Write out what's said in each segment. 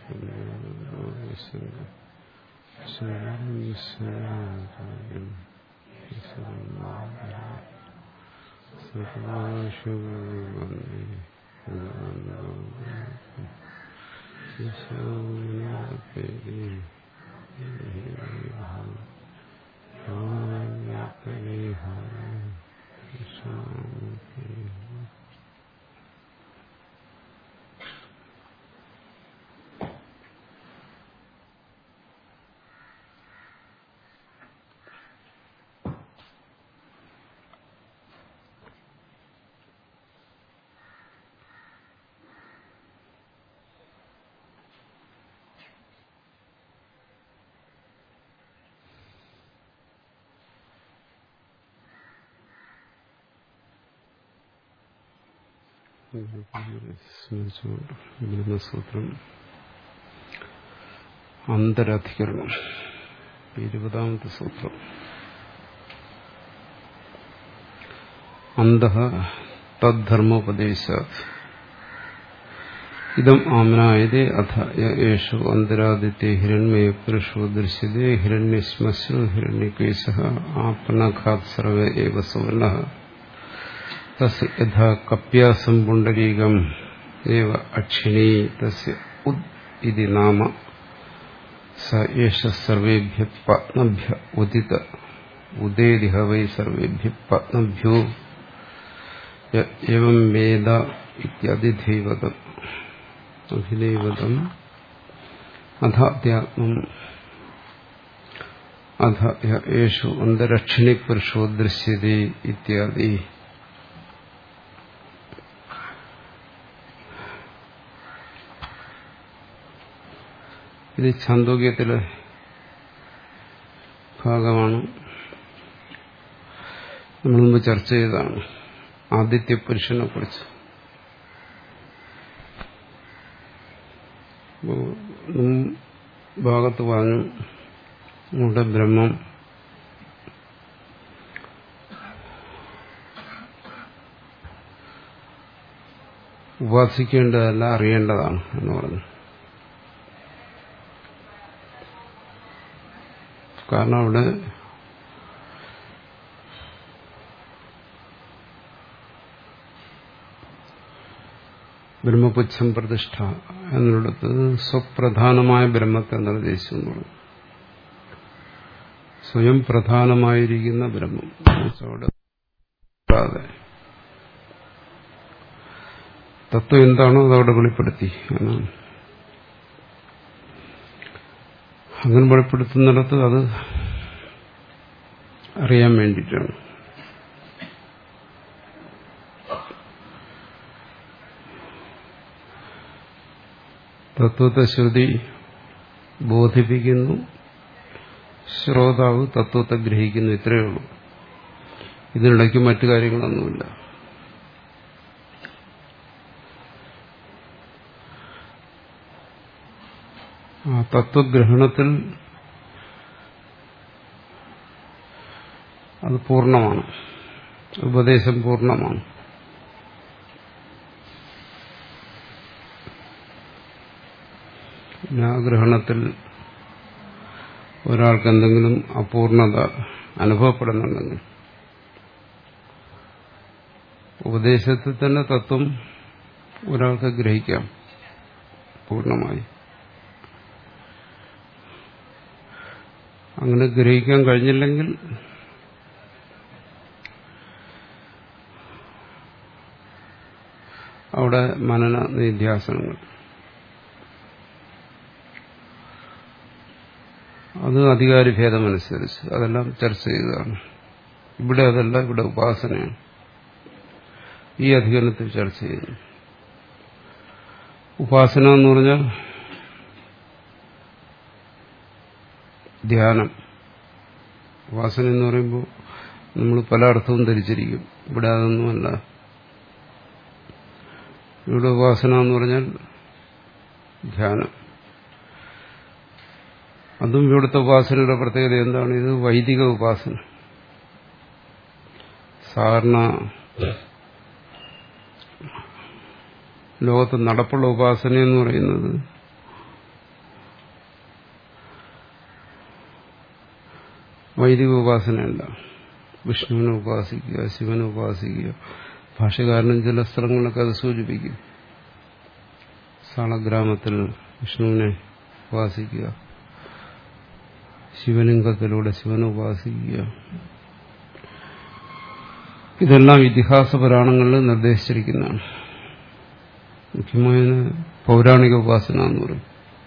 സ്മരിച്ചുകൊണ്ട് ബ്രഹ്മസൂത്രം അന്തരധികരണം ഇരുപതാമത്തെ സൂത്രം അന്ത തദ്ധർമ്മോപദേശാത് ഇതം ആമനായതേ അഥ യേഷു അന്തരാദിത്യ ഹിരണ്മയ പുരുഷോ ദൃശ്യതേ ഹിരണ്യശ്മശ്രു ഹിരണ്യകേശ ആപ്നഘാത് സർവ ഏവ സുവർണ തസ് യഥാ കപ്യാസം പുണ്ടരീകം ഏവ അക്ഷിണീ തസ്യ ഉദ് ഇതി നാമ സ ഏഷ സർവേഭ്യ പത്നഭ്യ ഉദിത ഉദേരിഹ വൈ സർവേഭ്യ പത്നഭ്യോ എവം വേദ ഇത്യതിഥൈവതം അഭിദൈവതം അധാത്യാത്മം അധ യേഷു അന്തരക്ഷിണി പുരുഷോ ദൃശ്യതേ ഇത്യാദി ഇത് ഛാന്തോക്യത്തിലെ ഭാഗമാണ് നമ്മൾ മുമ്പ് ചർച്ച ചെയ്തതാണ് ആദിത്യ പുരുഷനെ കുറിച്ച് ഭാഗത്ത് പറഞ്ഞു നമ്മുടെ ബ്രഹ്മം ഉപാസിക്കേണ്ടതല്ല അറിയേണ്ടതാണ് എന്ന് പറഞ്ഞു കാരണം അവിടെ ബ്രഹ്മപുച്ഛം പ്രതിഷ്ഠ എന്നിടത്ത് സ്വപ്രധാനമായ ബ്രഹ്മത്തെ നിർദ്ദേശിച്ചു എന്ന് പറഞ്ഞു സ്വയം പ്രധാനമായിരിക്കുന്ന ബ്രഹ്മം അവിടെ തത്വം എന്താണോ അതവിടെ വെളിപ്പെടുത്തി എന്നാണ് അങ്ങനെ വെളിപ്പെടുത്തുന്നിടത്ത് അത് അറിയാൻ വേണ്ടിയിട്ടാണ് തത്വത്തെ ശ്രുതി ബോധിപ്പിക്കുന്നു ശ്രോതാവ് തത്വത്തെ ഗ്രഹിക്കുന്നു ഇത്രയേ ഉള്ളൂ ഇതിനിടയ്ക്ക് മറ്റു കാര്യങ്ങളൊന്നുമില്ല ആ തത്വഗ്രഹണത്തിൽ അത് പൂർണ്ണമാണ് ഉപദേശം പൂർണ്ണമാണ് ഗ്രഹണത്തിൽ ഒരാൾക്ക് എന്തെങ്കിലും അപൂർണത അനുഭവപ്പെടുന്നുണ്ടെങ്കിൽ ഉപദേശത്തിൽ തന്നെ തത്വം ഒരാൾക്ക് ഗ്രഹിക്കാം പൂർണ്ണമായി അങ്ങനെ ഗ്രഹിക്കാൻ കഴിഞ്ഞില്ലെങ്കിൽ അവിടെ മനന നിധ്യാസനങ്ങൾ അത് അധികാരി ഭേദമനുസരിച്ച് അതെല്ലാം ചർച്ച ചെയ്തതാണ് ഇവിടെ അതല്ല ഇവിടെ ഉപാസനയാണ് ഈ അധികരണത്തിൽ ചർച്ച ചെയ്യുന്നു ഉപാസന എന്ന് പറഞ്ഞാൽ ധ്യാനം ഉപാസന എന്ന് പറയുമ്പോൾ നമ്മൾ പല അർത്ഥവും ധരിച്ചിരിക്കും ഇവിടെ അതൊന്നുമല്ല ഇവിടെ ഉപാസന എന്ന് പറഞ്ഞാൽ ധ്യാനം അതും ഇവിടുത്തെ ഉപാസനയുടെ പ്രത്യേകത എന്താണ് ഇത് വൈദിക ഉപാസന സാധാരണ ലോകത്ത് നടപ്പുള്ള ഉപാസന എന്ന് പറയുന്നത് വൈദിക ഉപാസനയല്ല വിഷ്ണുവിനെ ഉപാസിക്കുക ശിവനെ ഉപാസിക്കുക ഭാഷകാരനും ചില സ്ഥലങ്ങളിലൊക്കെ അത് സൂചിപ്പിക്കും സാളഗ്രാമത്തിൽ വിഷ്ണുവിനെ ഉപാസിക്കുക ശിവലിംഗത്തിലൂടെ ശിവനെ ഉപാസിക്കുക ഇതെല്ലാം ഇതിഹാസ പുരാണങ്ങളിൽ നിർദ്ദേശിച്ചിരിക്കുന്നതാണ് മുഖ്യമായതിന് പൗരാണിക ഉപാസന എന്ന് പറയും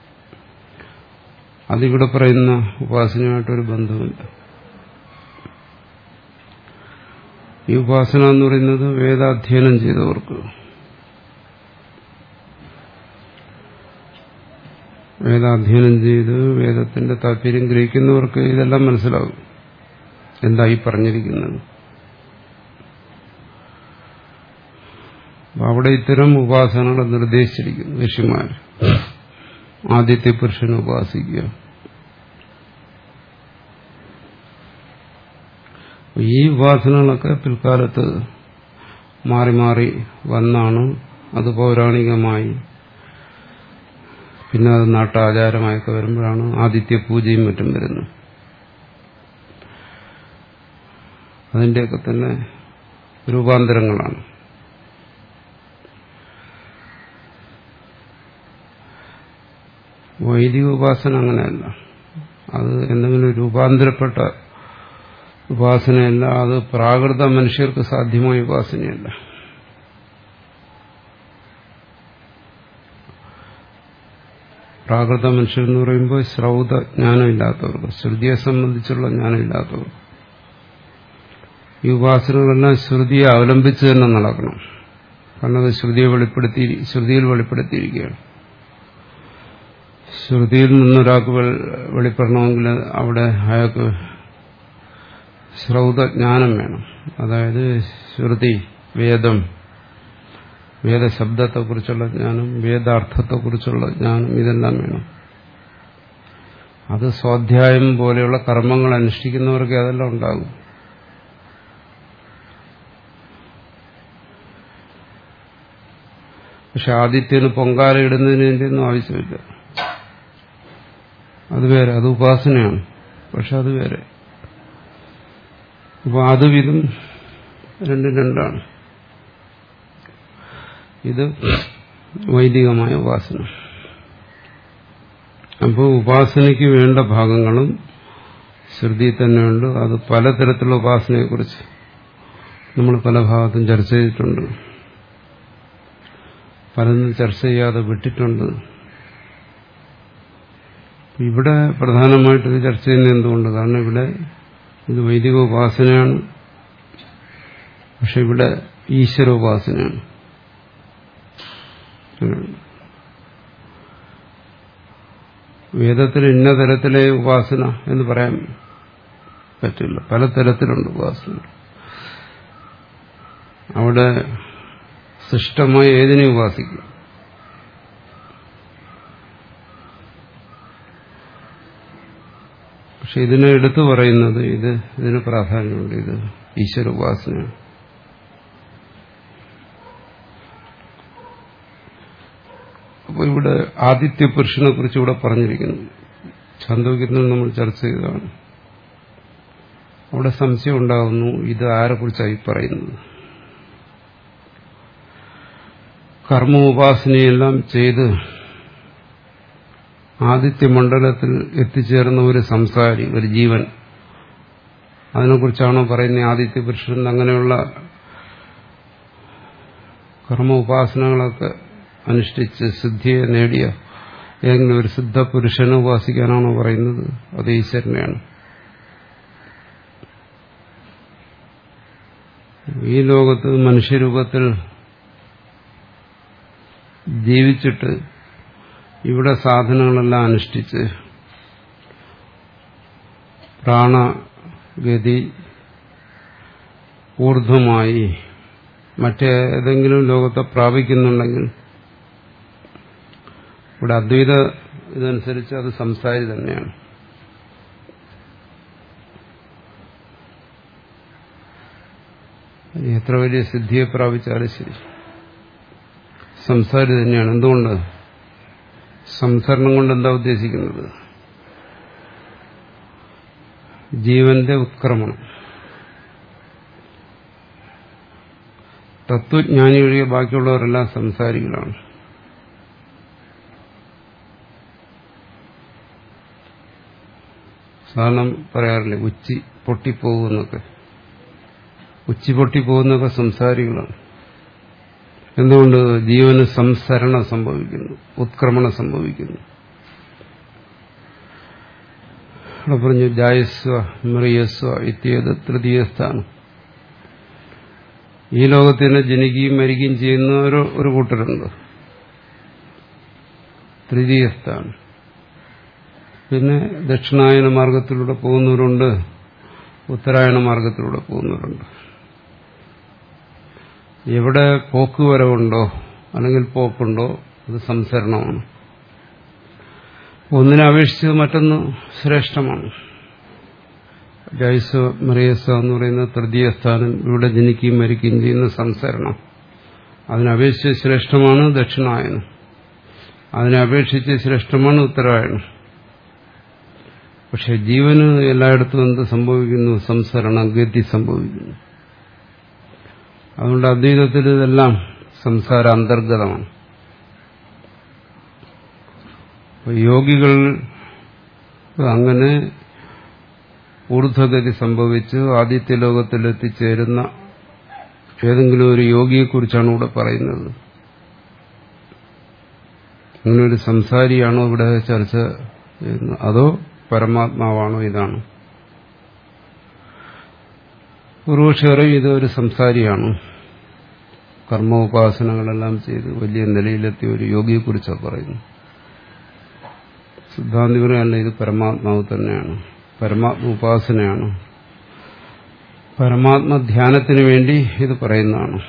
അതിവിടെ പറയുന്ന ഉപാസനയായിട്ടൊരു ബന്ധമില്ല ഈ ഉപാസന എന്ന് പറയുന്നത് വേദാധ്യയനം ചെയ്തവർക്ക് വേദാധ്യയനം ചെയ്ത് വേദത്തിന്റെ താല്പര്യം ഗ്രഹിക്കുന്നവർക്ക് ഇതെല്ലാം മനസ്സിലാകും എന്തായി പറഞ്ഞിരിക്കുന്നത് അവിടെ ഇത്തരം ഉപാസനകൾ നിർദ്ദേശിച്ചിരിക്കുന്നു ഋഷിമാർ ആദ്യത്തെ പുരുഷനെ ഉപാസിക്കുക ഈ ഉപാസനകളൊക്കെ പിൽക്കാലത്ത് മാറി മാറി വന്നാണ് അത് പൗരാണികമായി പിന്നെ അത് നാട്ടാചാരമായൊക്കെ വരുമ്പോഴാണ് ആദിത്യ പൂജയും മറ്റും വരുന്നത് അതിൻ്റെയൊക്കെ തന്നെ രൂപാന്തരങ്ങളാണ് വൈദിക ഉപാസന അങ്ങനെയല്ല അത് എന്തെങ്കിലും രൂപാന്തരപ്പെട്ട ഉപാസനയല്ല അത് പ്രാകൃത മനുഷ്യർക്ക് സാധ്യമായ ഉപാസനയല്ല പ്രാകൃത മനുഷ്യർ എന്ന് പറയുമ്പോൾ ശ്രൗത ജ്ഞാനമില്ലാത്തവർക്ക് ശ്രുതിയെ സംബന്ധിച്ചുള്ള ജ്ഞാനമില്ലാത്തവർക്ക് ഈ ഉപാസനകളെല്ലാം ശ്രുതിയെ അവലംബിച്ച് തന്നെ നടക്കണം കാരണം അത് ശ്രുതിയെ വെളിപ്പെടുത്തി ശ്രുതിയിൽ വെളിപ്പെടുത്തിയിരിക്കുകയാണ് ശ്രുതിയിൽ നിന്നൊരാൾക്ക് വെളിപ്പെടണമെങ്കിൽ അവിടെ അയാൾക്ക് ശ്രൗതജ്ഞാനം വേണം അതായത് ശ്രുതി വേദം വേദശബ്ദത്തെക്കുറിച്ചുള്ള ജ്ഞാനം വേദാർത്ഥത്തെക്കുറിച്ചുള്ള ജ്ഞാനം ഇതെല്ലാം വേണം അത് സ്വാധ്യായം പോലെയുള്ള കർമ്മങ്ങൾ അനുഷ്ഠിക്കുന്നവർക്ക് അതെല്ലാം ഉണ്ടാകും പക്ഷെ ആദിത്യന് പൊങ്കാല ഇടുന്നതിന് വേണ്ടിയൊന്നും ആവശ്യമില്ല അത് വേറെ അത് ഉപാസനയാണ് പക്ഷെ അത് വേറെ അപ്പോൾ അതും ഇതും രണ്ടും രണ്ടാണ് ഇത് വൈദികമായ ഉപാസന അപ്പോൾ ഉപാസനയ്ക്ക് വേണ്ട ഭാഗങ്ങളും ശ്രുതി തന്നെയുണ്ട് അത് പലതരത്തിലുള്ള ഉപാസനയെക്കുറിച്ച് നമ്മൾ പല ഭാഗത്തും ചർച്ച ചെയ്തിട്ടുണ്ട് പലതും ചർച്ച ചെയ്യാതെ വിട്ടിട്ടുണ്ട് ഇവിടെ പ്രധാനമായിട്ട് ഇത് ചർച്ച ചെയ്യുന്നത് എന്തുകൊണ്ട് കാരണം ഇവിടെ ഇത് വൈദിക ഉപാസനയാണ് പക്ഷെ ഇവിടെ ഈശ്വര ഉപാസനയാണ് വേദത്തിൽ ഇന്ന തരത്തിലെ ഉപാസന എന്ന് പറയാൻ പറ്റില്ല പലതരത്തിലുണ്ട് ഉപാസന അവിടെ സൃഷ്ടമായി ഏതിനെ ഉപാസിക്കും പക്ഷെ ഇതിനെ എടുത്തു പറയുന്നത് ഇത് ഇതിന് പ്രാധാന്യമുണ്ട് ഇത് ഈശ്വര ഉപാസനയാണ് അപ്പോൾ ഇവിടെ ആദിത്യ പുരുഷനെ കുറിച്ച് ഇവിടെ പറഞ്ഞിരിക്കുന്നു ചാന്തോക്യത്തിൽ നമ്മൾ ചർച്ച ചെയ്തതാണ് അവിടെ സംശയം ഉണ്ടാകുന്നു ഇത് ആരെ കുറിച്ചായി പറയുന്നത് കർമ്മോപാസനയെല്ലാം ചെയ്ത് ആദിത്യമണ്ഡലത്തിൽ എത്തിച്ചേർന്ന ഒരു സംസാരി ഒരു ജീവൻ അതിനെക്കുറിച്ചാണോ പറയുന്നത് ആദിത്യ പുരുഷൻ അങ്ങനെയുള്ള കർമ്മ ഉപാസനകളൊക്കെ അനുഷ്ഠിച്ച് സിദ്ധിയെ നേടിയ ഏതെങ്കിലും ഒരു സിദ്ധ പുരുഷനെ ഉപാസിക്കാനാണോ പറയുന്നത് അത് ഈശ്വരനെയാണ് ഈ ലോകത്ത് മനുഷ്യരൂപത്തിൽ ജീവിച്ചിട്ട് ഇവിടെ സാധനങ്ങളെല്ലാം അനുഷ്ഠിച്ച് പ്രാണഗതി ഊർധ്വമായി മറ്റേതെങ്കിലും ലോകത്തെ പ്രാപിക്കുന്നുണ്ടെങ്കിൽ ഇവിടെ അദ്വൈത ഇതനുസരിച്ച് അത് സംസാരി തന്നെയാണ് എത്ര വലിയ സിദ്ധിയെ പ്രാപിച്ചാലും ശരി സംസാരി തന്നെയാണ് എന്തുകൊണ്ട് സംസരണം കൊണ്ട് എന്താ ഉദ്ദേശിക്കുന്നത് ജീവന്റെ ഉത്ക്രമണം തത്വജ്ഞാനി ഒഴികെ ബാക്കിയുള്ളവരെല്ലാം സംസാരികളാണ് സാധാരണ പറയാറില്ലേ ഉച്ചി പൊട്ടിപ്പോകുന്നൊക്കെ ഉച്ചി പൊട്ടിപ്പോകുന്നൊക്കെ സംസാരികളാണ് എന്തുകൊണ്ട് ജീവന് സംസരണം സംഭവിക്കുന്നു ഉത്ക്രമണം സംഭവിക്കുന്നു അവിടെ പറഞ്ഞു ജായസ്വ മറിയസ്വ ഇത്യേത് തൃതീയ സ്ഥാനം ഈ ലോകത്തിന് ജനിക്കുകയും മരിക്കുകയും ചെയ്യുന്ന ഒരു ഒരു കൂട്ടരുണ്ട് തൃതീയ സ്ഥാനം പിന്നെ ദക്ഷിണായന മാർഗത്തിലൂടെ പോകുന്നവരുണ്ട് ഉത്തരായണ മാർഗത്തിലൂടെ പോകുന്നവരുണ്ട് എവിടെ പോക്കുവരവുണ്ടോ അല്ലെങ്കിൽ പോക്കുണ്ടോ അത് സംസരണമാണ് ഒന്നിനെ അപേക്ഷിച്ച് മറ്റൊന്ന് ശ്രേഷ്ഠമാണ് ജൈസ മറിയസ എന്ന് പറയുന്ന തൃതീയ സ്ഥാനം ഇവിടെ ജനിക്കുകയും മരിക്കുകയും ചെയ്യുന്ന സംസരണം അതിനപേക്ഷിച്ച് ശ്രേഷ്ഠമാണ് ദക്ഷിണായനം അതിനെ അപേക്ഷിച്ച് ശ്രേഷ്ഠമാണ് ഉത്തരായണം പക്ഷെ ജീവന് എല്ലായിടത്തും എന്ത് സംഭവിക്കുന്നു സംസരണം ഗതി സംഭവിക്കുന്നു അതുകൊണ്ട് അദ്വൈതത്തിൽ ഇതെല്ലാം സംസാര അന്തർഗതമാണ് യോഗികൾ അങ്ങനെ ഊർധ്വഗതി സംഭവിച്ച് ആദിത്യ ലോകത്തിൽ എത്തിച്ചേരുന്ന ഏതെങ്കിലും ഒരു യോഗിയെക്കുറിച്ചാണ് ഇവിടെ പറയുന്നത് അങ്ങനെ ഒരു സംസാരിയാണോ ഇവിടെ ചർച്ച ചെയ്യുന്നത് അതോ പരമാത്മാവാണോ ഇതാണ് പൂർവക്ഷേറയും ഇത് ഒരു സംസാരിയാണ് കർമ്മോപാസനകളെല്ലാം ചെയ്ത് വലിയ നിലയിലെത്തിയ ഒരു യോഗിയെക്കുറിച്ചാണ് പറയുന്നത് സിദ്ധാന്തി പറയല്ല ഇത് പരമാത്മാവ് തന്നെയാണ് പരമാത്മ ഉപാസനയാണ് പരമാത്മ ധ്യാനത്തിന് വേണ്ടി ഇത് പറയുന്നതാണ്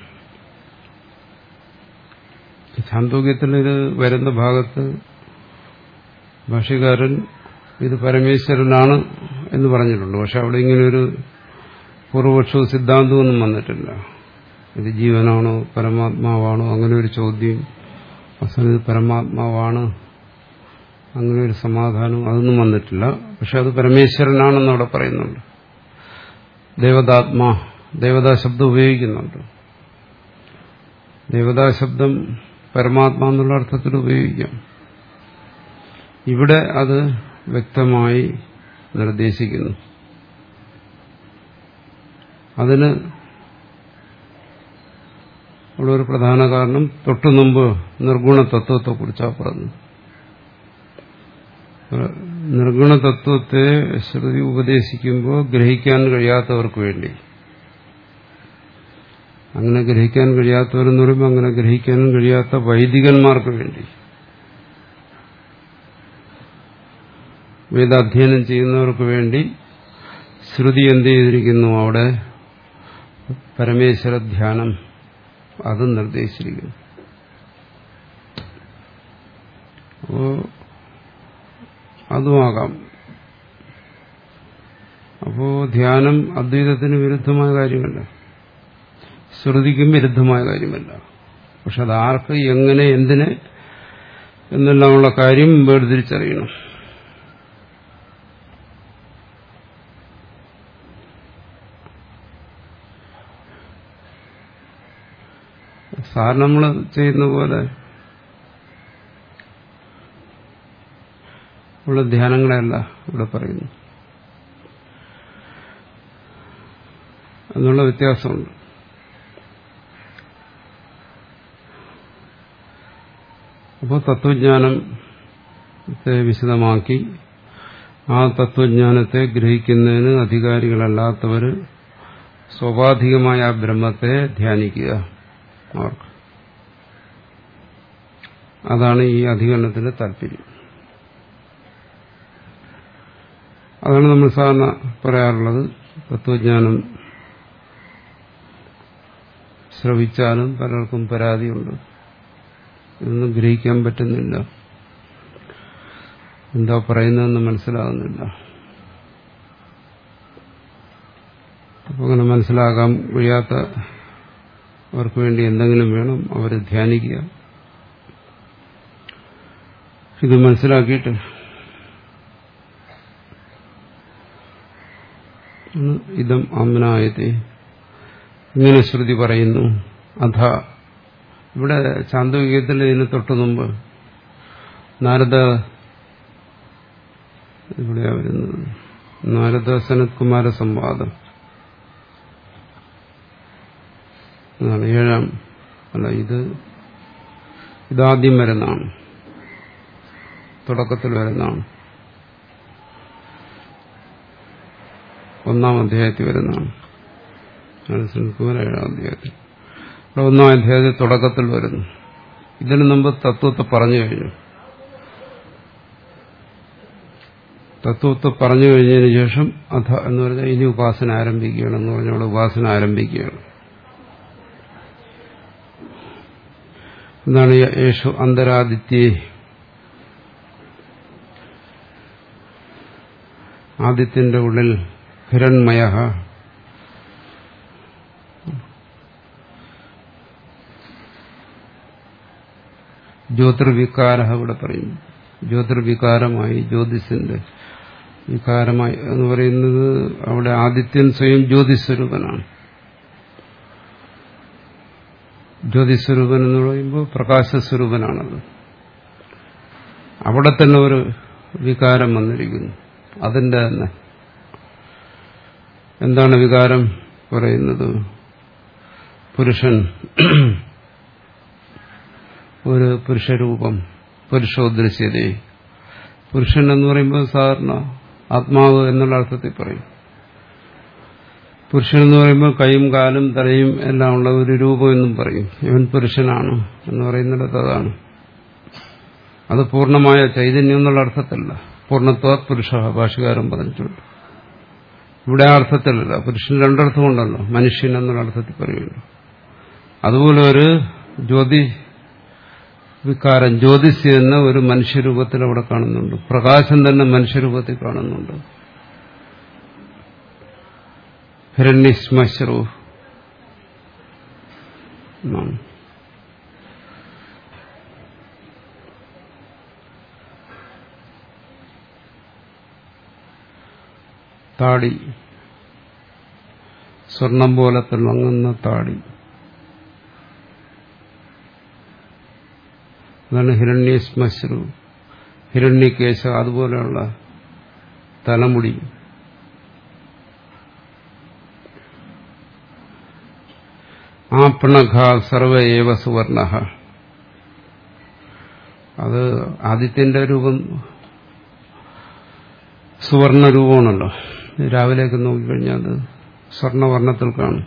ചാന്തോക്യത്തിൽ ഇത് വരുന്ന ഭാഗത്ത് ഭാഷ്യകാരൻ ഇത് പരമേശ്വരനാണ് എന്ന് പറഞ്ഞിട്ടുണ്ട് പക്ഷെ അവിടെ ഇങ്ങനൊരു പൂർവപക്ഷവും സിദ്ധാന്തമൊന്നും വന്നിട്ടില്ല ഇത് ജീവനാണോ പരമാത്മാവാണോ അങ്ങനെ ഒരു ചോദ്യം അവസാനം ഇത് പരമാത്മാവാണ് അങ്ങനെ ഒരു സമാധാനം അതൊന്നും വന്നിട്ടില്ല പക്ഷെ അത് പരമേശ്വരനാണെന്ന് അവിടെ പറയുന്നുണ്ട് ദേവതാത്മാ ദേവതാ ശബ്ദം ഉപയോഗിക്കുന്നുണ്ട് ദേവതാ ശബ്ദം പരമാത്മാ എന്നുള്ള അർത്ഥത്തിൽ ഉപയോഗിക്കാം ഇവിടെ അത് വ്യക്തമായി നിർദ്ദേശിക്കുന്നു അതിന് ഉള്ള ഒരു പ്രധാന കാരണം തൊട്ടു മുമ്പ് നിർഗുണ തത്വത്തെക്കുറിച്ചാണ് പറഞ്ഞത് നിർഗുണ തത്വത്തെ ശ്രുതി ഉപദേശിക്കുമ്പോൾ ഗ്രഹിക്കാൻ കഴിയാത്തവർക്ക് വേണ്ടി അങ്ങനെ ഗ്രഹിക്കാൻ കഴിയാത്തവരെന്ന് പറയുമ്പോൾ അങ്ങനെ ഗ്രഹിക്കാനും കഴിയാത്ത വൈദികന്മാർക്ക് വേണ്ടി വേദാധ്യയനം ചെയ്യുന്നവർക്ക് വേണ്ടി ശ്രുതി എന്ത് ചെയ്തിരിക്കുന്നു അവിടെ പരമേശ്വര ധ്യാനം അതും നിർദ്ദേശിച്ചിരിക്കുന്നു അപ്പോ അതുമാകാം അപ്പോ ധ്യാനം അദ്വൈതത്തിന് വിരുദ്ധമായ കാര്യമല്ല ശ്രുതിക്കും വിരുദ്ധമായ കാര്യമല്ല പക്ഷെ അത് ആർക്ക് എങ്ങനെ എന്തിനെ എന്നെല്ലാമുള്ള കാര്യം വേർതിരിച്ചറിയണം സാർ നമ്മൾ ചെയ്യുന്ന പോലെ ഉള്ള ധ്യാനങ്ങളെയല്ല ഇവിടെ പറയുന്നു എന്നുള്ള വ്യത്യാസമുണ്ട് അപ്പോൾ തത്വജ്ഞാനത്തെ വിശദമാക്കി ആ തത്വജ്ഞാനത്തെ ഗ്രഹിക്കുന്നതിന് അധികാരികളല്ലാത്തവർ സ്വാഭാവികമായ ആ ബ്രഹ്മത്തെ ധ്യാനിക്കുക അവർക്ക് അതാണ് ഈ അധികരണത്തിന്റെ താല്പര്യം അതാണ് നമ്മൾ സാധാരണ പറയാറുള്ളത് തത്വജ്ഞാനം ശ്രവിച്ചാലും പലർക്കും പരാതിയുണ്ട് ഇതൊന്നും ഗ്രഹിക്കാൻ പറ്റുന്നില്ല എന്താ പറയുന്നതെന്ന് മനസ്സിലാകുന്നില്ല അപ്പോൾ അങ്ങനെ മനസ്സിലാകാൻ കഴിയാത്ത അവർക്ക് വേണ്ടി എന്തെങ്കിലും വേണം അവർ ധ്യാനിക്കുക ഇത് മനസ്സിലാക്കിയിട്ട് ഇതം അമ്നായത്തെ ഇങ്ങനെ ശ്രുതി പറയുന്നു അധ ഇവിടെ ചാന്തോഗ്യത്തിൽ ഇതിന് തൊട്ടു മുമ്പ് നാരദ ഇവിടെയാ വരുന്നത് നാരദ സനത് കുമാര സംവാദം അതാണ് ഏഴാം അല്ല ഇത് ഇതാദ്യം വരുന്നതാണ് തുടക്കത്തിൽ വരുന്നതാണ് ഒന്നാം അധ്യായത്തിൽ വരുന്നതാണ് സനത്കുമാർ ഏഴാം അധ്യായത്തിൽ ഇവിടെ ഒന്നാം അധ്യായത്തിൽ തുടക്കത്തിൽ വരുന്നു ഇതിനു മുമ്പ് തത്വത്തെ പറഞ്ഞു കഴിഞ്ഞു തത്വത്തെ പറഞ്ഞു കഴിഞ്ഞതിന് ശേഷം അധ എന്ന് പറഞ്ഞാൽ ഇനി ഉപാസന ആരംഭിക്കുകയാണ് എന്ന് പറഞ്ഞാൽ ഉപാസന ആരംഭിക്കുകയാണ് എന്താണ് യേശു അന്തരാദിത്യേ ആദിത്യന്റെ ഉള്ളിൽ ഹിരൺമയ ജ്യോതിർവികാര ഇവിടെ പറയുന്നു ജ്യോതിർവികാരമായി ജ്യോതിസിന്റെ വികാരമായി എന്ന് പറയുന്നത് അവിടെ ആദിത്യൻ സ്വയം ജ്യോതിസ്വരൂപനാണ് ജ്യോതിസ്വരൂപൻ എന്ന് പറയുമ്പോൾ പ്രകാശസ്വരൂപനാണത് അവിടെ തന്നെ ഒരു വികാരം വന്നിരിക്കുന്നു അതിന്റെ തന്നെ എന്താണ് വികാരം പറയുന്നത് പുരുഷൻ ഒരു പുരുഷരൂപം പുരുഷോദൃശ്യതയെ പുരുഷൻ എന്ന് പറയുമ്പോൾ സാധാരണ ആത്മാവ് എന്നുള്ള അർത്ഥത്തിൽ പറയും പുരുഷൻ എന്ന് പറയുമ്പോൾ കൈയും കാലും തലയും എല്ലാം ഉള്ള ഒരു രൂപം എന്നും പറയും ഇവൻ പുരുഷനാണ് എന്ന് പറയുന്നിടത്ത് അതാണ് അത് പൂർണ്ണമായ ചൈതന്യം എന്നുള്ള അർത്ഥത്തിലല്ല പൂർണ്ണത്വ പുരുഷ ഭാഷകാരൻ പറഞ്ഞിട്ടുണ്ട് ഇവിടെ ആ അർത്ഥത്തിലല്ല പുരുഷൻ രണ്ടർത്ഥമുണ്ടല്ലോ മനുഷ്യൻ എന്നുള്ള അർത്ഥത്തിൽ പറയുന്നു അതുപോലെ ഒരു ജ്യോതി വികാരം ജ്യോതിസ് എന്ന ഒരു മനുഷ്യരൂപത്തിൽ അവിടെ കാണുന്നുണ്ട് പ്രകാശം തന്നെ മനുഷ്യരൂപത്തിൽ കാണുന്നുണ്ട് ഹിരണ്യശ്മശ്രു എന്നാണ് താടി സ്വർണം പോലെ തിളങ്ങുന്ന താടി അതാണ് ഹിരണ്യശ്മശ്രു ഹിരണ്യകേശ അതുപോലെയുള്ള തലമുടി ആ പിണഘ സർവ ഏവ സുവർണ അത് ആദിത്യന്റെ രൂപം സുവർണ രൂപമാണല്ലോ രാവിലെയൊക്കെ നോക്കിക്കഴിഞ്ഞാൽ അത് സ്വർണവർണ്ണത്തിൽ കാണും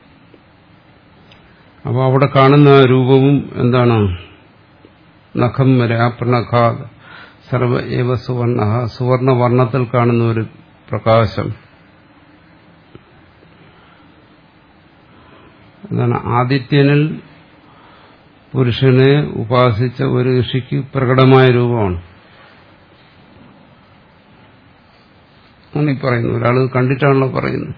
അപ്പോൾ അവിടെ കാണുന്ന രൂപവും എന്താണ് നഖം വരെ ആ പ്രണഘാത് സർവ ഏവ സുവർണ സുവർണവർണ്ണത്തിൽ കാണുന്ന ഒരു പ്രകാശം എന്താണ് ആദിത്യനിൽ പുരുഷനെ ഉപാസിച്ച ഒരു ഋഷിക്ക് പ്രകടമായ രൂപമാണ് ആണ് ഈ പറയുന്നത് ഒരാൾ കണ്ടിട്ടാണല്ലോ പറയുന്നത്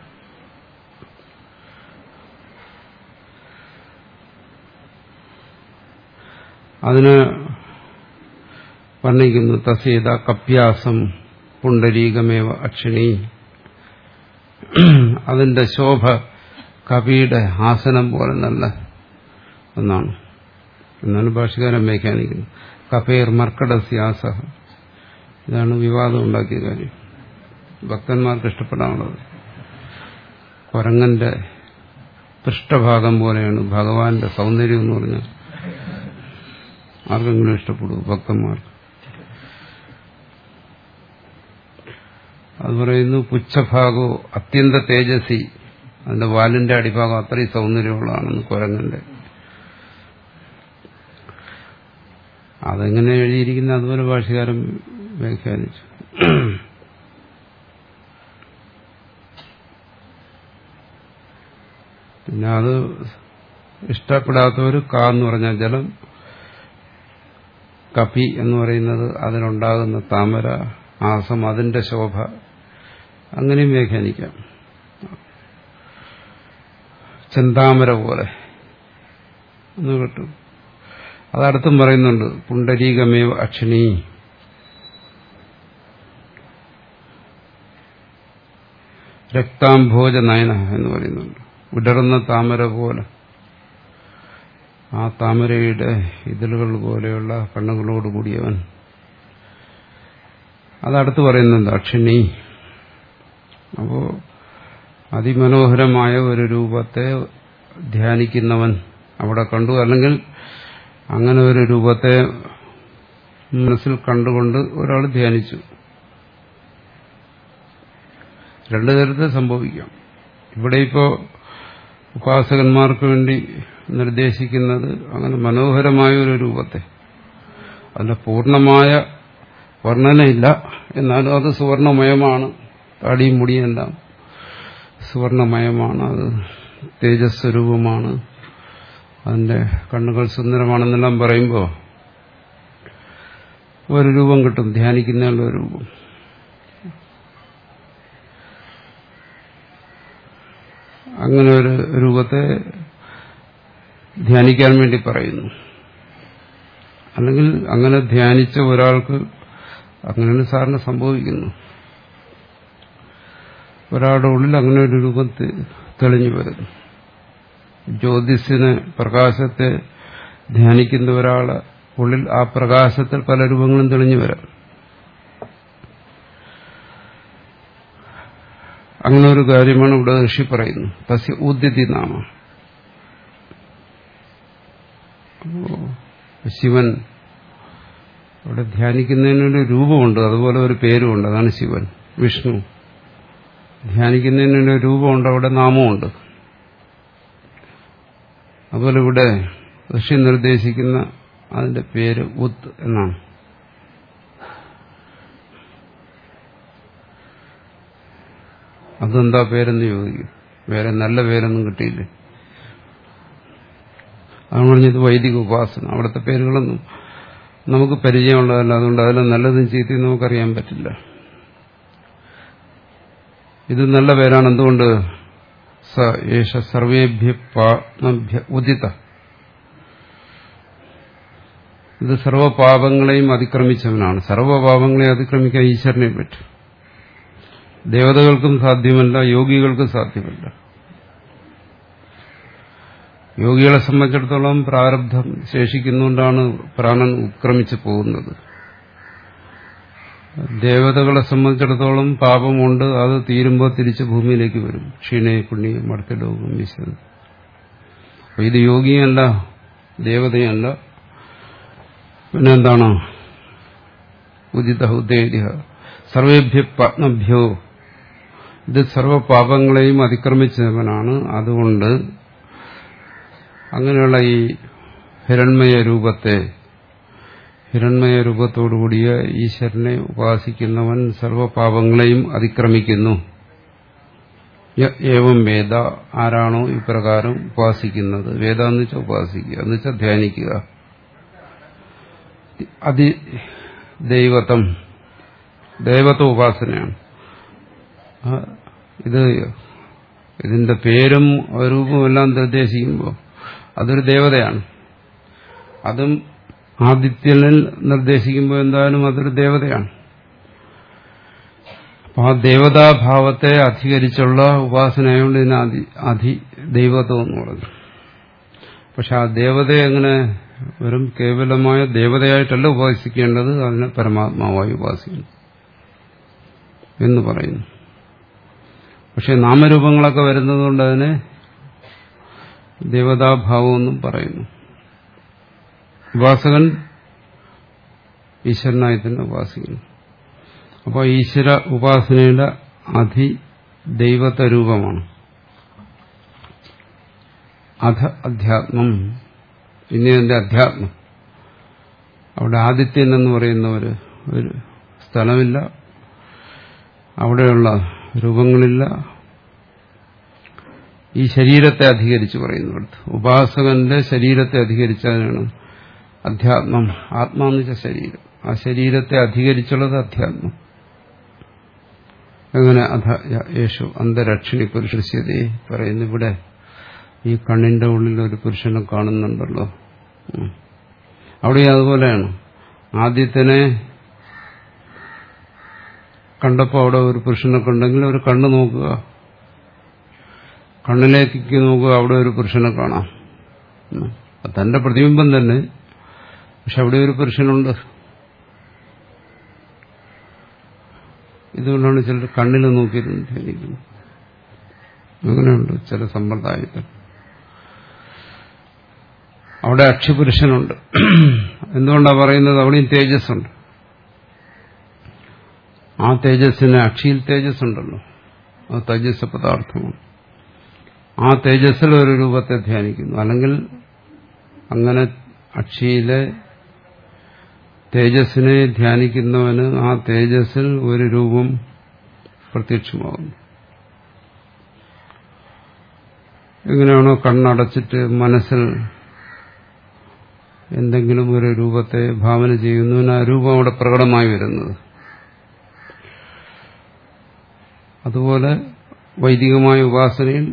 അതിന് വർണ്ണിക്കുന്നു തസേത കപ്യാസം പുണ്ടരീകമേവ അക്ഷിണി അതിന്റെ ശോഭ കവിയുടെ ആസനം പോലെ നല്ല എന്നാണ് എന്നാണ് ഭാഷകാരൻ വ്യാഖ്യാനിക്കുന്നത് കപേർ മർക്കടസ്യാസ ഇതാണ് വിവാദം ഉണ്ടാക്കിയ കാര്യം ഭക്തന്മാർക്ക് ഇഷ്ടപ്പെടാനുള്ളത് കൊരങ്ങന്റെ പൃഷ്ഠഭാഗം പോലെയാണ് ഭഗവാന്റെ സൗന്ദര്യം എന്ന് പറഞ്ഞാൽ ആർക്കെങ്കിലും ഇഷ്ടപ്പെടും ഭക്തന്മാർക്ക് അത് പറയുന്നു പുച്ഛഭാഗോ അത്യന്ത തേജസ്വി അതിന്റെ വാലിന്റെ അടിഭാഗം അത്രയും സൗന്ദര്യമുള്ളതാണെന്ന് കുരങ്ങന്റെ അതെങ്ങനെ എഴുതിയിരിക്കുന്ന അതുപോലെ ഭാഷകാരൻ വ്യാഖ്യാനിച്ചു പിന്നെ അത് ഇഷ്ടപ്പെടാത്തവർ കാ എന്ന് പറഞ്ഞ ജലം കപ്പി എന്ന് പറയുന്നത് അതിനുണ്ടാകുന്ന താമര ആസം അതിന്റെ ശോഭ അങ്ങനെയും വ്യാഖ്യാനിക്കാം ചെന്താമര പോലെ എന്ന് കിട്ടും അതടുത്തും പറയുന്നുണ്ട് പുണ്ടരീകമേവ അക്ഷിണി രക്താംഭോജ നയന എന്ന് പറയുന്നുണ്ട് വിടർന്ന താമര പോലെ ആ താമരയുടെ ഇതളുകൾ പോലെയുള്ള കണ്ണുകളോട് കൂടിയവൻ അതടുത്ത് പറയുന്നുണ്ട് അക്ഷിണി അപ്പോ അതിമനോഹരമായ ഒരു രൂപത്തെ ധ്യാനിക്കുന്നവൻ അവിടെ കണ്ടു അല്ലെങ്കിൽ അങ്ങനെ ഒരു രൂപത്തെ മനസ്സിൽ കണ്ടുകൊണ്ട് ഒരാൾ ധ്യാനിച്ചു രണ്ടു തരത്തിൽ സംഭവിക്കാം ഇവിടെ ഇപ്പോ ഉപാസകന്മാർക്ക് വേണ്ടി നിർദ്ദേശിക്കുന്നത് അങ്ങനെ മനോഹരമായ ഒരു രൂപത്തെ അതിന്റെ പൂർണ്ണമായ വർണ്ണനയില്ല എന്നാലും അത് സുവർണമയമാണ് താടിയും മുടിയെല്ലാം സുവർണമയമാണ് അത് തേജസ്വരൂപമാണ് അതിന്റെ കണ്ണുകൾ സുന്ദരമാണെന്നെല്ലാം പറയുമ്പോൾ ഒരു രൂപം കിട്ടും ധ്യാനിക്കുന്നതിനുള്ള ഒരു രൂപം അങ്ങനെ ഒരു രൂപത്തെ ധ്യാനിക്കാൻ വേണ്ടി പറയുന്നു അല്ലെങ്കിൽ അങ്ങനെ ധ്യാനിച്ച ഒരാൾക്ക് അങ്ങനെയാണ് സാറിന് സംഭവിക്കുന്നു ഒരാളുടെ ഉള്ളിൽ അങ്ങനെ ഒരു രൂപം തെളിഞ്ഞു വരുന്നു ജ്യോതിസിന് പ്രകാശത്തെ ധ്യാനിക്കുന്ന ഒരാളെ ഉള്ളിൽ ആ പ്രകാശത്തിൽ പല രൂപങ്ങളും തെളിഞ്ഞു വരാം അങ്ങനെ ഒരു കാര്യമാണ് ഇവിടെ ഋഷി പറയുന്നു തസ്യ ഉദ്യതി നാമ ശിവൻ അവിടെ ധ്യാനിക്കുന്നതിനൊരു രൂപമുണ്ട് അതുപോലെ ഒരു പേരുമുണ്ട് അതാണ് ശിവൻ വിഷ്ണു ധ്യാനിക്കുന്നതിനൊരു രൂപമുണ്ട് അവിടെ നാമമുണ്ട് അതുപോലെ ഇവിടെ ഋഷി നിർദ്ദേശിക്കുന്ന അതിന്റെ പേര് ഉത്ത് എന്നാണ് അതെന്താ പേരെന്ന് ചോദിക്കും വേറെ നല്ല പേരൊന്നും കിട്ടിയില്ലേ അതാണ് പറഞ്ഞത് വൈദിക ഉപാസന അവിടുത്തെ പേരുകളൊന്നും നമുക്ക് പരിചയമുള്ളതല്ല അതുകൊണ്ട് അതിൽ നല്ലതും ചീത്തയും നമുക്കറിയാൻ പറ്റില്ല ഇത് നല്ല പേരാണ് എന്തുകൊണ്ട് സ ഏഷ സർവേഭ്യ പാപഭ്യ ഉദിത ഇത് സർവപാപങ്ങളെയും അതിക്രമിച്ചവനാണ് സർവപാപങ്ങളെയും അതിക്രമിക്കാൻ ഈശ്വരനെ പറ്റും ദേവതകൾക്കും സാധ്യമല്ല യോഗികൾക്കും സാധ്യമല്ല യോഗികളെ സംബന്ധിച്ചിടത്തോളം പ്രാരബ്ധം ശേഷിക്കുന്നുകൊണ്ടാണ് പ്രാണൻ ഉത്ക്രമിച്ചു പോകുന്നത് ദേവതകളെ സംബന്ധിച്ചിടത്തോളം പാപമുണ്ട് അത് തീരുമ്പോൾ തിരിച്ച് ഭൂമിയിലേക്ക് വരും ക്ഷീണേ പുണ്യ മടത്തലോകം ഈശ്വരൻ അപ്പൊ ഇത് യോഗിയല്ല ദേവതയല്ല പിന്നെന്താണ് ഉദിത ഉദ്ദേര്യ സർവേഭ്യ പത്മഭ്യോ ഇത് സർവപാപങ്ങളെയും അതിക്രമിച്ചവനാണ് അതുകൊണ്ട് അങ്ങനെയുള്ള ഈ ഹിരൺമയ രൂപത്തെ ഹിരൺമയ രൂപത്തോടുകൂടിയ ഈശ്വരനെ ഉപാസിക്കുന്നവൻ സർവപാപങ്ങളെയും അതിക്രമിക്കുന്നു ഏവം വേദ ആരാണോ ഇപ്രകാരം ഉപാസിക്കുന്നത് വേദ എന്ന് വെച്ചാൽ ഉപാസിക്കുക എന്ന് വെച്ചാൽ ധ്യാനിക്കുക അതി ദൈവത്വം ദൈവത്വ ഉപാസനയാണ് ഇത് ഇതിന്റെ പേരും രൂപമെല്ലാം നിർദ്ദേശിക്കുമ്പോൾ അതൊരു ദേവതയാണ് അതും ആദിത്യനിൽ നിർദ്ദേശിക്കുമ്പോൾ എന്തായാലും അതൊരു ദേവതയാണ് അപ്പൊ ആ ദേവതാഭാവത്തെ അധികരിച്ചുള്ള ഉപാസനയായതുകൊണ്ട് ഇതിന് അധി അധി ദൈവത്വം എന്ന് പറഞ്ഞു പക്ഷെ ആ ദേവതയെ അങ്ങനെ വെറും കേവലമായ ദേവതയായിട്ടല്ല ഉപാസിക്കേണ്ടത് അതിനെ പരമാത്മാവായി ഉപാസിക്കുന്നു എന്ന് പറയുന്നു പക്ഷെ നാമരൂപങ്ങളൊക്കെ വരുന്നതുകൊണ്ട് അതിനെ ദേവതാഭാവമെന്നും പറയുന്നു ഉപാസകൻ ഈശ്വരനായി തന്നെ ഉപാസിക്കുന്നു അപ്പോൾ ഈശ്വര ഉപാസനയുടെ അധി ദൈവത്തെ രൂപമാണ് അധ അധ്യാത്മം ഇനി അതിന്റെ അധ്യാത്മം അവിടെ ആദിത്യൻ എന്ന് പറയുന്ന ഒരു ഒരു സ്ഥലമില്ല അവിടെയുള്ള രൂപങ്ങളില്ല ഈ ശരീരത്തെ അധികരിച്ച് പറയുന്നിടത്ത് ഉപാസകന്റെ ശരീരത്തെ അധികരിച്ചതിനാണ് അധ്യാത്മം ആത്മാന്ന് വെച്ച ശരീരം ആ ശരീരത്തെ അധികരിച്ചുള്ളത് അധ്യാത്മം എങ്ങനെ അധ യേശു അന്തരക്ഷിണി പുരുഷസ്യതേ പറയുന്നു ഇവിടെ ഈ കണ്ണിന്റെ ഉള്ളിൽ ഒരു പുരുഷനെ കാണുന്നുണ്ടല്ലോ അവിടെ അതുപോലെയാണ് ആദ്യത്തിനെ കണ്ടപ്പോൾ അവിടെ ഒരു പുരുഷനെ കണ്ടെങ്കിൽ ഒരു കണ്ണ് നോക്കുക കണ്ണിലേക്ക് നോക്കുക അവിടെ ഒരു പുരുഷനെ കാണാം തന്റെ പ്രതിബിംബം തന്നെ പക്ഷെ അവിടെ ഒരു പുരുഷനുണ്ട് ഇതുകൊണ്ടാണ് ചിലർ കണ്ണിൽ നോക്കിയിരുന്നു ധ്യാനിക്കുന്നത് അങ്ങനെയുണ്ട് ചില സമ്പ്രദായത്തിൽ അവിടെ അക്ഷിപുരുഷനുണ്ട് എന്തുകൊണ്ടാണ് പറയുന്നത് അവിടെയും തേജസ്സുണ്ട് ആ തേജസ്സിന് അക്ഷിയിൽ തേജസ് ഉണ്ടല്ലോ അത് തേജസ് പദാർത്ഥമാണ് ആ തേജസ്സിൽ ഒരു രൂപത്തെ ധ്യാനിക്കുന്നു അല്ലെങ്കിൽ അങ്ങനെ അക്ഷിയിലെ തേജസ്സിനെ ധ്യാനിക്കുന്നവന് ആ തേജസ്സിൽ ഒരു രൂപം പ്രത്യക്ഷമാകുന്നു എങ്ങനെയാണോ കണ്ണടച്ചിട്ട് മനസ്സിൽ എന്തെങ്കിലും ഒരു രൂപത്തെ ഭാവന ചെയ്യുന്നതിന് ആ രൂപം അവിടെ പ്രകടമായി വരുന്നത് അതുപോലെ വൈദികമായ ഉപാസനയിൽ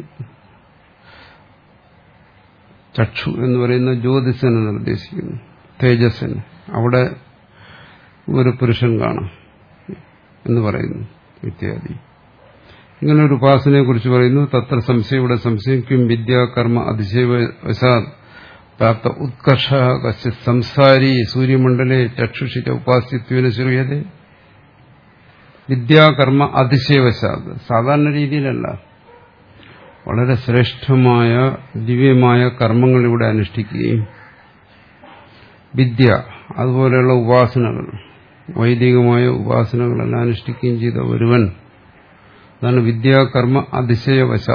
ചക്ഷു എന്ന് പറയുന്ന ജ്യോതിഷനെ നിർദ്ദേശിക്കുന്നു തേജസ്സിന് അവിടെ ഒരു പുരുഷൻ കാണാം എന്ന് പറയുന്നു ഇത്യാദി ഇങ്ങനെ ഒരു ഉപാസനയെ കുറിച്ച് പറയുന്നു തത്ര സംശയം ഇവിടെ സംശയം കിം വിദ്യ കർമ്മ അതിശയവശാത് പ്രാപ്ത ഉത്കർഷ കശ്യ സംസാരി സൂര്യമണ്ഡലെ ചക്ഷുഷിച്ച ഉപാസ്യത്വന ശ്രൂയത വിദ്യാകർമ്മ അതിശയവശാത് സാധാരണ രീതിയിലല്ല വളരെ ശ്രേഷ്ഠമായ ദിവ്യമായ കർമ്മങ്ങൾ ഇവിടെ അനുഷ്ഠിക്കുകയും വിദ്യ അതുപോലെയുള്ള ഉപാസനകൾ വൈദികമായ ഉപാസനകളെല്ലാം അനുഷ്ഠിക്കുകയും ചെയ്ത ഒരുവൻ അതാണ് വിദ്യാകർമ്മ അതിശയവശാ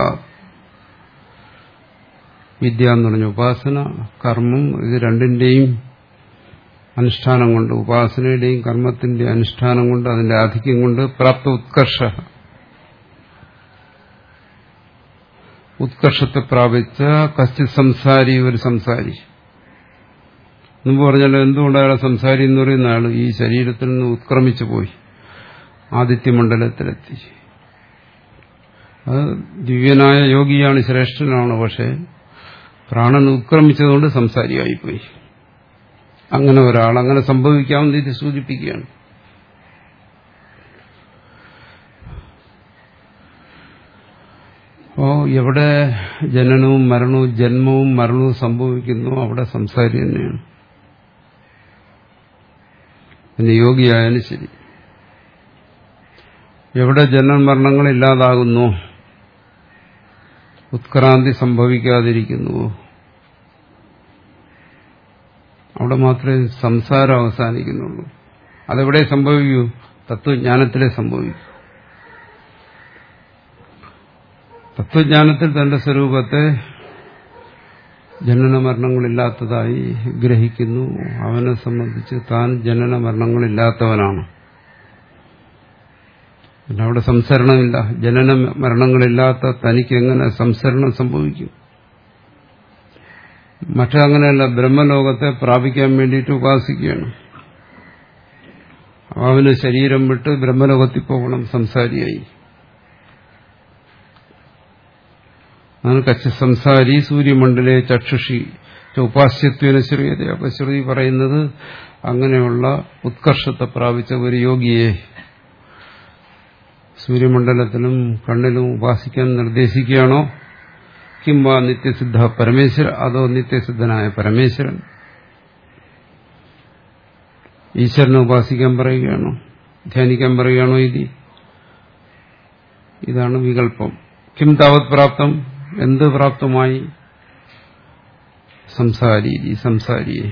വിദ്യ എന്ന് പറഞ്ഞ ഉപാസന കർമ്മം ഇത് രണ്ടിന്റെയും അനുഷ്ഠാനം കൊണ്ട് ഉപാസനയുടെയും കർമ്മത്തിന്റെ അനുഷ്ഠാനം കൊണ്ട് അതിന്റെ ആധിക്യം കൊണ്ട് പ്രാപ്ത ഉത്കർഷ ഉത്കർഷത്തെ പ്രാപിച്ച കശ്ചി സംസാരി ഒരു സംസാരി മുമ്പ് പറഞ്ഞാൽ എന്തുകൊണ്ട് അയാളെ സംസാരി എന്ന് പറയുന്ന ആൾ ഈ ശരീരത്തിൽ നിന്ന് ഉത്ക്രമിച്ചു പോയി ആദിത്യമണ്ഡലത്തിലെത്തി അത് ദിവ്യനായ യോഗിയാണ് ശ്രേഷ്ഠനാണ് പക്ഷെ പ്രാണൻ ഉത്ക്രമിച്ചതുകൊണ്ട് സംസാരിയായിപ്പോയി അങ്ങനെ ഒരാൾ അങ്ങനെ സംഭവിക്കാമെന്ന് ഇത് സൂചിപ്പിക്കുകയാണ് അപ്പോ എവിടെ ജനനവും മരണവും ജന്മവും മരണവും സംഭവിക്കുന്നു അവിടെ സംസാരി തന്നെയാണ് പിന്നെ യോഗിയായാലും ശരി എവിടെ ജനന മരണങ്ങൾ ഇല്ലാതാകുന്നു ഉത്ക്രാന്തി സംഭവിക്കാതിരിക്കുന്നുവോ അവിടെ മാത്രമേ സംസാരം അവസാനിക്കുന്നുള്ളൂ അതെവിടെ സംഭവിക്കൂ തത്വജ്ഞാനത്തിലേ സംഭവിക്കൂ തത്വജ്ഞാനത്തിൽ തന്റെ സ്വരൂപത്തെ ജനന മരണങ്ങളില്ലാത്തതായി ഗ്രഹിക്കുന്നു അവനെ സംബന്ധിച്ച് താൻ ജനന മരണങ്ങളില്ലാത്തവനാണ് പിന്നെ അവിടെ സംസരണമില്ല ജനന മരണങ്ങളില്ലാത്ത തനിക്ക് എങ്ങനെ സംസരണം സംഭവിക്കും മറ്റങ്ങനെയല്ല ബ്രഹ്മലോകത്തെ പ്രാപിക്കാൻ വേണ്ടിയിട്ട് ഉപാസിക്കുകയാണ് അവന് ശരീരം വിട്ട് ബ്രഹ്മലോകത്തിൽ പോകണം സംസാരിയായി അതാണ് കച്ച സംസാരി സൂര്യമണ്ഡലെ ചക്ഷുഷി ഉപാസ്യത്വന ശ്രീയത അപ്പൊ ശ്രുതി പറയുന്നത് അങ്ങനെയുള്ള ഉത്കർഷത്തെ പ്രാപിച്ച ഒരു യോഗിയെ സൂര്യമണ്ഡലത്തിലും കണ്ണിലും ഉപാസിക്കാൻ നിർദ്ദേശിക്കുകയാണോ കിംബ നിത്യസിദ്ധ പരമേശ്വര അതോ നിത്യസിദ്ധനായ പരമേശ്വരൻ ഈശ്വരനെ ഉപാസിക്കാൻ പറയുകയാണോ ധ്യാനിക്കാൻ പറയുകയാണോ ഇത് ഇതാണ് വികല്പം കിം താവത് പ്രാപ്തം എന്ത് പ്രാപ്തമായി സംസാരി ഈ സംസാരിയെ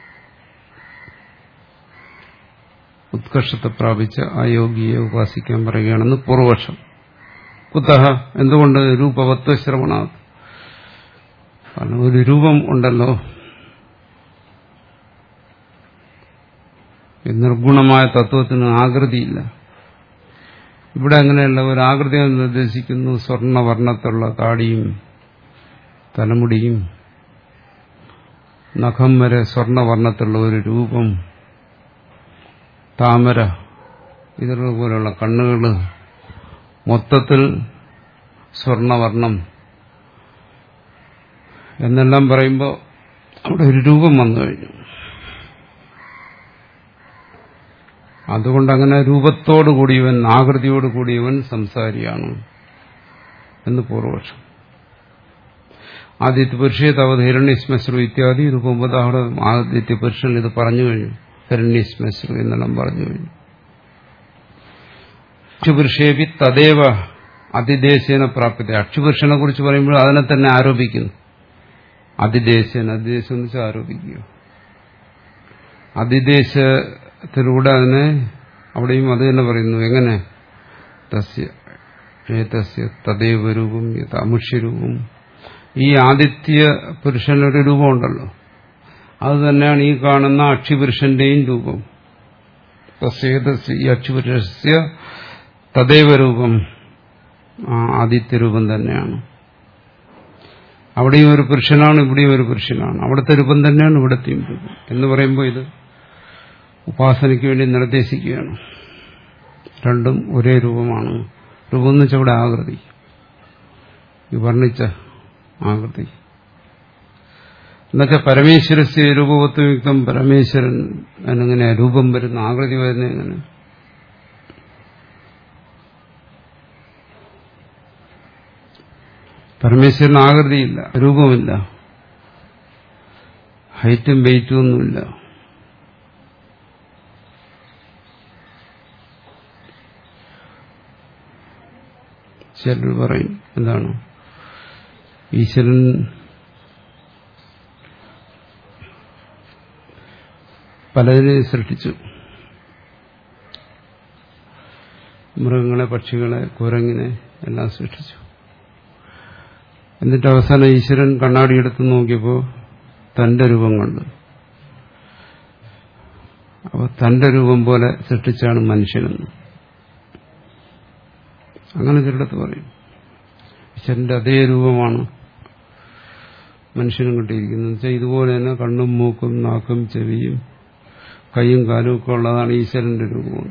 ഉത്കർഷത്തെ പ്രാപിച്ച ആ യോഗിയെ ഉപാസിക്കാൻ പറയുകയാണെന്ന് പൂർവപക്ഷം കുത്തഹ എന്തുകൊണ്ട് രൂപവത്വ ശ്രവണ കാരണം ഒരു രൂപം ഉണ്ടല്ലോ നിർഗുണമായ തത്വത്തിന് ആകൃതിയില്ല ഇവിടെ അങ്ങനെയല്ല ഒരു ആകൃതി നിർദ്ദേശിക്കുന്നു സ്വർണവർണ്ണത്തുള്ള താടിയും തലമുടിയും നഖം വരെ സ്വർണവർണ്ണത്തുള്ള ഒരു രൂപം താമര ഇതുപോലുള്ള കണ്ണുകൾ മൊത്തത്തിൽ സ്വർണവർണ്ണം എന്നെല്ലാം പറയുമ്പോൾ അവിടെ ഒരു രൂപം വന്നു കഴിഞ്ഞു അതുകൊണ്ട് അങ്ങനെ രൂപത്തോടു കൂടിയവൻ ആകൃതിയോട് കൂടിയവൻ സംസാരിയാണ് എന്ന് പൂർവപക്ഷം ആദിത്യ പുരുഷേ തവത് ഹിരണ്യശ്മശ്രു ഇത്യാദി ഇത് ഒമ്പതാഹൃതം ആദിത്യ പുരുഷൻ ഇത് പറഞ്ഞു കഴിഞ്ഞു ഹിരണ്യശ്മശ്രു എന്നെല്ലാം പറഞ്ഞു കഴിഞ്ഞു അക്ഷുപുരുഷേപി തദേവ അതിദേശേന പ്രാപ്യത അക്ഷുപുരുഷനെ കുറിച്ച് പറയുമ്പോൾ അതിനെ തന്നെ ആരോപിക്കുന്നു അതിദേശേന അതിദേശം എന്ന് വെച്ചാൽ ആരോപിക്കുക അതിദേശത്തിലൂടെ അതിനെ അവിടെയും അത് തന്നെ പറയുന്നു എങ്ങനെ തസ്യ ഏതസ്യ തദൈവ രൂപം അമുഷ്യരൂപം ഈ ആദിത്യ പുരുഷനൊരു രൂപമുണ്ടല്ലോ അത് തന്നെയാണ് ഈ കാണുന്ന അക്ഷിപുരുഷന്റെയും രൂപം തസ്യേതസ്യ ഈ അക്ഷിപുരുഷസ്യ തദൈവ രൂപം ആദിത്യ രൂപം തന്നെയാണ് അവിടെയും ഒരു പുരുഷനാണ് ഇവിടെയും ഒരു പുരുഷനാണ് അവിടുത്തെ രൂപം തന്നെയാണ് ഇവിടത്തെയും രൂപം എന്ന് പറയുമ്പോൾ ഇത് ഉപാസനയ്ക്ക് വേണ്ടി നിർദ്ദേശിക്കുകയാണ് രണ്ടും ഒരേ രൂപമാണ് രൂപം എന്ന് വെച്ചാൽ ഇവിടെ ആകൃതി ഈ വർണ്ണിച്ച ആകൃതി എന്നുവെച്ചാൽ പരമേശ്വരസ്യ രൂപവത്വയുക്തം പരമേശ്വരൻ എങ്ങനെ രൂപം വരുന്ന ആകൃതി വരുന്ന എങ്ങനെ പരമേശ്വരന് ആകൃതിയില്ല രൂപമില്ല ഹൈറ്റും വെയിറ്റും ഒന്നുമില്ല ചിലർ പറയും എന്താണ് ഈശ്വരൻ പലതിനെ സൃഷ്ടിച്ചു മൃഗങ്ങളെ പക്ഷികളെ കുരങ്ങിനെ എല്ലാം സൃഷ്ടിച്ചു എന്നിട്ട് അവസാനം ഈശ്വരൻ കണ്ണാടി എടുത്ത് നോക്കിയപ്പോൾ തന്റെ രൂപം കണ്ടു അപ്പോൾ തന്റെ രൂപം പോലെ സൃഷ്ടിച്ചാണ് മനുഷ്യനെന്ന് അങ്ങനെ ചിലടത്ത് പറയും ഈശ്വരന്റെ അതേ രൂപമാണ് മനുഷ്യനും കിട്ടിയിരിക്കുന്നത് വെച്ചാൽ ഇതുപോലെ തന്നെ കണ്ണും മൂക്കും നാക്കും ചെവിയും കൈയും കാലും ഒക്കെ ഉള്ളതാണ് ഈശ്വരന്റെ രൂപം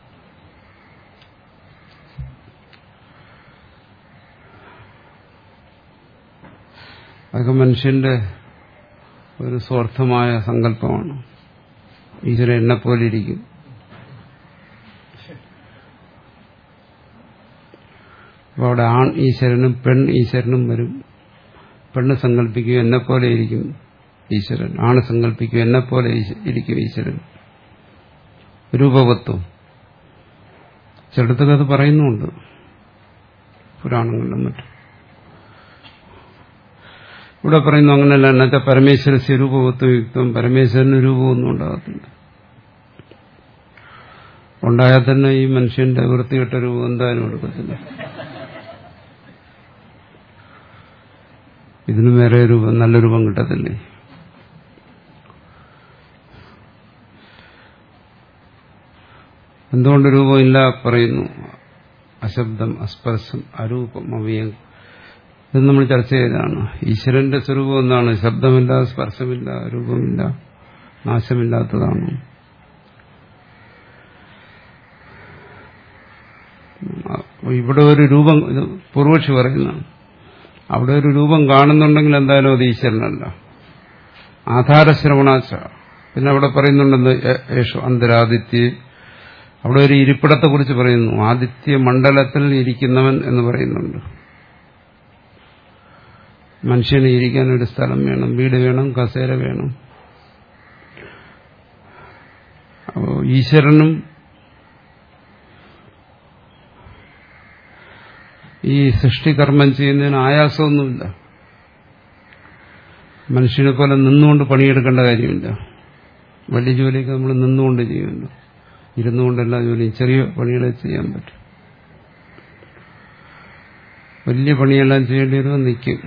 അതൊക്കെ മനുഷ്യന്റെ ഒരു സ്വാർത്ഥമായ സങ്കല്പമാണ് ഈശ്വരൻ എന്നെപ്പോലെ ഇരിക്കും അപ്പോൾ അവിടെ ആൺ ഈശ്വരനും പെൺ ഈശ്വരനും വരും പെണ്ണ് സങ്കല്പിക്കും എന്നെപ്പോലെ ഇരിക്കും ഈശ്വരൻ ആണ് സങ്കല്പിക്കും എന്നെപ്പോലെ ഇരിക്കും ഈശ്വരൻ രൂപവത്വം ചിലടത്തൊക്കെ അത് പറയുന്നുണ്ട് പുരാണങ്ങളിലും മറ്റും ഇവിടെ പറയുന്നു അങ്ങനെയല്ല എന്നുവെച്ചാൽ പരമേശ്വര സ്വരൂപവത്വം യുക്തം പരമേശ്വരന് രൂപമൊന്നും ഉണ്ടാകത്തില്ല ഉണ്ടായാൽ തന്നെ ഈ മനുഷ്യന്റെ വൃത്തികെട്ട രൂപം എന്തായാലും എടുക്കത്തില്ല ഇതിന് വേറെ രൂപം നല്ല രൂപം കിട്ടത്തില്ലേ എന്തുകൊണ്ട് രൂപമില്ല പറയുന്നു അശബ്ദം അസ്പർശം അരൂപം അവയം ഇത് നമ്മൾ ചർച്ച ചെയ്തതാണ് ഈശ്വരന്റെ സ്വരൂപം എന്താണ് ശബ്ദമില്ല സ്പർശമില്ല രൂപമില്ല നാശമില്ലാത്തതാണ് ഇവിടെ ഒരു രൂപം ഇത് പൂർവക്ഷി പറയുന്നതാണ് അവിടെ ഒരു രൂപം കാണുന്നുണ്ടെങ്കിൽ എന്തായാലും അത് ഈശ്വരനല്ല ആധാരശ്രവണാച്ച പിന്നെ അവിടെ പറയുന്നുണ്ടെന്ന് യേശു അന്തരാദിത്യ അവിടെ ഒരു ഇരിപ്പിടത്തെ കുറിച്ച് പറയുന്നു ആദിത്യ മണ്ഡലത്തിൽ ഇരിക്കുന്നവൻ എന്ന് പറയുന്നുണ്ട് മനുഷ്യന് ഇരിക്കാൻ ഒരു സ്ഥലം വേണം വീട് വേണം കസേര വേണം അപ്പോ ഈശ്വരനും ഈ സൃഷ്ടികർമ്മം ചെയ്യുന്നതിന് ആയാസമൊന്നുമില്ല മനുഷ്യനെ പോലെ നിന്നുകൊണ്ട് പണിയെടുക്കേണ്ട കാര്യമില്ല വലിയ ജോലിയൊക്കെ നമ്മൾ നിന്നുകൊണ്ട് ചെയ്യുമല്ലോ ഇരുന്നുകൊണ്ട് എല്ലാ ജോലിയും ചെറിയ പണികളെ ചെയ്യാൻ പറ്റും വലിയ പണിയെല്ലാം ചെയ്യേണ്ടി വരുമ്പോൾ നിൽക്കും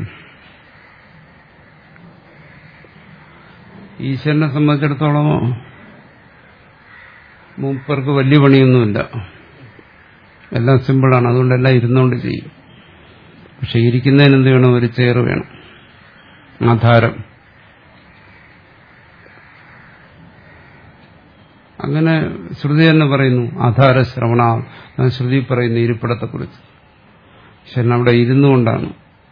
ഈശ്വരനെ സംബന്ധിച്ചിടത്തോളം മൂപ്പർക്ക് വലിയ പണിയൊന്നുമില്ല എല്ലാം സിമ്പിളാണ് അതുകൊണ്ട് എല്ലാം ഇരുന്നുകൊണ്ട് ചെയ്യും പക്ഷെ ഇരിക്കുന്നതിന് എന്ത് വേണം ഒരു ചെയർ വേണം ആധാരം അങ്ങനെ ശ്രുതി തന്നെ പറയുന്നു ആധാര ശ്രവണ ശ്രുതി പറയുന്നു ഇരിപ്പിടത്തെക്കുറിച്ച് ഈശ്വരൻ അവിടെ ഇരുന്നുകൊണ്ടാണ്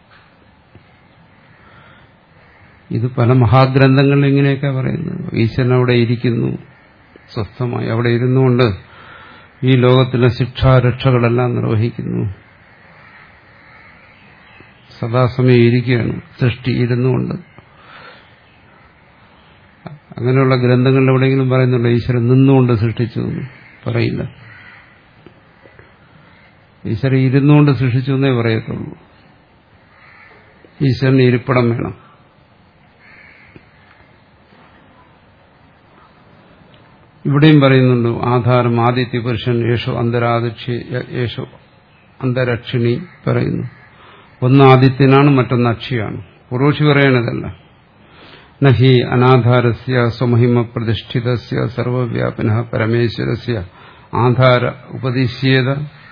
ഇത് പല മഹാഗ്രന്ഥങ്ങളിലും ഇങ്ങനെയൊക്കെ പറയുന്നു ഈശ്വരൻ അവിടെ ഇരിക്കുന്നു സ്വസ്ഥമായി അവിടെ ഇരുന്നുകൊണ്ട് ഈ ലോകത്തിലെ ശിക്ഷാരക്ഷകളെല്ലാം നിർവഹിക്കുന്നു സദാസമയം ഇരിക്കുകയാണ് സൃഷ്ടി ഇരുന്നുകൊണ്ട് അങ്ങനെയുള്ള ഗ്രന്ഥങ്ങളിൽ എവിടെയെങ്കിലും പറയുന്നുണ്ടോ ഈശ്വരൻ നിന്നുകൊണ്ട് സൃഷ്ടിച്ചു എന്ന് പറയില്ല ഈശ്വരൻ ഇരുന്നുകൊണ്ട് സൃഷ്ടിച്ചു എന്നേ പറയത്തുള്ളൂ ഈശ്വരന് ഇരിപ്പിടം വേണം ഇവിടെയും പറയുന്നുണ്ട് ആധാരം ആദിത്യ പുരുഷൻ യേശോ അന്തരാദക്ഷി യേശോ അന്തരക്ഷിണി പറയുന്നു ഒന്ന് ആദിത്യനാണ് മറ്റൊന്ന് അക്ഷിയാണ് പുറോഷി പറയണതല്ല നഹി അനാധാരസ്യ സ്വമഹിമ പ്രതിഷ്ഠിതസ്യ സർവവ്യാപിന പരമേശ്വരസ്യ ആധാര ഉപദിശ്യേത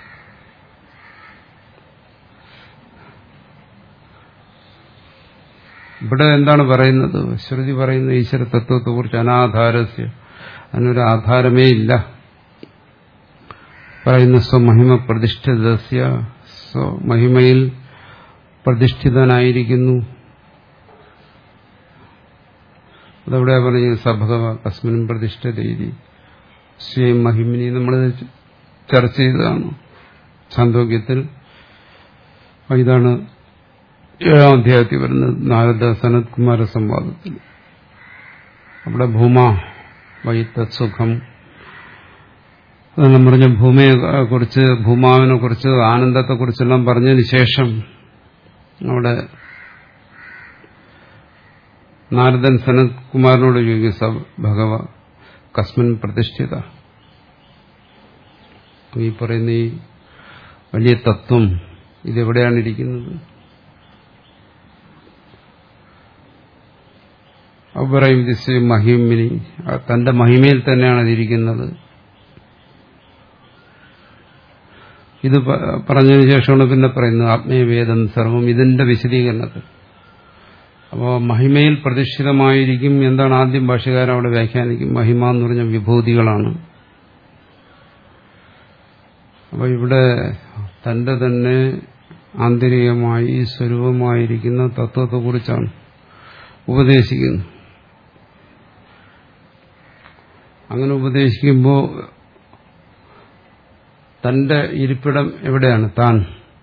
ഇവിടെ എന്താണ് പറയുന്നത് ശ്രുതി പറയുന്ന ഈശ്വര തത്വത്തെക്കുറിച്ച് അനാധാരസ്യ അതിനൊരു ആധാരമേ ഇല്ല പറയുന്ന സ്വമഹിമ പ്രതിഷ്ഠിതസ്യ സ്വമഹിമയിൽ പ്രതിഷ്ഠിതനായിരിക്കുന്നു അതെവിടെയാ പറഞ്ഞത് സഭഗവ കസ്മിനും പ്രതിഷ്ഠിത സ്വയം മഹിമിനി നമ്മൾ ചർച്ച ചെയ്തതാണ് ചാന്തോക്യത്തിൽ ഇതാണ് ഏഴാം അധ്യായത്തിൽ വരുന്നത് നാരദ സനത് കുമാര സംവാദത്തിൽ അവിടെ ഭൂമ വൈത്തത് സുഖം അതെല്ലാം പറഞ്ഞ ഭൂമിയെ കുറിച്ച് ഭൂമാവിനെ കുറിച്ച് ആനന്ദത്തെ കുറിച്ചെല്ലാം പറഞ്ഞതിന് ശേഷം അവിടെ നാരദൻ സനത് കുമാരനോട് ചോദിക്കും സ ഭഗവ കസ്മിൻ പ്രതിഷ്ഠിത ഈ പറയുന്ന ഈ വലിയ തത്വം ഇതെവിടെയാണ് ഇരിക്കുന്നത് അവ പറയും ദിസ് മഹിമിനി തന്റെ മഹിമയിൽ തന്നെയാണ് അതിരിക്കുന്നത് ഇത് പറഞ്ഞതിന് ശേഷമാണ് പിന്നെ പറയുന്നത് ആത്മീയവേദം സർവം ഇതിന്റെ വിശദീകരണത്തിൽ അപ്പോൾ മഹിമയിൽ പ്രതിഷ്ഠിതമായിരിക്കും എന്താണ് ആദ്യം ഭാഷകാരൻ അവിടെ വ്യാഖ്യാനിക്കും മഹിമ എന്ന് പറഞ്ഞ വിഭൂതികളാണ് അപ്പോൾ ഇവിടെ തന്റെ തന്നെ ആന്തരികമായി സ്വരൂപമായിരിക്കുന്ന തത്വത്തെക്കുറിച്ചാണ് ഉപദേശിക്കുന്നത് അങ്ങനെ ഉപദേശിക്കുമ്പോൾ തന്റെ ഇരിപ്പിടം എവിടെയാണ് താൻ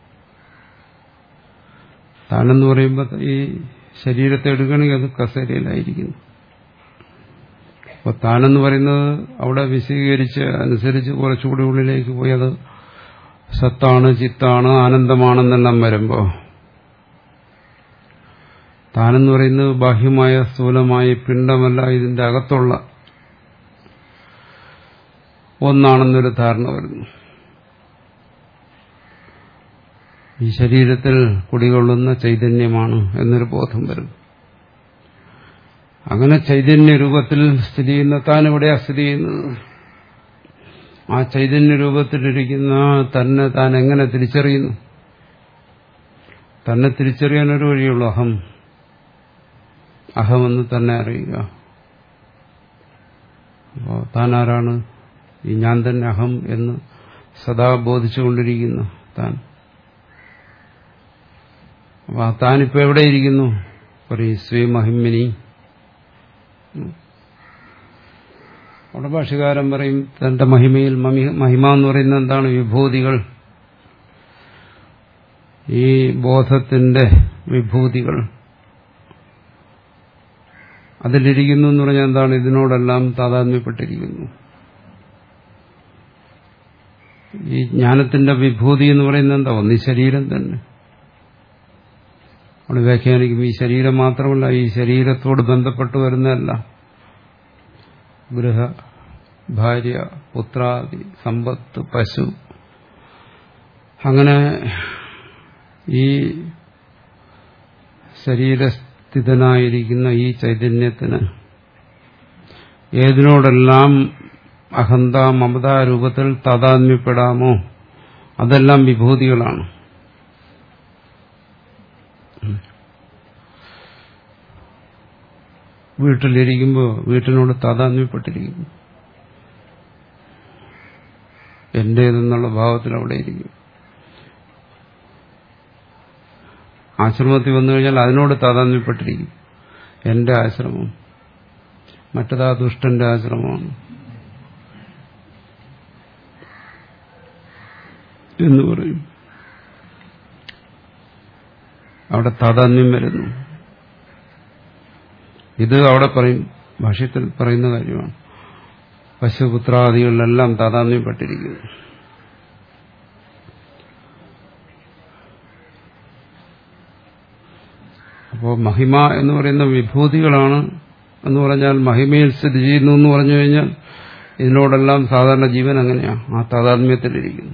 താനെന്ന് പറയുമ്പോൾ ഈ ശരീരത്തെ എടുക്കണമെങ്കിൽ അത് കസേരയിലായിരിക്കുന്നു അപ്പോൾ താനെന്ന് പറയുന്നത് അവിടെ വിശദീകരിച്ച് അനുസരിച്ച് കുറച്ചുകൂടി ഉള്ളിലേക്ക് പോയി അത് സത്താണ് ചിത്താണ് ആനന്ദമാണെന്നെല്ലാം വരുമ്പോൾ താനെന്ന് പറയുന്നത് ബാഹ്യമായ സ്ഥൂലമായ പിണ്ടമല്ല ഇതിന്റെ അകത്തുള്ള ഒന്നാണെന്നൊരു ധാരണ വരുന്നു ഈ ശരീരത്തിൽ കുടികൊള്ളുന്ന ചൈതന്യമാണ് എന്നൊരു ബോധം വരും അങ്ങനെ ചൈതന്യ രൂപത്തിൽ സ്ഥിതി ചെയ്യുന്ന താൻ എവിടെയാ സ്ഥിതി ചെയ്യുന്നത് ആ ചൈതന്യ രൂപത്തിലിരിക്കുന്ന തന്നെ താൻ എങ്ങനെ തിരിച്ചറിയുന്നു തന്നെ തിരിച്ചറിയാനൊരു വഴിയുള്ളൂ അഹം അഹമെന്ന് തന്നെ അറിയുക അപ്പോൾ താൻ ആരാണ് ഈ ഞാൻ തന്നെ അഹം എന്ന് സദാ ബോധിച്ചുകൊണ്ടിരിക്കുന്നു താൻ അപ്പൊ താനിപ്പോ എവിടെയിരിക്കുന്നു പറയും സ്വയമഹിമിനി അവിടെ ഭാഷകാരൻ പറയും തന്റെ മഹിമയിൽ മഹിമ എന്ന് പറയുന്നത് എന്താണ് വിഭൂതികൾ ഈ ബോധത്തിന്റെ വിഭൂതികൾ അതിലിരിക്കുന്നു എന്ന് പറഞ്ഞാൽ എന്താണ് ഇതിനോടെല്ലാം താതാത്മ്യപ്പെട്ടിരിക്കുന്നു ഈ ജ്ഞാനത്തിന്റെ വിഭൂതി എന്ന് പറയുന്നത് എന്താ ഒന്ന് ഈ ശരീരം തന്നെ അവിടെ വ്യാഖ്യാനിക്കും ഈ ശരീരം മാത്രമല്ല ഈ ശരീരത്തോട് ബന്ധപ്പെട്ട് വരുന്നതല്ല ഗൃഹ ഭാര്യ പുത്രാദി സമ്പത്ത് പശു അങ്ങനെ ഈ ശരീരസ്ഥിതനായിരിക്കുന്ന ഈ ചൈതന്യത്തിന് ഏതിനോടെല്ലാം അഹന്ത മമതാ രൂപത്തിൽ താതാത്മ്യപ്പെടാമോ അതെല്ലാം വിഭൂതികളാണ് വീട്ടിലിരിക്കുമ്പോൾ വീട്ടിനോട് താതാത്മ്യപ്പെട്ടിരിക്കുന്നു എന്റേതെന്നുള്ള ഭാവത്തിൽ അവിടെ ഇരിക്കും ആശ്രമത്തിൽ വന്നു കഴിഞ്ഞാൽ അതിനോട് താതാത്മ്യപ്പെട്ടിരിക്കും എന്റെ ആശ്രമം മറ്റതാ ദുഷ്ടന്റെ ആശ്രമമാണ് എന്ന് പറയും അവിടെ താതാത്മ്യം വരുന്നു ഇത് അവിടെ പറയും ഭാഷ്യത്തിൽ പറയുന്ന കാര്യമാണ് പശുപുത്രാദികളിലെല്ലാം താതാത്മ്യപ്പെട്ടിരിക്കുന്നു അപ്പോൾ മഹിമ എന്ന് പറയുന്ന വിഭൂതികളാണ് എന്ന് പറഞ്ഞാൽ മഹിമയിൽ സ്ഥിതി ചെയ്യുന്നു എന്ന് പറഞ്ഞു കഴിഞ്ഞാൽ ഇതിനോടെല്ലാം സാധാരണ ജീവൻ അങ്ങനെയാണ് ആ താതാത്മ്യത്തിലിരിക്കുന്നു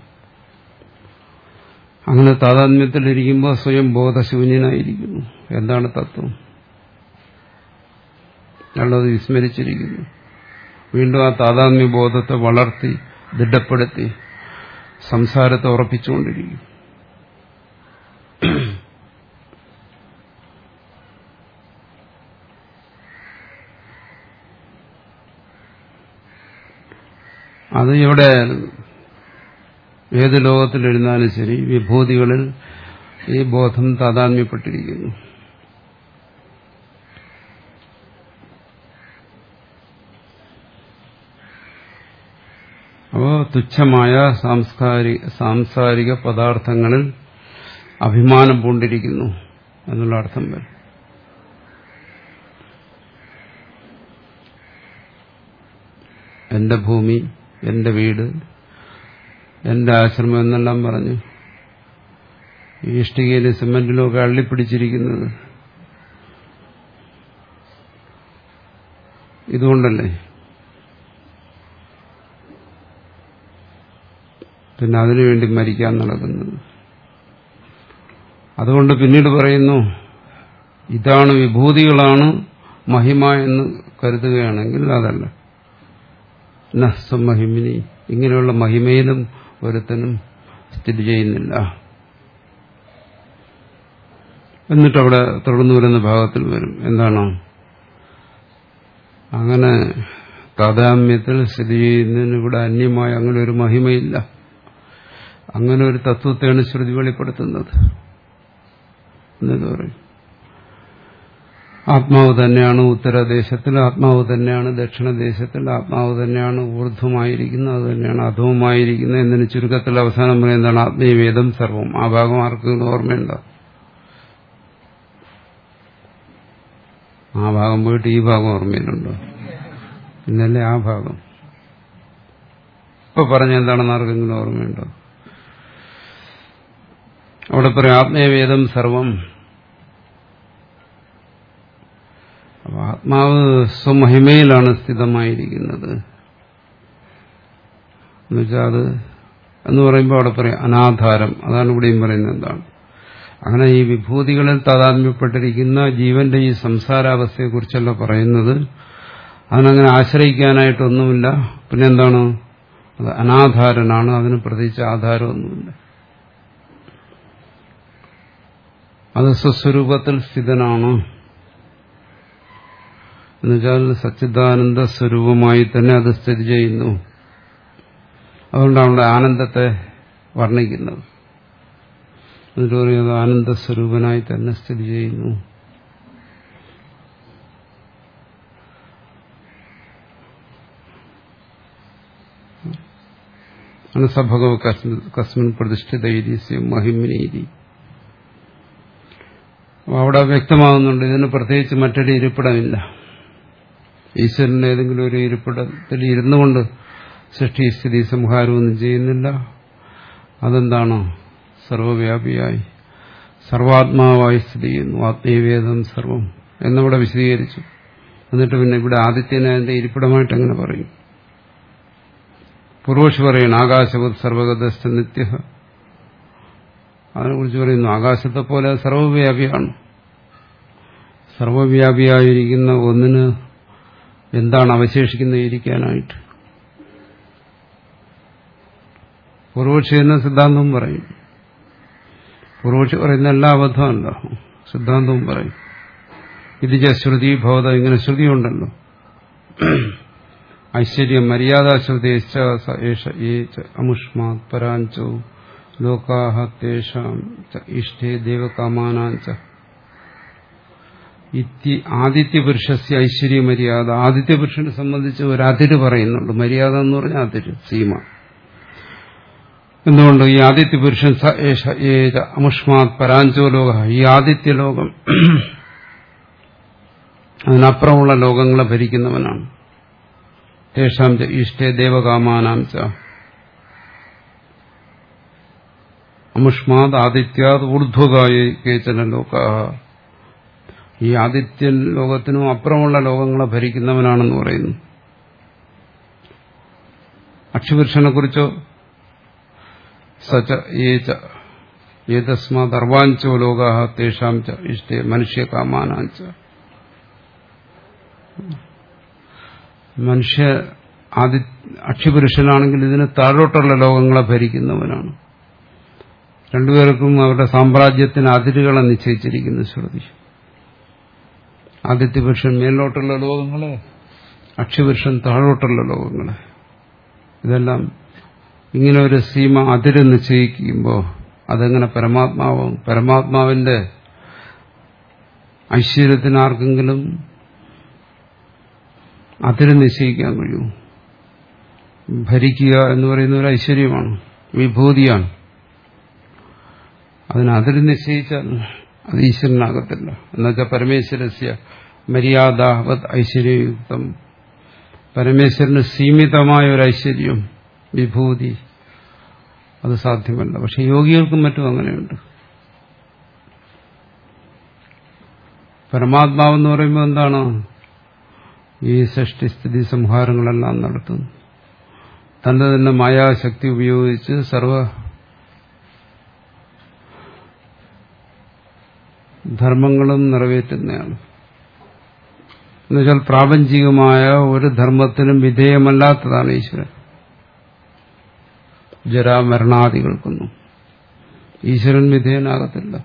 അങ്ങനെ താതാത്മ്യത്തിലിരിക്കുമ്പോൾ സ്വയം ബോധശൂന്യനായിരിക്കുന്നു എന്താണ് തത്വം ഉള്ളത് വിസ്മരിച്ചിരിക്കുന്നു വീണ്ടും ആ താതാത്മ്യ ബോധത്തെ വളർത്തി ദൃഢപ്പെടുത്തി സംസാരത്തെ ഉറപ്പിച്ചുകൊണ്ടിരിക്കും അത് ഇവിടെ ഏത് ലോകത്തിലിരുന്നാലും ശരി വിഭൂതികളിൽ ഈ ബോധം താതാത്മ്യപ്പെട്ടിരിക്കുന്നു അപ്പോൾ തുച്ഛമായ സാംസ്കാരിക സാംസാരിക പദാർത്ഥങ്ങളിൽ അഭിമാനം പൂണ്ടിരിക്കുന്നു എന്നുള്ള അർത്ഥം വരും എന്റെ ഭൂമി എന്റെ വീട് എന്റെ ആശ്രമം എന്നെല്ലാം പറഞ്ഞു ഈ ഇഷ്ടികയിലും സിമന്റിലും ഒക്കെ അള്ളിപ്പിടിച്ചിരിക്കുന്നത് ഇതുകൊണ്ടല്ലേ പിന്നെ അതിനുവേണ്ടി മരിക്കാൻ നടക്കുന്നത് അതുകൊണ്ട് പിന്നീട് പറയുന്നു ഇതാണ് വിഭൂതികളാണ് മഹിമ എന്ന് കരുതുകയാണെങ്കിൽ അതല്ല നസ്മഹിമിനി ഇങ്ങനെയുള്ള മഹിമയിലും ഒരുത്തനും സ്ഥിതി ചെയ്യുന്നില്ല എന്നിട്ടവിടെ തുടർന്നു വരുന്ന ഭാഗത്തിൽ വരും എന്താണ് അങ്ങനെ താതാമ്യത്തിൽ സ്ഥിതി ചെയ്യുന്നതിന് ഇവിടെ അന്യമായ അങ്ങനെ ഒരു മഹിമയില്ല അങ്ങനെ ഒരു തത്വത്തെയാണ് ശ്രുതി വെളിപ്പെടുത്തുന്നത് എന്നത് പറയും ആത്മാവ് തന്നെയാണ് ഉത്തരദേശത്തിൽ ആത്മാവ് തന്നെയാണ് ദക്ഷിണദേശത്തിൽ ആത്മാവ് തന്നെയാണ് ഊർധ്വമായിരിക്കുന്നത് അത് തന്നെയാണ് അധവുമായിരിക്കുന്നത് എന്നതിന് ചുരുക്കത്തിൽ അവസാനം പറയുന്നതാണ് ആത്മീയവേദം സർവം ആ ഭാഗം ആർക്കും ഓർമ്മയുണ്ടോ ആ ഭാഗം പോയിട്ട് ഈ ഭാഗം ഓർമ്മയിലുണ്ടോ ഇന്നല്ലേ ആ ഭാഗം ഇപ്പൊ പറഞ്ഞ എന്താണെന്ന് ആർക്കെങ്കിലും ഓർമ്മയുണ്ടോ അവിടെ പറയും ആത്മീയവേദം സർവം അപ്പൊ ആത്മാവ് സ്വമഹിമയിലാണ് സ്ഥിതമായിരിക്കുന്നത് എന്നുവെച്ചാൽ അത് എന്ന് പറയുമ്പോൾ അവിടെ പറയും അനാധാരം അതാണ് ഇവിടെയും പറയുന്നത് എന്താണ് അങ്ങനെ ഈ വിഭൂതികളിൽ താതാത്മ്യപ്പെട്ടിരിക്കുന്ന ജീവന്റെ ഈ സംസാരാവസ്ഥയെക്കുറിച്ചല്ല പറയുന്നത് അതിനങ്ങനെ ആശ്രയിക്കാനായിട്ടൊന്നുമില്ല പിന്നെ എന്താണ് അത് അനാധാരനാണ് അതിന് പ്രത്യേകിച്ച് ആധാരമൊന്നുമില്ല അത് സ്വസ്വരൂപത്തിൽ സ്ഥിതനാണ് എന്നുവെച്ചാൽ സച്ചിദാനന്ദ സ്വരൂപമായി തന്നെ അത് സ്ഥിതി ചെയ്യുന്നു അതുകൊണ്ടാണ് അവിടെ ആനന്ദത്തെ വർണ്ണിക്കുന്നത് എന്നിട്ട് പറയുന്നത് ആനന്ദസ്വരൂപനായി തന്നെ സ്ഥിതി ചെയ്യുന്നു അനസഭഗവ കസ്മിൻ പ്രതിഷ്ഠിത മഹിമിനീതി അവിടെ വ്യക്തമാകുന്നുണ്ട് ഇതിന് പ്രത്യേകിച്ച് മറ്റൊരു ഇരിപ്പിടമില്ല ഈശ്വരന്റെ ഏതെങ്കിലും ഒരു ഇരിപ്പിടത്തിൽ ഇരുന്നു കൊണ്ട് സൃഷ്ടി സ്ഥിതി സംഹാരമൊന്നും ചെയ്യുന്നില്ല അതെന്താണോ സർവവ്യാപിയായി സർവാത്മാവായി സ്ഥിതി ചെയ്യുന്നു ആത്മീയവേദം സർവം എന്നിവിടെ വിശദീകരിച്ചു എന്നിട്ട് പിന്നെ ഇവിടെ ആദിത്യനെ അതിന്റെ ഇരിപ്പിടമായിട്ട് അങ്ങനെ പറയും പൂർവക്ഷി പറയണം ആകാശവത് സർവഗതസ്ഥ നിത്യ അതിനെക്കുറിച്ച് പറയുന്നു ആകാശത്തെ പോലെ സർവവ്യാപിയാണ് സർവവ്യാപിയായിരിക്കുന്ന ഒന്നിന് എന്താണ് അവശേഷിക്കുന്നത് ഇരിക്കാനായിട്ട് പൂർവക്ഷി എന്ന സിദ്ധാന്തവും പറയും പൂർവക്ഷി പറയുന്ന എല്ലാ അബദ്ധമല്ല സിദ്ധാന്തവും പറയും ഇത് ശ്രുതി ഭവത ഇങ്ങനെ ശ്രുതിയുണ്ടല്ലോ ഐശ്വര്യം മര്യാദാശ്രുതേശ്ച അമുഷ്മാത് പരാഞ്ചോ ലോകാഹ തേഷാം ഇഷ്ടേ ദേവകാമാനാഞ്ച ഇത്തി ആദിത്യപുരുഷസ്യ ഐശ്വര്യ മര്യാദ ആദിത്യപുരുഷനെ സംബന്ധിച്ച് ഒരു അതിര് പറയുന്നുണ്ട് മര്യാദ എന്ന് പറഞ്ഞാൽ അതിര് സീമ എന്തുകൊണ്ട് ഈ ആദിത്യ പുരുഷൻ സ ഏഷ ഏജ അമുഷ്മാത് പരാഞ്ചോ ലോക ഈ ആദിത്യ ലോകം അതിനപ്പുറമുള്ള ലോകങ്ങളെ ഭരിക്കുന്നവനാണ് തേഷാം ച ഇഷ്ടേ ദേവകാമാനാം ച അമുഷ്മാത് ആദിത്യാത് ഊർധ്വകായ കേച്ചന ലോക ഈ ആദിത്യൻ ലോകത്തിനും അപ്പുറമുള്ള ലോകങ്ങളെ ഭരിക്കുന്നവനാണെന്ന് പറയുന്നു അക്ഷിപുരുഷനെ കുറിച്ചോ സച ഏച ഏതസ്മാത് അർവാഞ്ചോ ലോകാ തേഷാം ച ഇഷ്ടേ മനുഷ്യകാമാനാഞ്ച മനുഷ്യ ആദി അക്ഷിപുരുഷനാണെങ്കിൽ ഇതിന് താഴോട്ടുള്ള ലോകങ്ങളെ ഭരിക്കുന്നവനാണ് രണ്ടുപേർക്കും അവരുടെ സാമ്രാജ്യത്തിന് അതിരുകളെ നിശ്ചയിച്ചിരിക്കുന്നു ശ്രുതി ആദിത്യപുരുഷൻ മേലോട്ടുള്ള ലോകങ്ങളെ അക്ഷിപുരുഷൻ താഴോട്ടുള്ള ലോകങ്ങളെ ഇതെല്ലാം ഇങ്ങനെ ഒരു സീമ അതിര് നിശ്ചയിക്കുമ്പോൾ അതെങ്ങനെ പരമാത്മാവും പരമാത്മാവിന്റെ ഐശ്വര്യത്തിന് ആർക്കെങ്കിലും അതിര് നിശ്ചയിക്കാൻ കഴിയും ഭരിക്കുക എന്ന് പറയുന്ന ഒരു ഐശ്വര്യമാണ് വിഭൂതിയാണ് അതിന് അതിര് നിശ്ചയിച്ചാൽ അത് ഈശ്വരനാകത്തില്ല എന്നുവെച്ചാൽ പരമേശ്വരസ്യ മര്യാദാവത് ഐശ്വര്യയുക്തം പരമേശ്വരന് സീമിതമായ ഒരു ഐശ്വര്യം വിഭൂതി അത് സാധ്യമല്ല പക്ഷെ യോഗികൾക്കും മറ്റും അങ്ങനെയുണ്ട് പരമാത്മാവെന്ന് പറയുമ്പോൾ എന്താണ് ഈ സൃഷ്ടിസ്ഥിതി സംഹാരങ്ങളെല്ലാം നടത്തുന്നു തന്റെ തന്നെ മായാശക്തി ഉപയോഗിച്ച് സർവ ധർമ്മങ്ങളും നിറവേറ്റുന്നതാണ് എന്നുവെച്ചാൽ പ്രാപഞ്ചികമായ ഒരു ധർമ്മത്തിനും വിധേയമല്ലാത്തതാണ് ഈശ്വരൻ ജരാമരണാദികൾക്കൊന്നും ഈശ്വരൻ വിധേയനാകത്തില്ല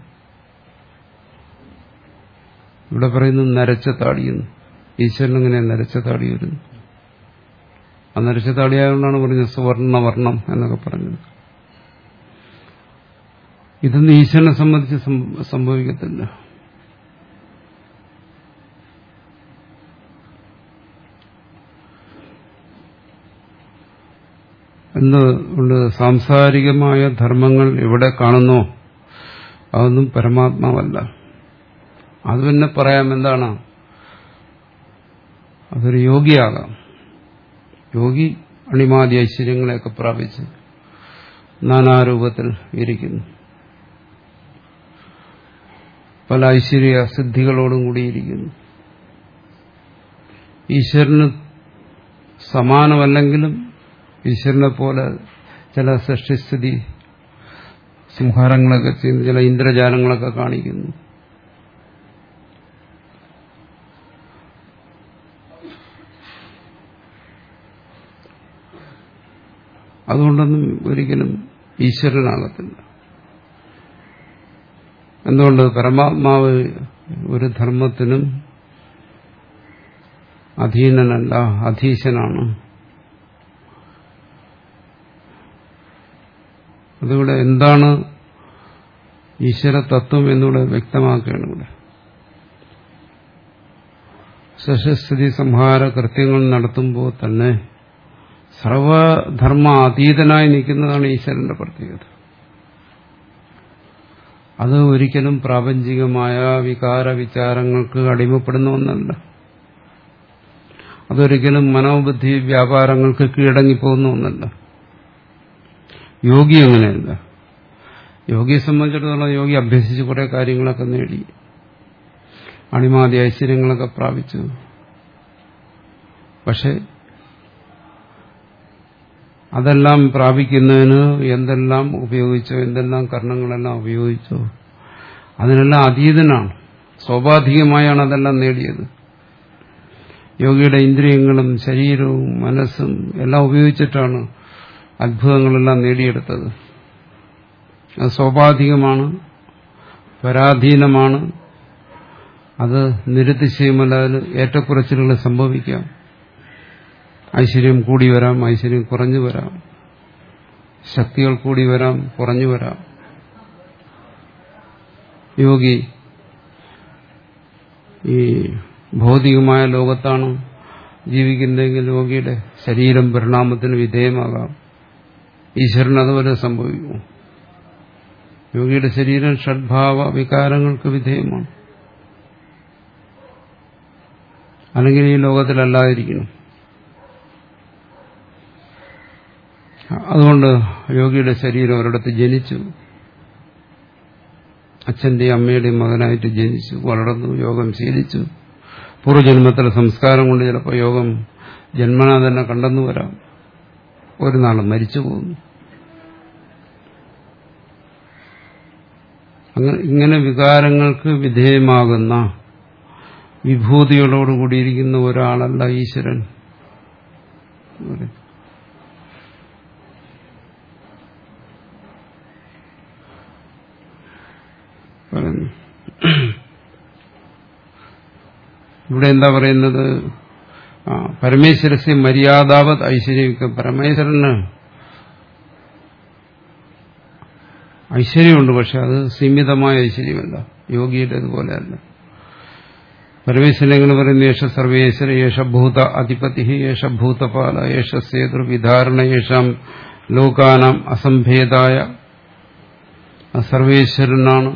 ഇവിടെ പറയുന്നു നരച്ച താടിയെന്ന് ഈശ്വരൻ എങ്ങനെ നരച്ച താടി വരുന്നു ആ നരച്ച താടിയായതുകൊണ്ടാണ് പറഞ്ഞത് സുവർണവർണം എന്നൊക്കെ പറഞ്ഞത് ഇതൊന്നും ഈശ്വരനെ സംബന്ധിച്ച് സംഭവിക്കത്തില്ല എന്തുകൊണ്ട് സാംസാരികമായ ധർമ്മങ്ങൾ എവിടെ കാണുന്നോ അതൊന്നും പരമാത്മാവല്ല അത് പിന്നെ പറയാം എന്താണ് അതൊരു യോഗിയാകാം യോഗി അണിമാതി ഐശ്വര്യങ്ങളെയൊക്കെ പ്രാപിച്ച് നാനാരൂപത്തിൽ ഇരിക്കുന്നു പല ഐശ്വര്യ സിദ്ധികളോടും കൂടിയിരിക്കുന്നു ഈശ്വരന് സമാനമല്ലെങ്കിലും ഈശ്വരനെ പോലെ ചില സൃഷ്ടിസ്ഥിതി സംഹാരങ്ങളൊക്കെ ചെയ്യുന്നു ചില ഇന്ദ്രജാലങ്ങളൊക്കെ കാണിക്കുന്നു അതുകൊണ്ടൊന്നും ഒരിക്കലും ഈശ്വരനാകത്തില്ല എന്തുകൊണ്ട് പരമാത്മാവ് ഒരു ധർമ്മത്തിനും അധീനനല്ല അധീശനാണ് അതിവിടെ എന്താണ് ഈശ്വര തത്വം എന്നിവിടെ വ്യക്തമാക്കുകയാണ് ഇവിടെ സശസ്ഥിതി സംഹാര കൃത്യങ്ങൾ നടത്തുമ്പോൾ തന്നെ സർവധർമ്മ അതീതനായി നിൽക്കുന്നതാണ് ഈശ്വരന്റെ പ്രത്യേകത അത് ഒരിക്കലും പ്രാപഞ്ചികമായ വികാര വിചാരങ്ങൾക്ക് അടിമപ്പെടുന്ന ഒന്നല്ല അതൊരിക്കലും മനോബുദ്ധി വ്യാപാരങ്ങൾക്ക് കീഴടങ്ങിപ്പോകുന്ന ഒന്നല്ല യോഗി അങ്ങനെയല്ല യോഗിയെ സംബന്ധിച്ചിടത്തോളം യോഗി അഭ്യസിച്ച് കുറെ കാര്യങ്ങളൊക്കെ നേടി അണിമാതി ഐശ്വര്യങ്ങളൊക്കെ പ്രാപിച്ചു പക്ഷെ അതെല്ലാം പ്രാപിക്കുന്നതിന് എന്തെല്ലാം ഉപയോഗിച്ചോ എന്തെല്ലാം കർണങ്ങളെല്ലാം ഉപയോഗിച്ചോ അതിനെല്ലാം അതീതനാണ് സ്വാഭാവികമായാണ് അതെല്ലാം നേടിയത് യോഗിയുടെ ഇന്ദ്രിയങ്ങളും ശരീരവും മനസ്സും എല്ലാം ഉപയോഗിച്ചിട്ടാണ് അത്ഭുതങ്ങളെല്ലാം നേടിയെടുത്തത് അത് സ്വാഭാവികമാണ് പരാധീനമാണ് അത് നിരതിശയമല്ല അതിന് ഏറ്റക്കുറച്ചിലുകൾ സംഭവിക്കാം ഐശ്വര്യം കൂടി വരാം ഐശ്വര്യം കുറഞ്ഞു വരാം ശക്തികൾ കൂടി വരാം കുറഞ്ഞു വരാം യോഗി ഈ ഭൗതികമായ ലോകത്താണ് ജീവിക്കുന്നതെങ്കിൽ യോഗിയുടെ ശരീരം പരിണാമത്തിന് വിധേയമാകാം ഈശ്വരൻ അതുപോലെ സംഭവിക്കുമോ യോഗിയുടെ ശരീരം ഷഡ്ഭാവ വികാരങ്ങൾക്ക് വിധേയമാണ് അല്ലെങ്കിൽ ഈ ലോകത്തിലല്ലാതിരിക്കണം അതുകൊണ്ട് യോഗിയുടെ ശരീരം ഒരിടത്ത് ജനിച്ചു അച്ഛന്റെയും അമ്മയുടെയും മകനായിട്ട് ജനിച്ചു വളർന്നു യോഗം ശീലിച്ചു പൂർവ്വജന്മത്തിലെ സംസ്കാരം കൊണ്ട് ചിലപ്പോൾ യോഗം ജന്മന തന്നെ കണ്ടെന്നു വരാം ഒരു നാൾ മരിച്ചു പോകുന്നു അങ്ങനെ ഇങ്ങനെ വികാരങ്ങൾക്ക് വിധേയമാകുന്ന വിഭൂതികളോടുകൂടിയിരിക്കുന്ന ഒരാളല്ല ഈശ്വരൻ പറയുന്നു ഇവിടെ എന്താ പറയുന്നത് ആ പരമേശ്വരസ്യ മര്യാദാവത് ഐശ്വര്യമിക്ക പരമേശ്വരന് ഐശ്വര്യമുണ്ട് പക്ഷെ അത് സീമിതമായ ഐശ്വര്യമല്ല യോഗിയുടേതുപോലെയല്ല പരമേശ്വരൻ എങ്ങനെ പറയുന്നു യേശ സർവേശ്വര യേശ ഭൂത അധിപതി യേശ ഭൂതപാല യേശ സേതൃ വിധാരണ യേശാം ലോകാനാം അസംഭേദായ സർവേശ്വരനാണ്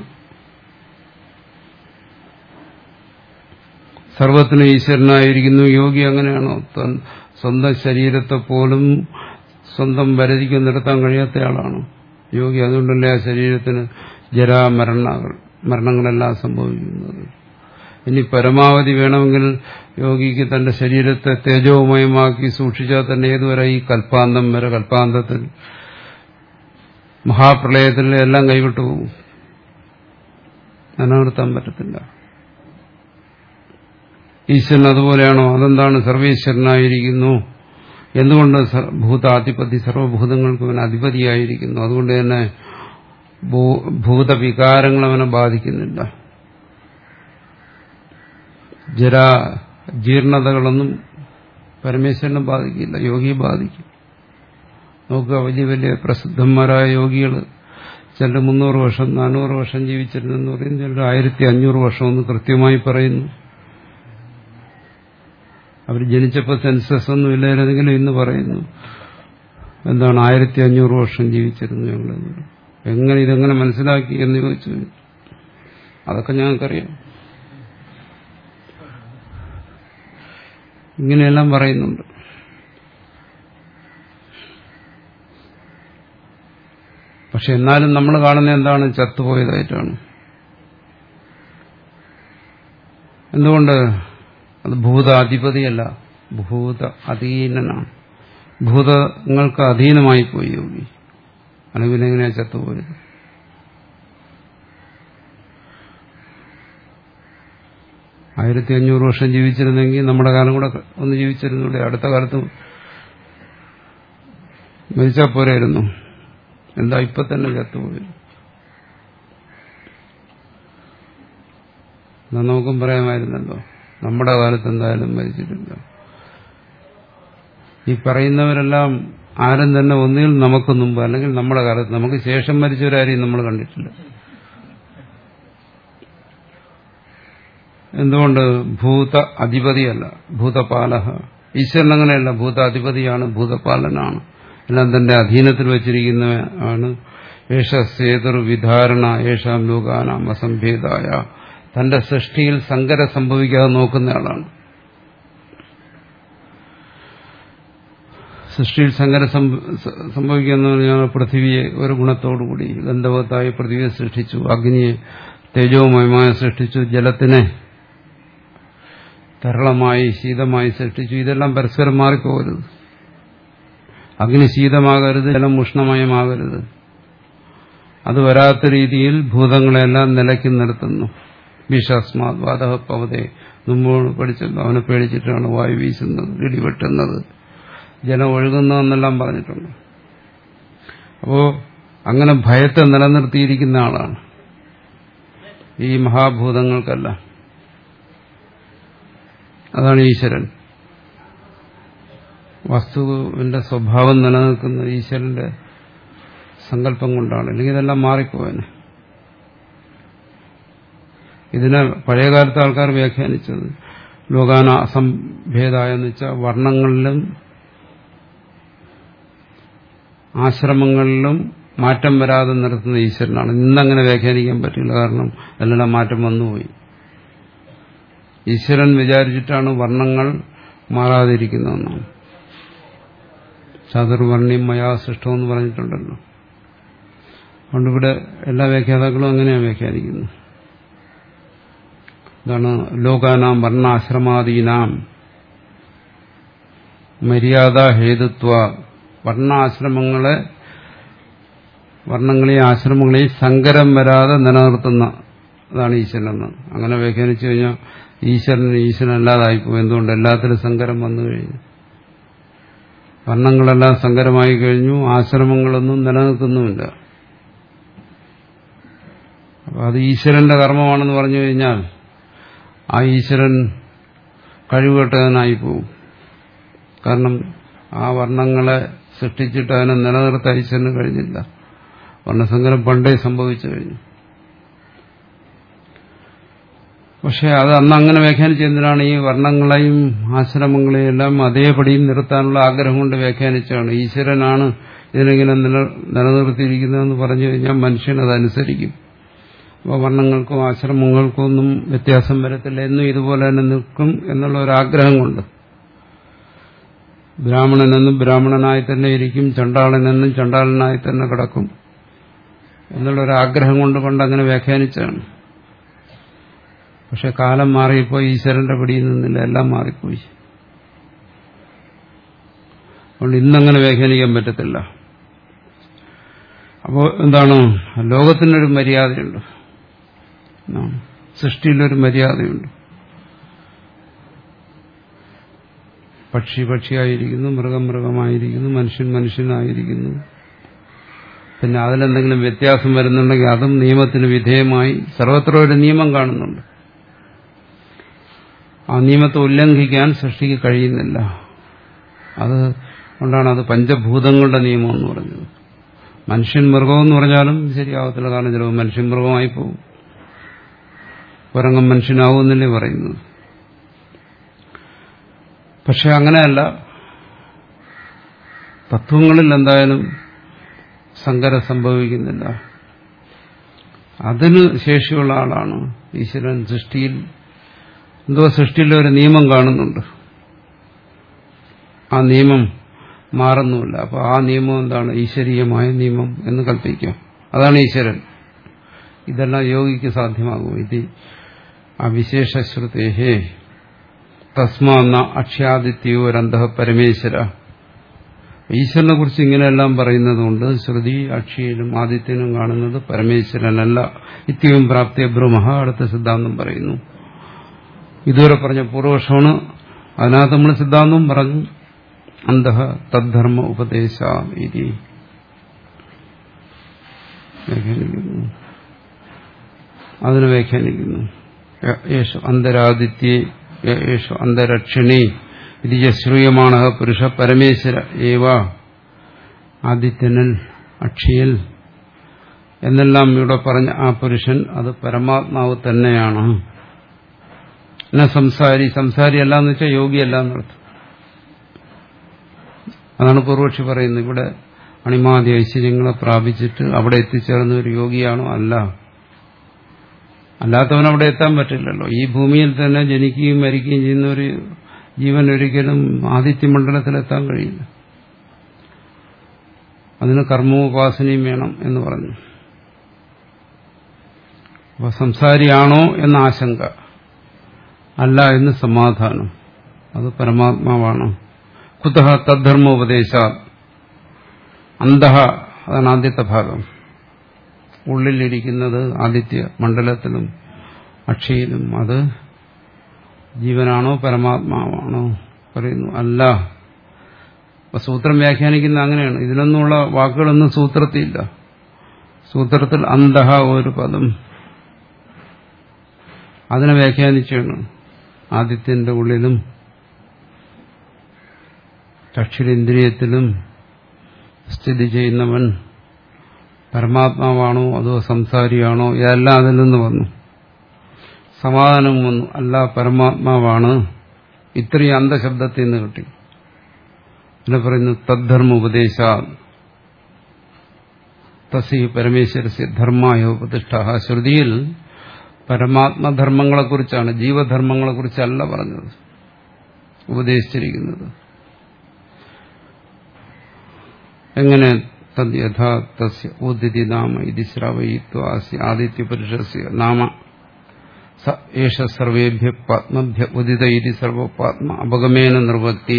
സർവത്തിനും ഈശ്വരനായിരിക്കുന്നു യോഗി അങ്ങനെയാണോ സ്വന്തം ശരീരത്തെ പോലും സ്വന്തം വരതിക്ക് നിർത്താൻ കഴിയാത്തയാളാണ് യോഗി അതുകൊണ്ടല്ലേ ആ ശരീരത്തിന് ജരാമരണങ്ങൾ മരണങ്ങളെല്ലാം സംഭവിക്കുന്നത് ഇനി പരമാവധി വേണമെങ്കിൽ യോഗിക്ക് തന്റെ ശരീരത്തെ തേജോമയമാക്കി സൂക്ഷിച്ചാൽ തന്നെ ഏതുവരെ ഈ കൽപ്പാന്തം വരെ കൽപ്പാന്തത്തിൽ മഹാപ്രളയത്തിൽ എല്ലാം കൈവിട്ടു പോകും നിലനിർത്താൻ പറ്റത്തില്ല ഈശ്വരൻ അതുപോലെയാണോ അതെന്താണ് സർവേശ്വരനായിരിക്കുന്നു എന്തുകൊണ്ട് ഭൂതാധിപതി സർവഭൂതങ്ങൾക്കും അവൻ അധിപതിയായിരിക്കുന്നു അതുകൊണ്ട് തന്നെ ഭൂതവികാരങ്ങൾ അവനെ ബാധിക്കുന്നില്ല ജരാ ജീർണതകളൊന്നും പരമേശ്വരനെ ബാധിക്കില്ല യോഗിയെ ബാധിക്കും നോക്കുക വലിയ വലിയ പ്രസിദ്ധന്മാരായ യോഗികൾ ചിലർ മുന്നൂറ് വർഷം നാനൂറ് വർഷം ജീവിച്ചിരുന്നെന്ന് പറയും ചിലർ ആയിരത്തി അഞ്ഞൂറ് വർഷം എന്ന് കൃത്യമായി പറയുന്നു അവർ ജനിച്ചപ്പോൾ സെൻസസ് ഒന്നും ഇല്ലായിരുന്നെങ്കിലും ഇന്ന് പറയുന്നു എന്താണ് ആയിരത്തി അഞ്ഞൂറ് വർഷം ജീവിച്ചിരുന്നു ഞങ്ങൾ എങ്ങനെ ഇതെങ്ങനെ മനസ്സിലാക്കി എന്ന് ചോദിച്ചു അതൊക്കെ ഞങ്ങൾക്കറിയാം ഇങ്ങനെയെല്ലാം പറയുന്നുണ്ട് പക്ഷെ എന്നാലും നമ്മൾ കാണുന്ന എന്താണ് ചത്തുപോയതായിട്ടാണ് എന്തുകൊണ്ട് അത് ഭൂതാധിപതിയല്ല ഭൂത അധീനനാണ് ഭൂതങ്ങൾക്ക് അധീനമായി പോയി യോഗി അല്ലെങ്കിൽ പിന്നെ എങ്ങനെയാ ചത്തുപോയത് ആയിരത്തി അഞ്ഞൂറ് വർഷം ജീവിച്ചിരുന്നെങ്കിൽ നമ്മുടെ കാലം കൂടെ ഒന്ന് ജീവിച്ചിരുന്നൂടെ അടുത്ത കാലത്ത് മരിച്ചാൽ പോരായിരുന്നു എന്താ ഇപ്പൊ തന്നെ ചത്തുപോയത് എന്നാ നമുക്കും പറയാമായിരുന്നല്ലോ നമ്മുടെ കാലത്ത് എന്തായാലും മരിച്ചിട്ടില്ല ഈ പറയുന്നവരെല്ലാം ആരും തന്നെ ഒന്നുകിൽ നമുക്ക് മുമ്പ് അല്ലെങ്കിൽ നമ്മുടെ കാലത്ത് നമുക്ക് ശേഷം മരിച്ചവരാരെയും നമ്മൾ കണ്ടിട്ടില്ല എന്തുകൊണ്ട് ഭൂത അധിപതിയല്ല ഭൂതപാലഹ ഈശ്വരൻ അങ്ങനെയല്ല ഭൂതാധിപതിയാണ് ഭൂതപാലനാണ് എല്ലാം തന്റെ അധീനത്തിൽ വച്ചിരിക്കുന്നതാണ് ഏഷ സേതുർ വിധാരണ ഏഷാം ലോകാനാം അസംഭേദായ തന്റെ സൃഷ്ടിയിൽ സങ്കര സംഭവിക്കാതെ നോക്കുന്നയാളാണ് സൃഷ്ടിയിൽ സങ്കര സംഭവിക്കുക എന്ന് പറഞ്ഞാൽ പൃഥ്വിയെ ഒരു ഗുണത്തോടുകൂടി ഗന്ധവത്തായി പൃഥ്വിയെ സൃഷ്ടിച്ചു അഗ്നിയെ തേജോമയമായി സൃഷ്ടിച്ചു ജലത്തിനെ തരളമായി ശീതമായി സൃഷ്ടിച്ചു ഇതെല്ലാം പരസ്പരം മാറിപ്പോകരുത് അഗ്നി ശീതമാകരുത് ജലം ഉഷ്ണമയമാകരുത് അത് വരാത്ത രീതിയിൽ ഭൂതങ്ങളെല്ലാം നിലയ്ക്ക് നിർത്തുന്നു വിഷാസ്മാത് വാതഹ പവതെ മുമ്പോട് പഠിച്ചല്ലോ അവനെ പേടിച്ചിട്ടാണ് വായു വീശുന്നത് ഇടിവെട്ടുന്നത് ജലം ഒഴുകുന്നതെന്നെല്ലാം പറഞ്ഞിട്ടുണ്ട് അപ്പോ അങ്ങനെ ഭയത്തെ നിലനിർത്തിയിരിക്കുന്ന ആളാണ് ഈ മഹാഭൂതങ്ങൾക്കെല്ലാം അതാണ് ഈശ്വരൻ വസ്തുവിന്റെ സ്വഭാവം നിലനിൽക്കുന്ന ഈശ്വരന്റെ സങ്കല്പം കൊണ്ടാണ് അല്ലെങ്കിൽ ഇതെല്ലാം മാറിപ്പോയനെ ഇതിനെ പഴയകാലത്തെ ആൾക്കാർ വ്യാഖ്യാനിച്ചത് ലോകാന അസംഭേദ എന്ന് വെച്ചാൽ വർണ്ണങ്ങളിലും ആശ്രമങ്ങളിലും മാറ്റം വരാതെ നിർത്തുന്ന ഈശ്വരനാണ് ഇന്നങ്ങനെ വ്യാഖ്യാനിക്കാൻ പറ്റില്ല കാരണം എല്ലാം മാറ്റം വന്നുപോയി ഈശ്വരൻ വിചാരിച്ചിട്ടാണ് വർണ്ണങ്ങൾ മാറാതിരിക്കുന്നതെന്നാണ് ചതുർവർണ്ണ്യം മയാ സൃഷ്ടമെന്ന് പറഞ്ഞിട്ടുണ്ടല്ലോ അതുകൊണ്ട് ഇവിടെ എല്ലാ വ്യാഖ്യാതാക്കളും അങ്ങനെയാണ് വ്യാഖ്യാനിക്കുന്നത് ഇതാണ് ലോകാനാം വർണ്ണാശ്രമാദീനാം മര്യാദ ഹേതുത്വ വർണ്ണാശ്രമങ്ങളെ വർണ്ണങ്ങളെയും ആശ്രമങ്ങളെയും സങ്കരം വരാതെ നിലനിർത്തുന്ന അതാണ് ഈശ്വരനെന്ന് അങ്ങനെ വ്യാഖ്യാനിച്ചു കഴിഞ്ഞാൽ ഈശ്വരൻ ഈശ്വരൻ അല്ലാതായിപ്പോ എന്തുകൊണ്ട് എല്ലാത്തിലും സങ്കരം വന്നു കഴിഞ്ഞു വർണ്ണങ്ങളെല്ലാം സങ്കരമായി കഴിഞ്ഞു ആശ്രമങ്ങളൊന്നും നിലനിൽക്കുന്നുമില്ല അപ്പൊ അത് ഈശ്വരന്റെ കർമ്മമാണെന്ന് പറഞ്ഞു കഴിഞ്ഞാൽ ആ ഈശ്വരൻ കഴിവുകെട്ടവനായി പോകും കാരണം ആ വർണ്ണങ്ങളെ സൃഷ്ടിച്ചിട്ട് അതിനെ നിലനിർത്താൻ ഈശ്വരന് കഴിഞ്ഞില്ല വർണ്ണസങ്കരം പണ്ടേ സംഭവിച്ചു കഴിഞ്ഞു പക്ഷെ അത് അന്ന് അങ്ങനെ വ്യാഖ്യാനിച്ച എന്തിനാണ് ഈ വർണ്ണങ്ങളെയും ആശ്രമങ്ങളെയും എല്ലാം അതേപടി നിർത്താനുള്ള ആഗ്രഹം കൊണ്ട് വ്യാഖ്യാനിച്ചാണ് ഈശ്വരനാണ് ഇതിനെങ്ങനെ നില നിലനിർത്തിയിരിക്കുന്നതെന്ന് പറഞ്ഞു കഴിഞ്ഞാൽ മനുഷ്യൻ അതനുസരിക്കും അപ്പോൾ വർണ്ണങ്ങൾക്കും ആശ്രമങ്ങൾക്കും ഒന്നും വ്യത്യാസം വരത്തില്ല എന്നും ഇതുപോലെ തന്നെ നിൽക്കും എന്നുള്ള ഒരു ആഗ്രഹം കൊണ്ട് ബ്രാഹ്മണനെന്നും ബ്രാഹ്മണനായി തന്നെ ഇരിക്കും ചണ്ടാളനെന്നും ചണ്ടാളനായി തന്നെ കിടക്കും എന്നുള്ള ഒരു ആഗ്രഹം കൊണ്ട് കൊണ്ട് അങ്ങനെ വ്യാഖ്യാനിച്ചാണ് പക്ഷെ കാലം മാറിയപ്പോൾ ഈശ്വരന്റെ പിടിയിൽ നിന്നില്ല എല്ലാം മാറിപ്പോയി അതുകൊണ്ട് ഇന്നങ്ങനെ വ്യാഖ്യാനിക്കാൻ പറ്റത്തില്ല അപ്പോൾ എന്താണ് ലോകത്തിനൊരു മര്യാദയുണ്ട് സൃഷ്ടിയിലൊരു മര്യാദയുണ്ട് പക്ഷി പക്ഷിയായിരിക്കുന്നു മൃഗം മൃഗമായിരിക്കുന്നു മനുഷ്യൻ മനുഷ്യനായിരിക്കുന്നു പിന്നെ അതിലെന്തെങ്കിലും വ്യത്യാസം വരുന്നുണ്ടെങ്കിൽ അതും നിയമത്തിന് വിധേയമായി സർവത്ര ഒരു നിയമം കാണുന്നുണ്ട് ആ നിയമത്തെ ഉല്ലംഘിക്കാൻ സൃഷ്ടിക്ക് കഴിയുന്നില്ല അത് കൊണ്ടാണ് അത് പഞ്ചഭൂതങ്ങളുടെ നിയമം എന്ന് പറഞ്ഞത് മനുഷ്യൻ മൃഗമെന്ന് പറഞ്ഞാലും ശരിയാവത്തില്ല കാരണം ചിലപ്പോൾ മനുഷ്യൻ മൃഗമായി പോകും കുരങ്ങം മനുഷ്യനാവുന്നല്ലേ പറയുന്നത് പക്ഷെ അങ്ങനെയല്ല തത്വങ്ങളിൽ എന്തായാലും സങ്കരം സംഭവിക്കുന്നില്ല അതിന് ശേഷിയുള്ള ആളാണ് ഈശ്വരൻ സൃഷ്ടിയിൽ എന്തോ സൃഷ്ടിയിലെ ഒരു നിയമം കാണുന്നുണ്ട് ആ നിയമം മാറുന്നുമില്ല അപ്പൊ ആ നിയമം എന്താണ് ഈശ്വരീയമായ നിയമം എന്ന് കൽപ്പിക്കാം അതാണ് ഈശ്വരൻ ഇതെല്ലാം യോഗിക്ക് സാധ്യമാകും ഇത് ആ വിശേഷശ്രുതേഹേ തസ്മാന്ന അക്ഷ്യാദിത്യോരന്ത പരമേശ്വര ഈശ്വരനെ കുറിച്ച് ഇങ്ങനെയെല്ലാം പറയുന്നതുകൊണ്ട് ശ്രുതി അക്ഷിയിലും ആദിത്യനും കാണുന്നത് പരമേശ്വരനല്ല ഇത്യവും പ്രാപ്തിയ ബ്രഹ്മ അടുത്ത സിദ്ധാന്തം പറയുന്നു ഇതുവരെ പറഞ്ഞ പൂർവക്ഷമാണ് അതിനകത്ത് നമ്മൾ സിദ്ധാന്തവും പറഞ്ഞു അന്ത തദ്ധർമ്മ ഉപദേശ ഇതി വ്യാഖ്യാനിക്കുന്നു അതിന് വ്യാഖ്യാനിക്കുന്നു യേശു അന്തരാദിത്യ യേശു അന്തരക്ഷിണി ഇത് ശ്രൂയമാണ് പുരുഷ പരമേശ്വര ഏവ ആദിത്യനിൽ അക്ഷിയൽ എന്നെല്ലാം ഇവിടെ പറഞ്ഞ ആ പുരുഷൻ അത് പരമാത്മാവ് തന്നെയാണ് എന്നെ സംസാരി സംസാരി അല്ല എന്ന് വെച്ചാൽ യോഗിയല്ല എന്നർത്ഥം അതാണ് പൂർവക്ഷി പറയുന്നത് ഇവിടെ അണിമാതി ഐശ്വര്യങ്ങളെ പ്രാപിച്ചിട്ട് അവിടെ എത്തിച്ചേർന്ന ഒരു യോഗിയാണോ അല്ല അല്ലാത്തവൻ അവിടെ എത്താൻ പറ്റില്ലല്ലോ ഈ ഭൂമിയിൽ തന്നെ ജനിക്കുകയും മരിക്കുകയും ചെയ്യുന്ന ഒരു ജീവൻ ഒരിക്കലും ആദിത്യമണ്ഡലത്തിൽ എത്താൻ കഴിയില്ല അതിന് കർമ്മോപാസനയും വേണം എന്ന് പറഞ്ഞു അപ്പൊ സംസാരിയാണോ എന്ന ആശങ്ക അല്ല എന്ന് സമാധാനം അത് പരമാത്മാവാണ് കുതഹ തദ്ധർമ്മോപദേശ അന്തഹ അതാണ് ആദ്യത്തെ ഭാഗം ഉള്ളിലിരിക്കുന്നത് ആദിത്യ മണ്ഡലത്തിലും അക്ഷയിലും അത് ജീവനാണോ പരമാത്മാവാണോ പറയുന്നു അല്ല അപ്പൊ സൂത്രം വ്യാഖ്യാനിക്കുന്ന അങ്ങനെയാണ് ഇതിനൊന്നുമുള്ള വാക്കുകളൊന്നും സൂത്രത്തിലില്ല സൂത്രത്തിൽ അന്തഹ ഒരു പദം അതിനെ വ്യാഖ്യാനിച്ചാണ് ആദിത്യന്റെ ഉള്ളിലും ചക്ഷുരേന്ദ്രിയത്തിലും സ്ഥിതി ചെയ്യുന്നവൻ പരമാത്മാവാണോ അതോ സംസാരിയാണോ ഇതെല്ലാം അതിൽ നിന്ന് വന്നു സമാധാനം വന്നു അല്ല പരമാത്മാവാണ് ഇത്രയും അന്ധശബ്ദത്തിൽ നിന്ന് കിട്ടി പിന്നെ പറയുന്നു തദ്ധർമ്മ ഉപദേശ തസി പരമേശ്വരസ്യ ധർമായ ഉപതിഷ്ഠ ശ്രുതിയിൽ പരമാത്മധർമ്മങ്ങളെക്കുറിച്ചാണ് ജീവധർമ്മങ്ങളെക്കുറിച്ചല്ല പറഞ്ഞത് ഉപദേശിച്ചിരിക്കുന്നത് എങ്ങനെ തദ് യഥാ തസ്യ ഉദിതി നാമ ഇതി ശ്രാവയിത്വ ആദിത്യ പുരുഷസ്യ നാമ സ ഏഷ സർവേഭ്യ പാത്മഭ്യ ഉദിത ഇതി സർവപാത്മ അപഗമേന നിർവൃത്തി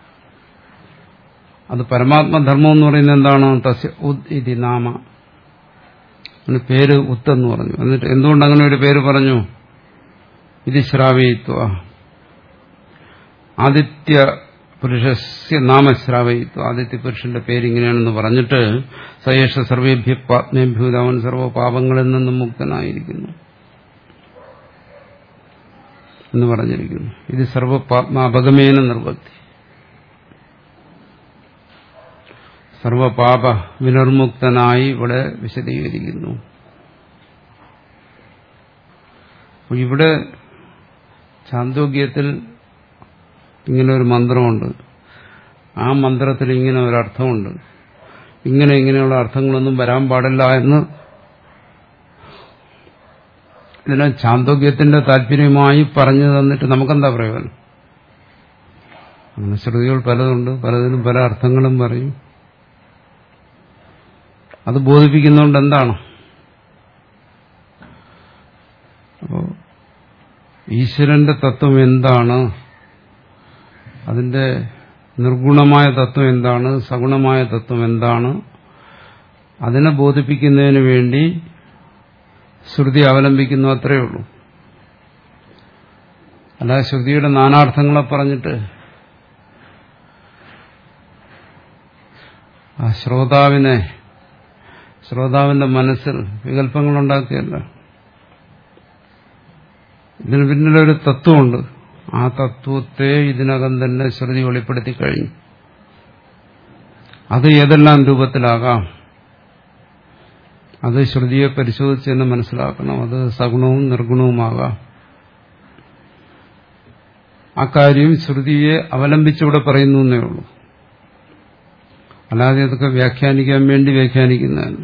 അത് പരമാത്മധർമ്മം എന്ന് പറയുന്നത് എന്താണ് തസ്യ ഉദ് ഇതി നാമ അതിന് പേര് ഉത്ത് എന്ന് പറഞ്ഞു എന്നിട്ട് എന്തുകൊണ്ട് അങ്ങനെ ഒരു പേര് പറഞ്ഞു ഇത് ശ്രാവയിത്വ ആദിത്യ പുരുഷസ്യ നാമശ്രാവയിത്വ ആദിത്യ പുരുഷന്റെ പേര് ഇങ്ങനെയാണെന്ന് പറഞ്ഞിട്ട് സയേഷ സർവേഭ്യ പാത്മേഭ്യൂത അവൻ സർവ്വ പാപങ്ങളിൽ നിന്നും മുക്തനായിരിക്കുന്നു എന്ന് പറഞ്ഞിരിക്കുന്നു ഇത് സർവപാത്മ അപഗമേന നിർവൃത്തി സർവപാപ വിനിർമുക്തനായി ഇവിടെ വിശദീകരിക്കുന്നു ഇവിടെ ചാന്തോഗ്യത്തിൽ ഇങ്ങനെ ഒരു മന്ത്രമുണ്ട് ആ മന്ത്രത്തിൽ ഇങ്ങനെ ഒരർത്ഥമുണ്ട് ഇങ്ങനെ ഇങ്ങനെയുള്ള അർത്ഥങ്ങളൊന്നും വരാൻ പാടില്ല എന്ന് ഇതിനെ ചാന്തോഗ്യത്തിന്റെ താല്പര്യമായി പറഞ്ഞു തന്നിട്ട് നമുക്കെന്താ പ്രയോജനം അങ്ങനെ ശ്രുതികൾ പലതുണ്ട് പലതിനും പല അർത്ഥങ്ങളും പറയും അത് ബോധിപ്പിക്കുന്നതുകൊണ്ട് എന്താണ് അപ്പോ ഈശ്വരന്റെ തത്വം എന്താണ് അതിന്റെ നിർഗുണമായ തത്വം എന്താണ് സഗുണമായ തത്വം എന്താണ് അതിനെ ബോധിപ്പിക്കുന്നതിന് വേണ്ടി ശ്രുതി അവലംബിക്കുന്നു അത്രയേ ഉള്ളൂ അല്ലാതെ ശ്രുതിയുടെ നാനാർത്ഥങ്ങളെ പറഞ്ഞിട്ട് ആ ശ്രോതാവിനെ ശ്രോതാവിന്റെ മനസ്സിൽ വികല്പങ്ങളുണ്ടാക്കിയല്ല ഇതിന് പിന്നിലൊരു തത്വമുണ്ട് ആ തത്വത്തെ ഇതിനകം തന്നെ ശ്രുതി വെളിപ്പെടുത്തി കഴിഞ്ഞു അത് ഏതെല്ലാം രൂപത്തിലാകാം അത് ശ്രുതിയെ പരിശോധിച്ച് തന്നെ മനസ്സിലാക്കണം അത് സഗുണവും നിർഗുണവുമാകാം ആ കാര്യം ശ്രുതിയെ അവലംബിച്ചിവിടെ പറയുന്നു എന്നേ ഉള്ളൂ അല്ലാതെ അതൊക്കെ വ്യാഖ്യാനിക്കാൻ വേണ്ടി വ്യാഖ്യാനിക്കുന്നതല്ല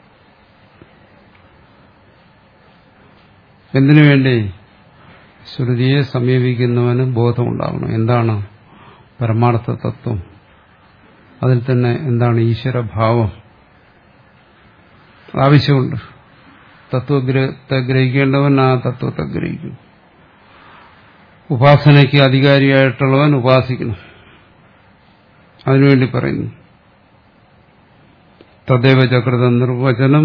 എന്തിനു വേണ്ടി ശ്രുതിയെ സമീപിക്കുന്നവന് ബോധമുണ്ടാകണം എന്താണ് പരമാർത്ഥ തത്വം അതിൽ തന്നെ എന്താണ് ഈശ്വരഭാവം ആവശ്യമുണ്ട് തത്വത്തെ ഗ്രഹിക്കേണ്ടവൻ ആ തത്വത്തെ ഗ്രഹിക്കും ഉപാസനയ്ക്ക് അധികാരിയായിട്ടുള്ളവൻ ഉപാസിക്കണം അതിനുവേണ്ടി പറയുന്നു തദ്വ ചകൃത നിർവചനം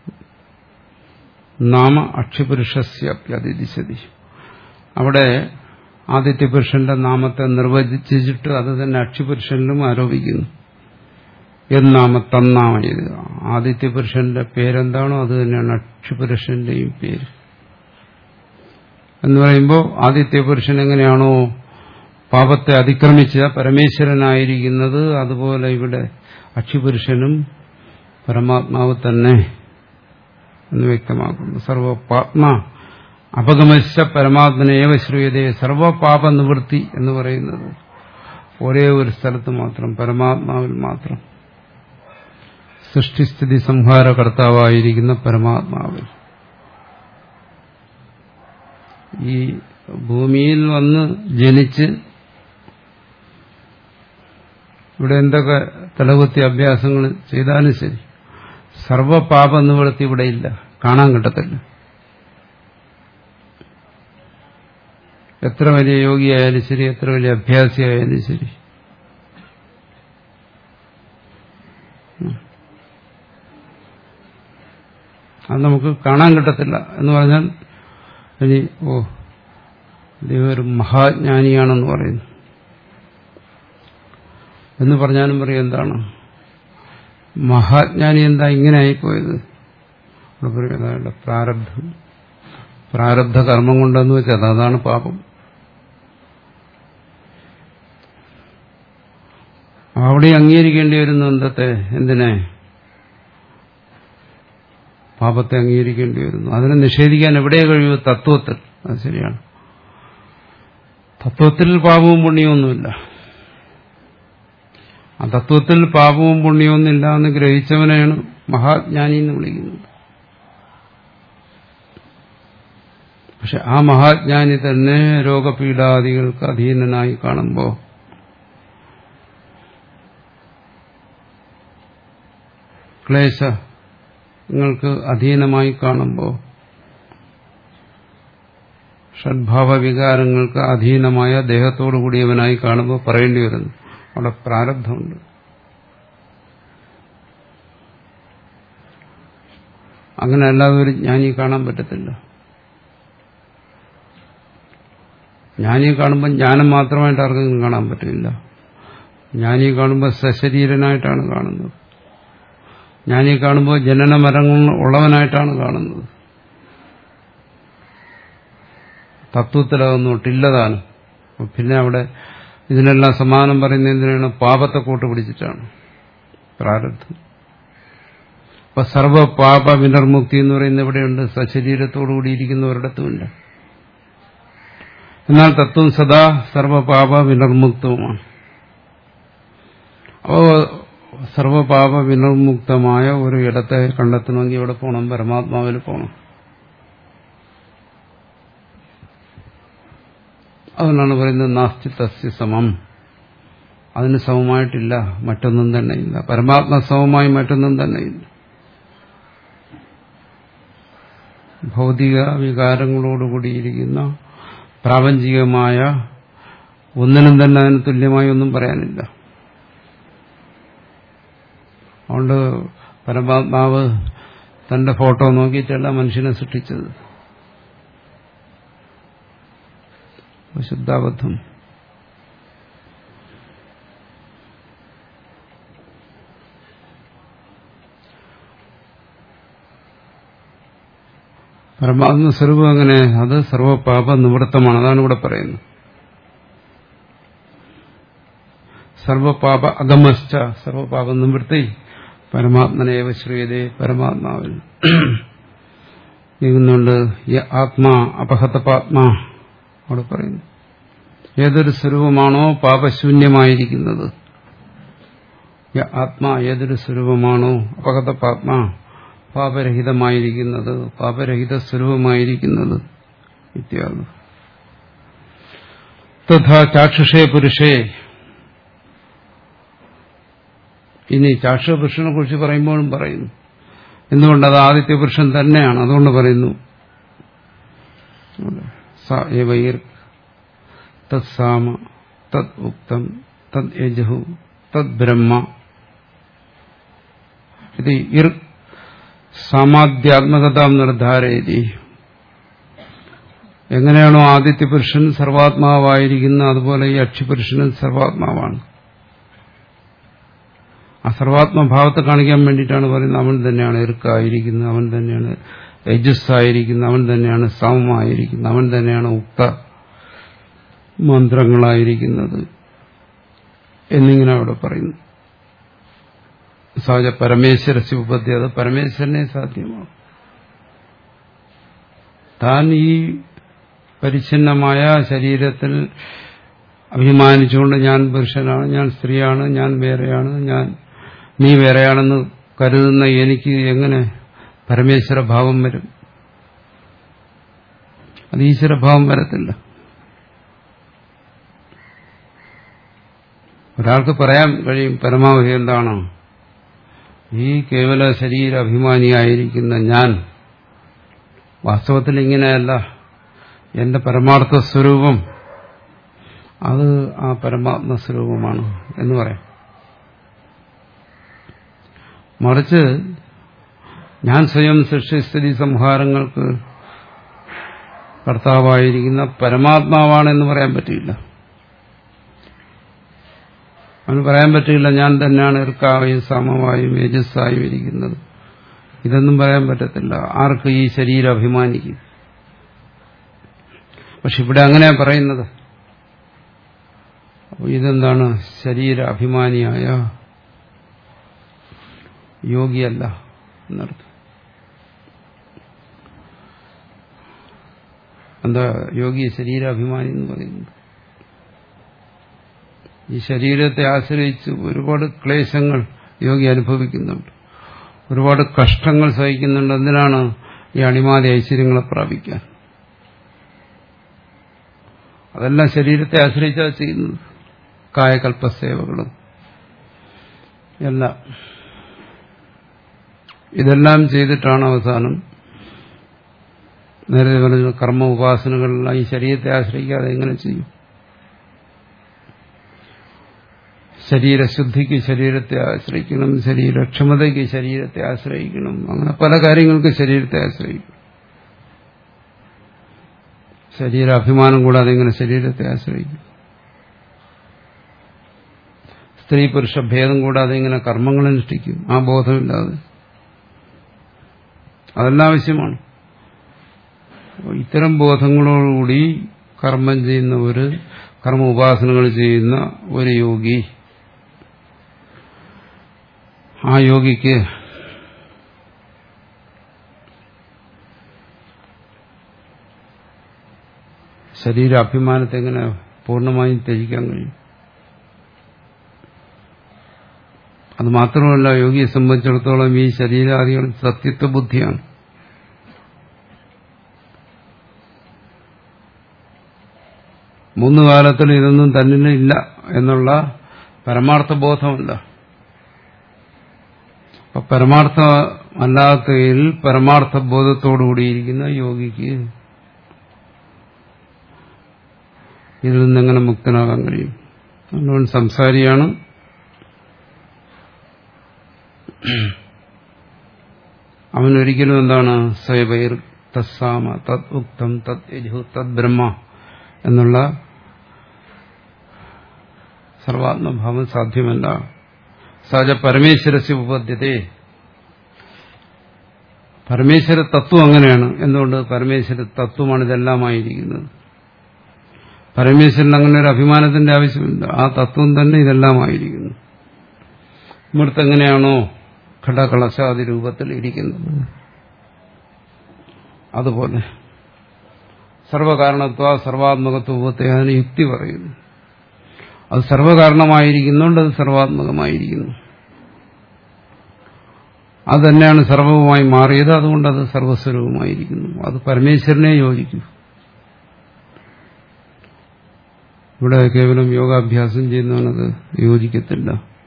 നാമ അക്ഷിപുരുഷസ്യപ്യതിദിശതി അവിടെ ആദിത്യപുരുഷന്റെ നാമത്തെ നിർവചിച്ചിട്ട് അത് തന്നെ അക്ഷിപുരുഷനിലും ആരോപിക്കുന്നു എന്നാമ തന്നാമ ഇത് ആദിത്യപുരുഷന്റെ പേരെന്താണോ അത് തന്നെയാണ് അക്ഷിപുരുഷന്റെയും പേര് എന്ന് പറയുമ്പോൾ ആദിത്യപുരുഷൻ എങ്ങനെയാണോ പാപത്തെ അതിക്രമിച്ച പരമേശ്വരനായിരിക്കുന്നത് അതുപോലെ ഇവിടെ അക്ഷിപുരുഷനും പരമാത്മാവ് തന്നെ എന്ന് വ്യക്തമാക്കുന്നു സർവപാത്മ അപഗമശ പരമാത്മനേവ ശ്രൂയതേ സർവപാപ നിവൃത്തി എന്ന് പറയുന്നത് ഒരേ ഒരു സ്ഥലത്ത് മാത്രം പരമാത്മാവിൽ മാത്രം സൃഷ്ടിസ്ഥിതി സംഹാര കർത്താവായിരിക്കുന്ന പരമാത്മാവിൽ ഈ ഭൂമിയിൽ വന്ന് ജനിച്ച് ഇവിടെ എന്തൊക്കെ തലകുത്തി അഭ്യാസങ്ങൾ ചെയ്താലും ശരി സർവപാപ നിവൃത്തി ഇവിടെ ഇല്ല കാണാൻ കിട്ടത്തില്ല എത്ര വലിയ യോഗിയായാലും ശരി എത്ര വലിയ അഭ്യാസിയായാലും ശരി അത് നമുക്ക് കാണാൻ കിട്ടത്തില്ല എന്ന് പറഞ്ഞാൽ ഇനി ഓ ദൈവം ഒരു മഹാജ്ഞാനിയാണെന്ന് പറയുന്നു എന്ന് പറഞ്ഞാലും പറയും എന്താണ് മഹാജ്ഞാനി എന്താ ഇങ്ങനെ ആയിപ്പോയത് ഇവിടെ പറയും അതായത് പ്രാരബ്ധം പ്രാരബ്ധ കർമ്മം കൊണ്ടെന്ന് വെച്ചാൽ അതാണ് പാപം അവിടെ അംഗീകരിക്കേണ്ടി വരുന്നു എന്തത്തെ എന്തിനെ പാപത്തെ അംഗീകരിക്കേണ്ടി വരുന്നു അതിനെ നിഷേധിക്കാൻ എവിടെ കഴിയൂ തത്വത്തിൽ അത് ശരിയാണ് തത്വത്തിൽ പാപവും പുണ്യമൊന്നുമില്ല ആ തത്വത്തിൽ പാപവും പുണ്യമൊന്നുമില്ല എന്ന് ഗ്രഹിച്ചവനെയാണ് മഹാജ്ഞാനി എന്ന് വിളിക്കുന്നുണ്ട് പക്ഷെ ആ മഹാജ്ഞാനി തന്നെ രോഗപീഠാദികൾക്ക് അധീനനായി കാണുമ്പോൾ ക്ലേശങ്ങൾക്ക് അധീനമായി കാണുമ്പോൾ ഷഡ്ഭാവ വികാരങ്ങൾക്ക് അധീനമായ ദേഹത്തോടു കൂടിയവനായി കാണുമ്പോൾ പറയേണ്ടി വരുന്നു അവിടെ പ്രാരബ്ധമുണ്ട് അങ്ങനെ അല്ലാതെ ഒരു ജ്ഞാനി കാണാൻ പറ്റത്തില്ല ജ്ഞാനിയെ കാണുമ്പോൾ ജ്ഞാനം മാത്രമായിട്ട് ആർക്കും കാണാൻ പറ്റില്ല ജ്ഞാനിയെ കാണുമ്പോൾ സശരീരനായിട്ടാണ് കാണുന്നത് ജ്ഞാനിയെ കാണുമ്പോൾ ജനന മരങ്ങൾ ഉള്ളവനായിട്ടാണ് കാണുന്നത് തത്വത്തിലതൊന്നുമിട്ടില്ലതാണ് പിന്നെ അവിടെ ഇതിനെല്ലാം സമാനം പറയുന്ന എന്തിനാണ് പാപത്തെ കൂട്ട് പിടിച്ചിട്ടാണ് പ്രാരബ്ധം അപ്പൊ സർവ പാപ വിനർമുക്തി എന്ന് പറയുന്ന എവിടെയുണ്ട് സശരീരത്തോടു കൂടിയിരിക്കുന്നവരിടത്തുമില്ല എന്നാൽ തത്വം സദാ സർവപാപ വിനർമുക്തവുമാണ് അപ്പോ സർവപാപ വിനർമുക്തമായ ഒരു ഇടത്തെ കണ്ടെത്തണമെങ്കിൽ എവിടെ പോകണം പരമാത്മാവിൽ പോകണം അതുകൊണ്ടാണ് പറയുന്നത് നാസ്തി തസ്യ സമം അതിന് സമമായിട്ടില്ല മറ്റൊന്നും തന്നെ ഇല്ല പരമാത്മ സമമായി മറ്റൊന്നും തന്നെ ഇല്ല ഭൗതിക വികാരങ്ങളോടുകൂടിയിരിക്കുന്ന പ്രാപഞ്ചികമായ ഒന്നിനും തന്നെ അതിന് തുല്യമായി ഒന്നും പറയാനില്ല അതുകൊണ്ട് പരമാത്മാവ് തന്റെ ഫോട്ടോ നോക്കിയിട്ടല്ല മനുഷ്യനെ സൃഷ്ടിച്ചത് ശുദ്ധാബദ്ധം പരമാത്മ സ്വരൂപം അങ്ങനെ അത് സർവപാപ നിവൃത്തമാണ് അതാണ് ഇവിടെ പറയുന്നത് സർവപാപ അഗമശ്ച സർവപാപ നിവൃത്തി പരമാത്മനേവ ശ്രീയതേ പരമാത്മാവിൽ ഇന്നുകൊണ്ട് ആത്മാ അപഹതപാത്മാ അവിടെ പറയുന്നു ഏതൊരു സ്വരൂപമാണോ പാപശൂന്യമായിരിക്കുന്നത് ആത്മാ ഏതൊരു സ്വരൂപമാണോ അപഹതപാത്മാ പാപരഹിതമായിരിക്കുന്നത് പാപരഹിത സ്വരൂപമായിരിക്കുന്നത് ഇത്യാദി തഥാ ചാക്ഷുഷേ പുരുഷേ ഇനി ചാക്ഷുഷ പുരുഷനെ കുറിച്ച് പറയുമ്പോഴും പറയുന്നു എന്തുകൊണ്ട് അത് ആദിത്യ പുരുഷൻ തന്നെയാണ് അതുകൊണ്ട് പറയുന്നു തത് സാമ തത് ഉക്തം തത് യജഹു തത് ബ്രഹ്മ ഇത് ഇർ സാമാധ്യാത്മകത നിർദ്ധാരയതി എങ്ങനെയാണോ ആദിത്യ പുരുഷൻ സർവാത്മാവായിരിക്കുന്ന അതുപോലെ ഈ അക്ഷിപുരുഷനും സർവാത്മാവാണ് ആ സർവാത്മഭാവത്തെ കാണിക്കാൻ വേണ്ടിയിട്ടാണ് പറയുന്നത് അവൻ തന്നെയാണ് ഇറുക്കായിരിക്കുന്നത് അവൻ തന്നെയാണ് യജസ്സായിരിക്കുന്നത് അവൻ തന്നെയാണ് സമമായിരിക്കുന്നത് അവൻ തന്നെയാണ് ഉക്ത മന്ത്രങ്ങളായിരിക്കുന്നത് എന്നിങ്ങനെ അവിടെ പറയുന്നു സഹജ പരമേശ്വര ശിവപദ്യ അത് പരമേശ്വരനെ സാധ്യമാണ് താൻ ഈ പരിച്ഛിന്നമായ ശരീരത്തിൽ അഭിമാനിച്ചുകൊണ്ട് ഞാൻ പുരുഷനാണ് ഞാൻ സ്ത്രീയാണ് ഞാൻ വേറെയാണ് ഞാൻ നീ വേറെയാണെന്ന് കരുതുന്ന എനിക്ക് എങ്ങനെ പരമേശ്വര ഭാവം വരും അത് ഈശ്വരഭാവം വരത്തില്ല ഒരാൾക്ക് പറയാൻ കഴിയും പരമാവധി എന്താണോ ഈ കേവല ശരീര അഭിമാനിയായിരിക്കുന്ന ഞാൻ വാസ്തവത്തിൽ ഇങ്ങനെയല്ല എന്റെ പരമാർത്ഥ സ്വരൂപം അത് ആ പരമാത്മ സ്വരൂപമാണ് എന്ന് പറയാം മറിച്ച് ഞാൻ സ്വയം സൃഷ്ടിസ്ഥിതി സംഹാരങ്ങൾക്ക് കർത്താവായിരിക്കുന്ന പരമാത്മാവാണെന്ന് പറയാൻ പറ്റില്ല അവന് പറയാൻ പറ്റില്ല ഞാൻ തന്നെയാണ് ഇർക്കായും സമമായും യജസ്സായും ഇരിക്കുന്നത് ഇതൊന്നും പറയാൻ പറ്റത്തില്ല ആർക്ക് ഈ ശരീരം അഭിമാനിക്കും പക്ഷെ ഇവിടെ അങ്ങനെയാ പറയുന്നത് അപ്പോൾ ഇതെന്താണ് ശരീര അഭിമാനിയായ യോഗിയല്ല എന്നർത്ഥം എന്താ യോഗി ശരീരാഭിമാനി എന്ന് പറയുന്നത് ഈ ശരീരത്തെ ആശ്രയിച്ച് ഒരുപാട് ക്ലേശങ്ങൾ യോഗി അനുഭവിക്കുന്നുണ്ട് ഒരുപാട് കഷ്ടങ്ങൾ സഹിക്കുന്നുണ്ട് എന്തിനാണ് ഈ അണിമാതി ഐശ്വര്യങ്ങളെ പ്രാപിക്കാൻ അതെല്ലാം ശരീരത്തെ ആശ്രയിച്ചാണ് ചെയ്യുന്നത് കായകൽപ്പസേവകളും എല്ലാം ഇതെല്ലാം ചെയ്തിട്ടാണ് അവസാനം നേരത്തെ പറഞ്ഞ കർമ്മ ഉപാസനകളെല്ലാം ഈ ശരീരത്തെ ആശ്രയിക്കാതെ എങ്ങനെ ചെയ്യും ശരീരശുദ്ധിക്ക് ശരീരത്തെ ആശ്രയിക്കണം ശരീരക്ഷമതയ്ക്ക് ശരീരത്തെ ആശ്രയിക്കണം അങ്ങനെ പല കാര്യങ്ങൾക്ക് ശരീരത്തെ ആശ്രയിക്കണം ശരീരാഭിമാനം കൂടാതെ എങ്ങനെ ശരീരത്തെ ആശ്രയിക്കും സ്ത്രീ പുരുഷ ഭേദം കൂടാതെ ഇങ്ങനെ കർമ്മങ്ങൾ അനുഷ്ഠിക്കും ആ ബോധമില്ലാതെ അതെല്ലാം ആവശ്യമാണ് ഇത്തരം ബോധങ്ങളോടുകൂടി കർമ്മം ചെയ്യുന്ന ഒരു കർമ്മ ഉപാസനകൾ ചെയ്യുന്ന ഒരു യോഗി ആ യോഗിക്ക് ശരീരാഭിമാനത്തെ എങ്ങനെ പൂർണ്ണമായും ത്യജിക്കാൻ കഴിയും അത് മാത്രമല്ല യോഗിയെ സംബന്ധിച്ചിടത്തോളം ഈ ശരീരാദികൾ സത്യത്വ ബുദ്ധിയാണ് മൂന്ന് കാലത്തിൽ ഇതൊന്നും തന്നിലില്ല എന്നുള്ള പരമാർത്ഥ ബോധമല്ല അപ്പൊ പരമാർത്ഥമല്ലാത്തതിൽ പരമാർത്ഥ ബോധത്തോടുകൂടിയിരിക്കുന്ന യോഗിക്ക് ഇതിൽ നിന്നെങ്ങനെ മുക്തനാകാൻ കഴിയും അതുകൊണ്ട് സംസാരിയാണ് അവനൊരിക്കലും എന്താണ് സ്വയപൈർ തസ്സാമ തത് ഉക്തം തത് യജു തത് ബ്രഹ്മ എന്നുള്ള സർവാത്മഭാവം സാധ്യമല്ല സഹജ പരമേശ്വരസ്യ ഉപദ്ധ്യതേ പരമേശ്വര തത്വം അങ്ങനെയാണ് എന്തുകൊണ്ട് പരമേശ്വര തത്വമാണ് ഇതെല്ലാമായിരിക്കുന്നത് പരമേശ്വരൻ അങ്ങനെ ഒരു അഭിമാനത്തിന്റെ ആവശ്യമില്ല ആ തത്വം തന്നെ ഇതെല്ലാമായിരിക്കുന്നു ഇവിടുത്തെ എങ്ങനെയാണോ ഘടകളശാദി രൂപത്തിൽ ഇരിക്കുന്നത് അതുപോലെ സർവകാരണത്വ സർവാത്മകത്വത്തെ അതിന് യുക്തി പറയുന്നു അത് സർവകാരണമായിരിക്കുന്നുണ്ട് അത് സർവാത്മകമായിരിക്കുന്നു അത് തന്നെയാണ് സർവവുമായി മാറിയത് അതുകൊണ്ട് അത് സർവസ്വരൂപമായിരിക്കുന്നു അത് പരമേശ്വരനെ യോജിക്കും ഇവിടെ കേവലം യോഗാഭ്യാസം ചെയ്യുന്നവനത് യോജിക്കത്തില്ല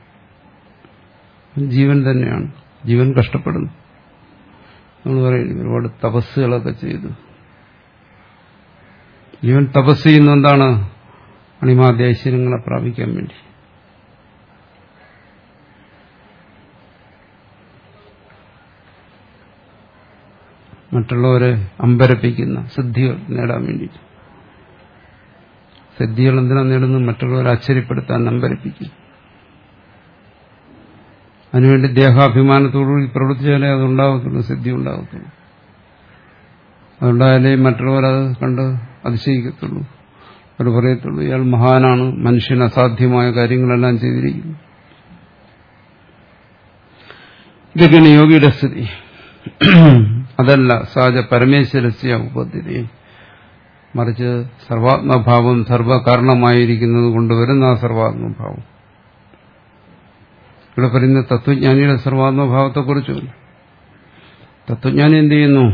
ജീവൻ തന്നെയാണ് ജീവൻ കഷ്ടപ്പെടുന്നു നമ്മൾ പറയുന്നു ഒരുപാട് തപസ്സുകളൊക്കെ ചെയ്തു ജീവൻ തപസ് ചെയ്യുന്ന എന്താണ് അണിമാദ്യൈശ്വര്യങ്ങളെ പ്രാപിക്കാൻ വേണ്ടി മറ്റുള്ളവരെ അമ്പരപ്പിക്കുന്ന സിദ്ധികൾ നേടാൻ വേണ്ടിയിട്ട് സിദ്ധികൾ എന്തിനാ നേടുന്നു മറ്റുള്ളവരെ ആശ്ചര്യപ്പെടുത്താൻ അമ്പരപ്പിക്കും അതിനുവേണ്ടി ദേഹാഭിമാനത്തോടുകൂടി പ്രവർത്തിച്ചാലേ അതുണ്ടാകത്തുള്ളൂ സിദ്ധി ഉണ്ടാകത്തുള്ളൂ അതുണ്ടായാലേ മറ്റുള്ളവർ അത് കണ്ട് അതിശയിക്കത്തുള്ളൂ അവർ പറയത്തുള്ളൂ ഇയാൾ മഹാനാണ് മനുഷ്യന് അസാധ്യമായ കാര്യങ്ങളെല്ലാം ചെയ്തിരിക്കുന്നു ഇതൊക്കെയാണ് യോഗിയുടെ സ്ഥിതി അതല്ല സഹജ പരമേശ്വരസ്യ ഉപദ്ധ്യതി മറിച്ച് സർവാത്മഭാവം സർവകാരണമായിരിക്കുന്നത് കൊണ്ടുവരുന്ന ആ സർവാത്മഭാവം ഇവിടെ പറയുന്ന തത്വജ്ഞാനിയുടെ സർവാത്മഭാവത്തെക്കുറിച്ചും തത്വജ്ഞാനി എന്ത് ചെയ്യുന്നു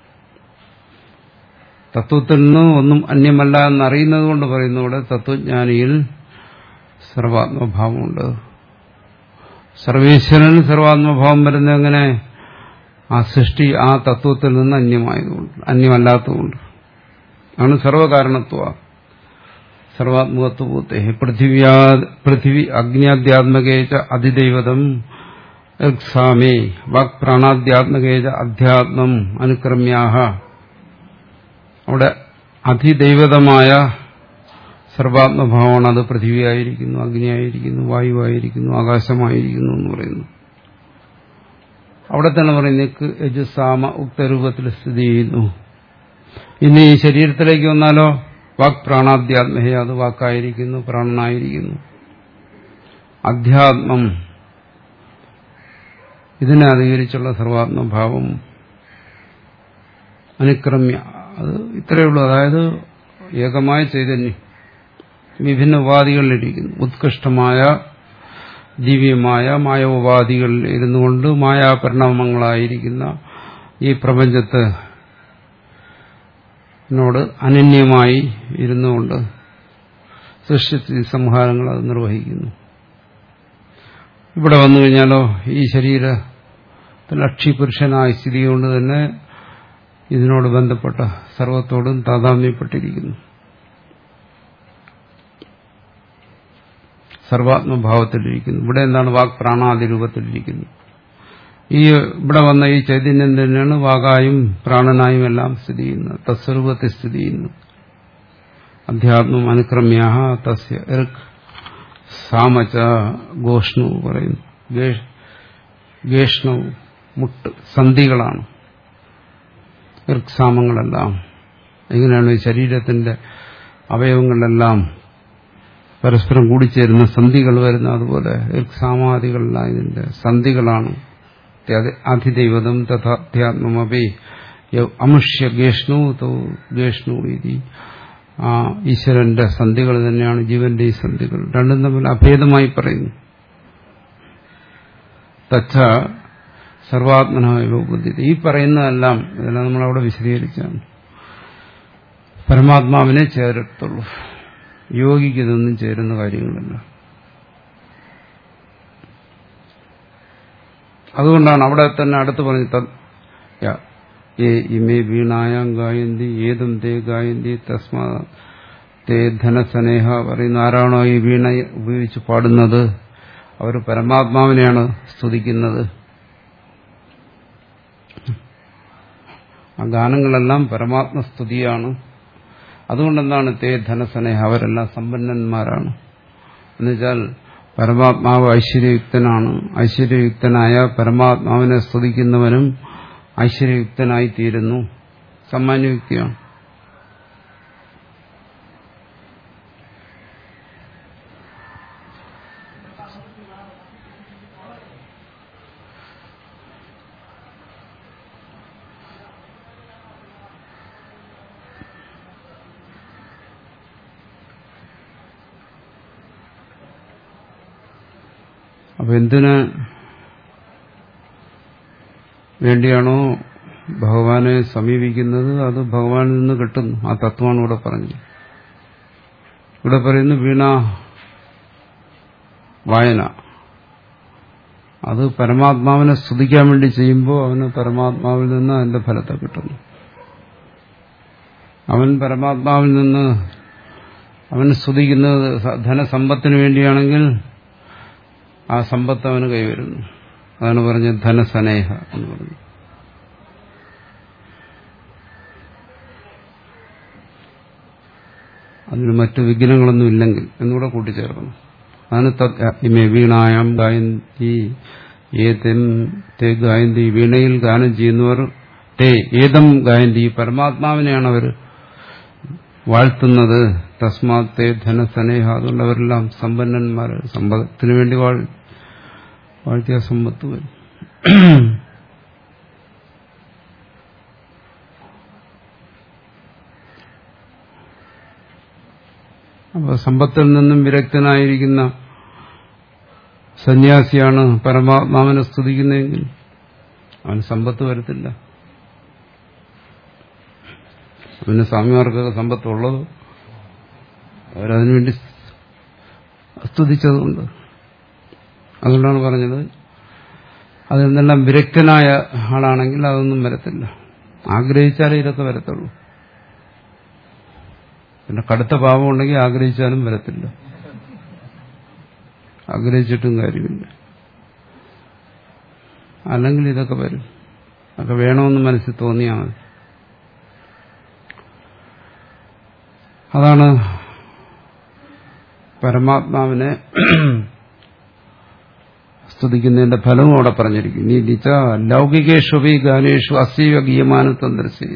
തത്വത്തിൽ നിന്ന് ഒന്നും അന്യമല്ല എന്നറിയുന്നത് കൊണ്ട് പറയുന്നു ഇവിടെ തത്വജ്ഞാനിയിൽ സർവാത്മഭാവമുണ്ട് സർവേശ്വരൻ സർവാത്മഭാവം വരുന്നത് എങ്ങനെ ആ സൃഷ്ടി ആ തത്വത്തിൽ നിന്ന് അന്യമായതുകൊണ്ട് അന്യമല്ലാത്തതുകൊണ്ട് ആണ് സർവകാരണത്വ സർവാത്മകത്വത്തെ പൃഥിവ്യാ പൃഥിവി അഗ്നിയാധ്യാത്മകേച്ച അതിദൈവതം സാമേ വാക് പ്രാണാധ്യാത്മകേച്ച അധ്യാത്മം അനുക്രമ്യാഹ അവിടെ അതിദൈവതമായ സർവാത്മഭാവമാണ് അത് പൃഥിവിയായിരിക്കുന്നു അഗ്നിയായിരിക്കുന്നു വായുവായിരിക്കുന്നു ആകാശമായിരിക്കുന്നു എന്ന് പറയുന്നു അവിടെ തന്നെ പറയും നിക്ക് യജുസാമ ഉക്തരൂപത്തിൽ സ്ഥിതി ചെയ്യുന്നു ഇനി ഈ ശരീരത്തിലേക്ക് വന്നാലോ വാക് പ്രാണാധ്യാത്മഹേ അത് വാക്കായിരിക്കുന്നു പ്രാണനായിരിക്കുന്നു അധ്യാത്മം ഇതിനെ അധികരിച്ചുള്ള സർവാത്മഭാവം അനുക്രമ്യ അത് ഇത്രയേ ഉള്ളൂ അതായത് ഏകമായ ചൈതന്യം വിഭിന്ന ഉപാധികളിലിരിക്കുന്നു ഉത്കൃഷ്ടമായ ദിവ്യമായ മായോപാധികളിൽ ഇരുന്നു കൊണ്ട് മായാപരിണാമങ്ങളായിരിക്കുന്ന ഈ പ്രപഞ്ചത്തെ നോട് അനന്യമായി ഇരുന്നുകൊണ്ട് സൃഷ്ടി സംഹാരങ്ങൾ അത് നിർവഹിക്കുന്നു ഇവിടെ വന്നു കഴിഞ്ഞാലോ ഈ ശരീരത്തിൽ അക്ഷിപുരുഷനായ സ്ഥിതി കൊണ്ട് തന്നെ ഇതിനോട് ബന്ധപ്പെട്ട സർവത്തോടും താതാമ്യപ്പെട്ടിരിക്കുന്നു സർവാത്മഭാവത്തിലിരിക്കുന്നു ഇവിടെ എന്താണ് വാക് പ്രാണാദി രൂപത്തിലിരിക്കുന്നു ഈ ഇവിടെ വന്ന ഈ ചൈതന്യം തന്നെയാണ് വാകായും പ്രാണനായും എല്ലാം സ്ഥിതി ചെയ്യുന്നത് തസ്വരൂപത്തിൽ സ്ഥിതി ചെയ്യുന്നു അധ്യാത്മം അനുക്രമ്യ തസ്യ ഇർക്ക് സാമച ഗോഷ്ണു പറയുന്നു ഗേഷ്ണു മുട്ട് സന്ധികളാണ് ഇർക്സാമങ്ങളെല്ലാം എങ്ങനെയാണ് ഈ ശരീരത്തിന്റെ അവയവങ്ങളിലെല്ലാം പരസ്പരം കൂടിച്ചേരുന്ന സന്ധികൾ വരുന്ന അതുപോലെ ഇർക്സാമാദികളെല്ലാം ഇതിന്റെ സന്ധികളാണ് അധിദൈവതം തഥാധ്യാത്മമപി അമുഷ്യ ഗേഷ്ണു തോ ഗേഷ്ണു ഇതി ആ ഈശ്വരന്റെ സന്ധികൾ തന്നെയാണ് ജീവന്റെ ഈ സന്ധികൾ രണ്ടും തമ്മിൽ അഭേദമായി പറയുന്നു തച്ച സർവാത്മനായ ബുദ്ധി ഈ പറയുന്നതെല്ലാം ഇതെല്ലാം നമ്മളവിടെ വിശദീകരിച്ചാണ് പരമാത്മാവിനെ ചേരത്തുള്ളൂ യോഗിക്ക് ഇതൊന്നും ചേരുന്ന കാര്യങ്ങളല്ല അതുകൊണ്ടാണ് അവിടെ തന്നെ അടുത്ത് പറഞ്ഞു ഏ ഇമേ വീണായാം ഗായന്തി ഏതും തേ ഗായന്തി തസ്മാ തേ ധനസനേഹ പറയുന്ന ആരാണോ ഈ വീണ ഉപയോഗിച്ച് പാടുന്നത് അവർ പരമാത്മാവിനെയാണ് സ്തുതിക്കുന്നത് ആ ഗാനങ്ങളെല്ലാം പരമാത്മസ്തുതിയാണ് അതുകൊണ്ടെന്താണ് തേ ധനസനേഹ അവരെല്ലാം സമ്പന്നന്മാരാണ് എന്നുവെച്ചാൽ പരമാത്മാവ് ഐശ്വര്യയുക്തനാണ് ഐശ്വര്യയുക്തനായ പരമാത്മാവിനെ സ്തുതിക്കുന്നവനും ഐശ്വര്യയുക്തനായി തീരുന്നു സാമാന്യയുക്തിയാണ് അപ്പൊ എന്തിന് വേണ്ടിയാണോ ഭഗവാനെ സമീപിക്കുന്നത് അത് ഭഗവാനിൽ നിന്ന് കിട്ടുന്നു ആ തത്വമാണ് ഇവിടെ പറഞ്ഞത് ഇവിടെ പറയുന്നു വീണ വായന അത് പരമാത്മാവിനെ സ്തുതിക്കാൻ വേണ്ടി ചെയ്യുമ്പോൾ അവന് പരമാത്മാവിൽ നിന്ന് അതിന്റെ ഫലത്തെ കിട്ടുന്നു അവൻ പരമാത്മാവിൽ നിന്ന് അവൻ സ്തുതിക്കുന്നത് ധനസമ്പത്തിന് വേണ്ടിയാണെങ്കിൽ ആ സമ്പത്ത് അവന് കൈവരുന്നു അതാണ് പറഞ്ഞത് ധനസനേഹ എന്ന് പറഞ്ഞു അതിന് മറ്റു വിഘ്നങ്ങളൊന്നും ഇല്ലെങ്കിൽ എന്നുകൂടെ കൂട്ടിച്ചേർക്കണം അതാണ് ഇമേ വീണായാം ഗായന്തി ഏതം തേ ഗായന്തി വീണയിൽ ഗാനം ചെയ്യുന്നവർ തേ ഏതം ഗായന്തി പരമാത്മാവിനെയാണ് അവർ വാഴ്ത്തുന്നത് തസ്മാത് തേ ധനസനേഹ അതുകൊണ്ട് അവരെല്ലാം സമ്പന്നന്മാർ സമ്പത്തിന് വേണ്ടി വാഴ് വാഴ്ത്തിയ സമ്പത്ത് വരും അപ്പോൾ സമ്പത്തിൽ നിന്നും വിരക്തനായിരിക്കുന്ന സന്യാസിയാണ് പരമാത്മാവിനെ സ്തുതിക്കുന്നതെങ്കിൽ അവന് സമ്പത്ത് വരത്തില്ല അവന് സ്വാമിമാർക്കൊക്കെ സമ്പത്തുള്ളത് അവരതിനുവേണ്ടി സ്തുതിച്ചതുകൊണ്ട് അതുകൊണ്ടാണ് പറഞ്ഞത് അതിൽ നിന്നെല്ലാം വിരക്തനായ ആളാണെങ്കിൽ അതൊന്നും വരത്തില്ല ആഗ്രഹിച്ചാലേ ഇതൊക്കെ വരത്തുള്ളൂ പിന്നെ കടുത്ത പാപം ഉണ്ടെങ്കിൽ ആഗ്രഹിച്ചാലും വരത്തില്ല ആഗ്രഹിച്ചിട്ടും കാര്യമില്ല അല്ലെങ്കിൽ ഇതൊക്കെ വരും അതൊക്കെ വേണമെന്ന് മനസ്സിൽ തോന്നിയാൽ മതി അതാണ് പരമാത്മാവിനെ സ്തുതിക്കുന്നതിന്റെ ഫലവും അവിടെ പറഞ്ഞിരിക്കും നീ നിച്ച ലൗകികേഷു ഗാനേഷു അസൈവ ഗീയമാനത്വം ദർശിച്ചു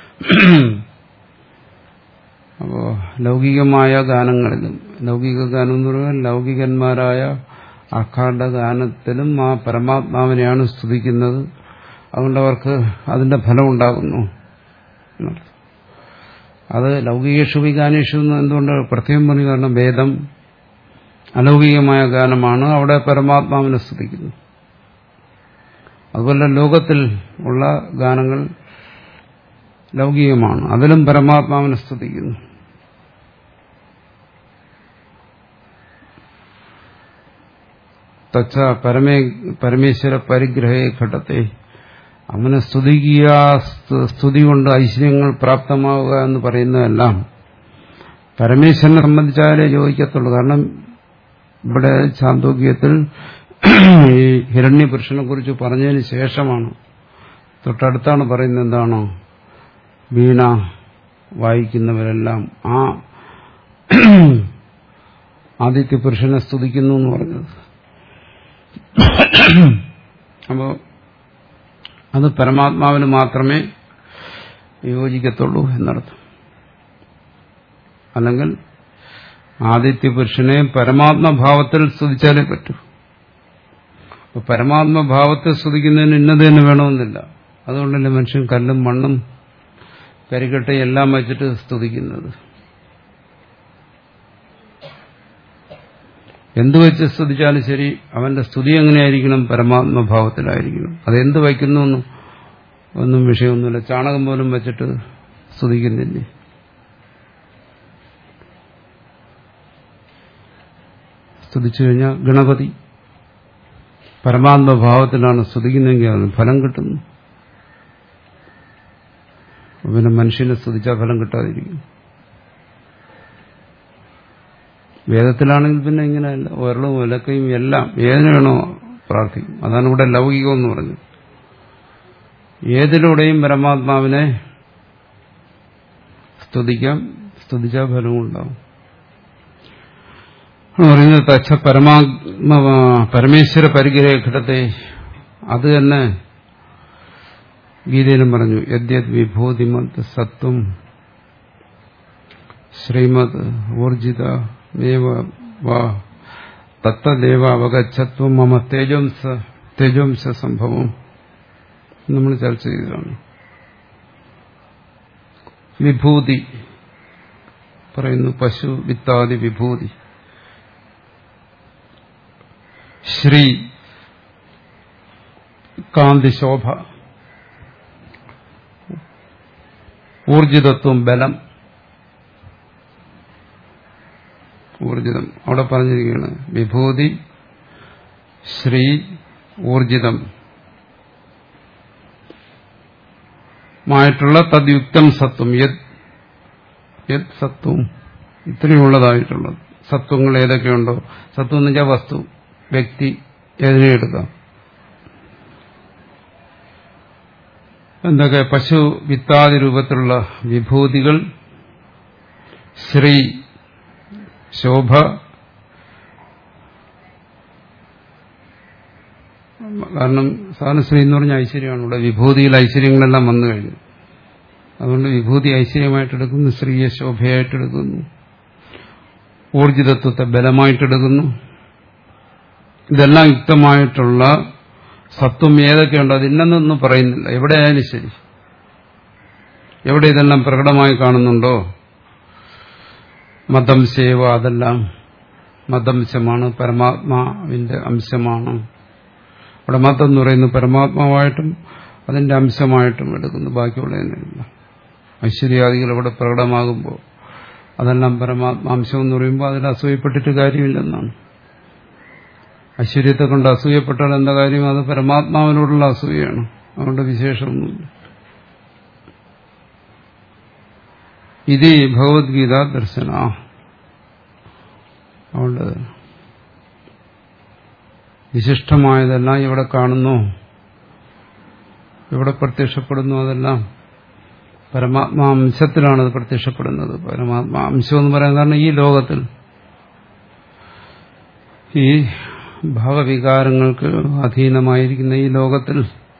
അപ്പോ ലൗകികമായ ഗാനങ്ങളിലും ലൗകിക ഗാനം എന്ന് പറഞ്ഞാൽ ലൗകികന്മാരായ അഖാണ്ഡ ഗാനത്തിലും ആ പരമാത്മാവിനെയാണ് സ്തുതിക്കുന്നത് അതുകൊണ്ട് അവർക്ക് അതിന്റെ ഫലം ഉണ്ടാകുന്നു അത് ലൗകികേഷു ഗാനേഷു എന്ന് എന്തുകൊണ്ട് പ്രത്യേകം പറഞ്ഞു കാരണം വേദം അലൗകികമായ ഗാനമാണ് അവിടെ പരമാത്മാവിനെ സ്തുതിക്കുന്നു അതുപോലെ ലോകത്തിൽ ഉള്ള ഗാനങ്ങൾ ലൗകികമാണ് അതിലും പരമാത്മാവിനെ സ്തുതിക്കുന്നു തച്ച പരമേ പരമേശ്വര പരിഗ്രഹേ ഘട്ടത്തെ അവനെ സ്തുതിക്കുക സ്തുതി കൊണ്ട് ഐശ്വര്യങ്ങൾ പ്രാപ്തമാവുക എന്ന് പറയുന്നതെല്ലാം പരമേശ്വരനെ സംബന്ധിച്ചാലേ ചോദിക്കത്തുള്ളൂ കാരണം ഇവിടെ ചാന്തോക്യത്തിൽ ഈ ഹിരണ്യപുരുഷനെ കുറിച്ച് പറഞ്ഞതിന് ശേഷമാണ് തൊട്ടടുത്താണ് പറയുന്നത് എന്താണോ വീണ വായിക്കുന്നവരെല്ലാം ആ ആദിത്യ പുരുഷനെ സ്തുതിക്കുന്നു എന്ന് പറഞ്ഞത് അപ്പോ അത് പരമാത്മാവിന് മാത്രമേ യോജിക്കത്തുള്ളൂ എന്നർത്ഥം അല്ലെങ്കിൽ ആദിത്യ പുരുഷനെ പരമാത്മഭാവത്തിൽ സ്തുതിച്ചാലേ പറ്റൂ അപ്പൊ പരമാത്മഭാവത്തെ സ്തുതിക്കുന്നതിന് ഇന്നത് തന്നെ വേണമെന്നില്ല അതുകൊണ്ടല്ലേ മനുഷ്യൻ കല്ലും മണ്ണും കരിക്കട്ടയും എല്ലാം വെച്ചിട്ട് സ്തുതിക്കുന്നത് എന്ത് വെച്ച് സ്തുതിച്ചാലും ശരി അവന്റെ സ്തുതി എങ്ങനെയായിരിക്കണം പരമാത്മഭാവത്തിലായിരിക്കണം അതെന്ത് വയ്ക്കുന്നു എന്നും ഒന്നും വിഷയമൊന്നുമില്ല ചാണകം പോലും വെച്ചിട്ട് സ്തുതിക്കുന്നില്ലേ സ്തുതിച്ചു കഴിഞ്ഞാൽ ഗണപതി പരമാത്മഭാവത്തിലാണ് സ്തുതിക്കുന്നതെങ്കിൽ അതിന് ഫലം കിട്ടുന്നു പിന്നെ മനുഷ്യനെ സ്തുതിച്ചാൽ ഫലം കിട്ടാതിരിക്കും വേദത്തിലാണെങ്കിൽ പിന്നെ ഇങ്ങനെയല്ല ഉരളും ഉലക്കയും എല്ലാം ഏതിനു വേണോ പ്രാർത്ഥിക്കും അതാണ് ഇവിടെ ലൗകികം എന്ന് പറഞ്ഞത് ഏതിലൂടെയും പരമാത്മാവിനെ സ്തുതിക്കാം സ്തുതിച്ചാൽ ഫലവും ഉണ്ടാവും പറയുന്നത് തച്ച പരമാത്മ പരമേശ്വര പരിഗ്രഹ ഘട്ടത്തെ അത് തന്നെ ഗീതയിലും പറഞ്ഞു യദ്യത് വിഭൂതിമത് സത്വം ശ്രീമത് ഊർജിത തത്തദേവ അവഗച്ഛത്വം മമ തേജോംസ തേജോംസ സംഭവം നമ്മൾ ചർച്ച ചെയ്തതാണ് വിഭൂതി പറയുന്നു പശു വിത്താദി വിഭൂതി ശ്രീ കാന്തി ശോഭ ഊർജിതത്വം ബലം ഊർജിതം അവിടെ പറഞ്ഞിരിക്കുകയാണ് വിഭൂതി ശ്രീ ഊർജിതം മായിട്ടുള്ള തദ്യുക്തം സത്വം യത് യത് സത്വം ഇത്രയുള്ളതായിട്ടുള്ളത് സത്വങ്ങൾ ഏതൊക്കെയുണ്ടോ സത്വം എന്ന് വെച്ചാൽ വസ്തു വ്യക്തി ഏതിനെ എടുക്കാം എന്തൊക്കെ പശു വിത്താതി രൂപത്തിലുള്ള വിഭൂതികൾ ശ്രീ ശോഭ കാരണം സാധാരണ ശ്രീ എന്ന് പറഞ്ഞ ഐശ്വര്യമാണ് ഇവിടെ വിഭൂതിയിൽ ഐശ്വര്യങ്ങളെല്ലാം വന്നു കഴിഞ്ഞു അതുകൊണ്ട് വിഭൂതി ഐശ്വര്യമായിട്ടെടുക്കുന്നു സ്ത്രീയെ ശോഭയായിട്ടെടുക്കുന്നു ഊർജിതത്വത്തെ ബലമായിട്ടെടുക്കുന്നു ഇതെല്ലാം യുക്തമായിട്ടുള്ള സത്വം ഏതൊക്കെയുണ്ടോ അതില്ലെന്നൊന്നും പറയുന്നില്ല എവിടെയായാലും ശരി എവിടെ ഇതെല്ലാം പ്രകടമായി കാണുന്നുണ്ടോ മതം സേവ അതെല്ലാം മതംശമാണ് പരമാത്മാവിന്റെ അംശമാണ് അവിടെ മതം എന്ന് പറയുന്നത് പരമാത്മാവായിട്ടും അതിന്റെ അംശമായിട്ടും എടുക്കുന്നു ബാക്കിയുള്ളതിനെല്ലാം ഐശ്വര്യാദികൾ ഇവിടെ പ്രകടമാകുമ്പോൾ അതെല്ലാം പരമാത്മാംശം എന്ന് പറയുമ്പോൾ അതിൽ അസൂയപ്പെട്ടിട്ട് കാര്യമില്ലെന്നാണ് ഐശ്വര്യത്തെ കൊണ്ട് അസൂയപ്പെട്ടാൽ എന്താ കാര്യം അത് പരമാത്മാവിനോടുള്ള അസൂയയാണ് അതുകൊണ്ട് വിശേഷമൊന്നുമില്ല ഇത് ഭഗവത്ഗീത ദർശന അതുകൊണ്ട് വിശിഷ്ടമായതെല്ലാം ഇവിടെ കാണുന്നു ഇവിടെ പ്രത്യക്ഷപ്പെടുന്നു അതെല്ലാം പരമാത്മാ അംശത്തിലാണ് അത് പ്രത്യക്ഷപ്പെടുന്നത് പരമാത്മാ അംശം എന്ന് പറയാൻ കാരണം ഈ ലോകത്തിൽ ഈ ഭാവവികാരങ്ങൾക്ക് അധീനമായിരിക്കുന്ന ഈ ലോകത്തിൽ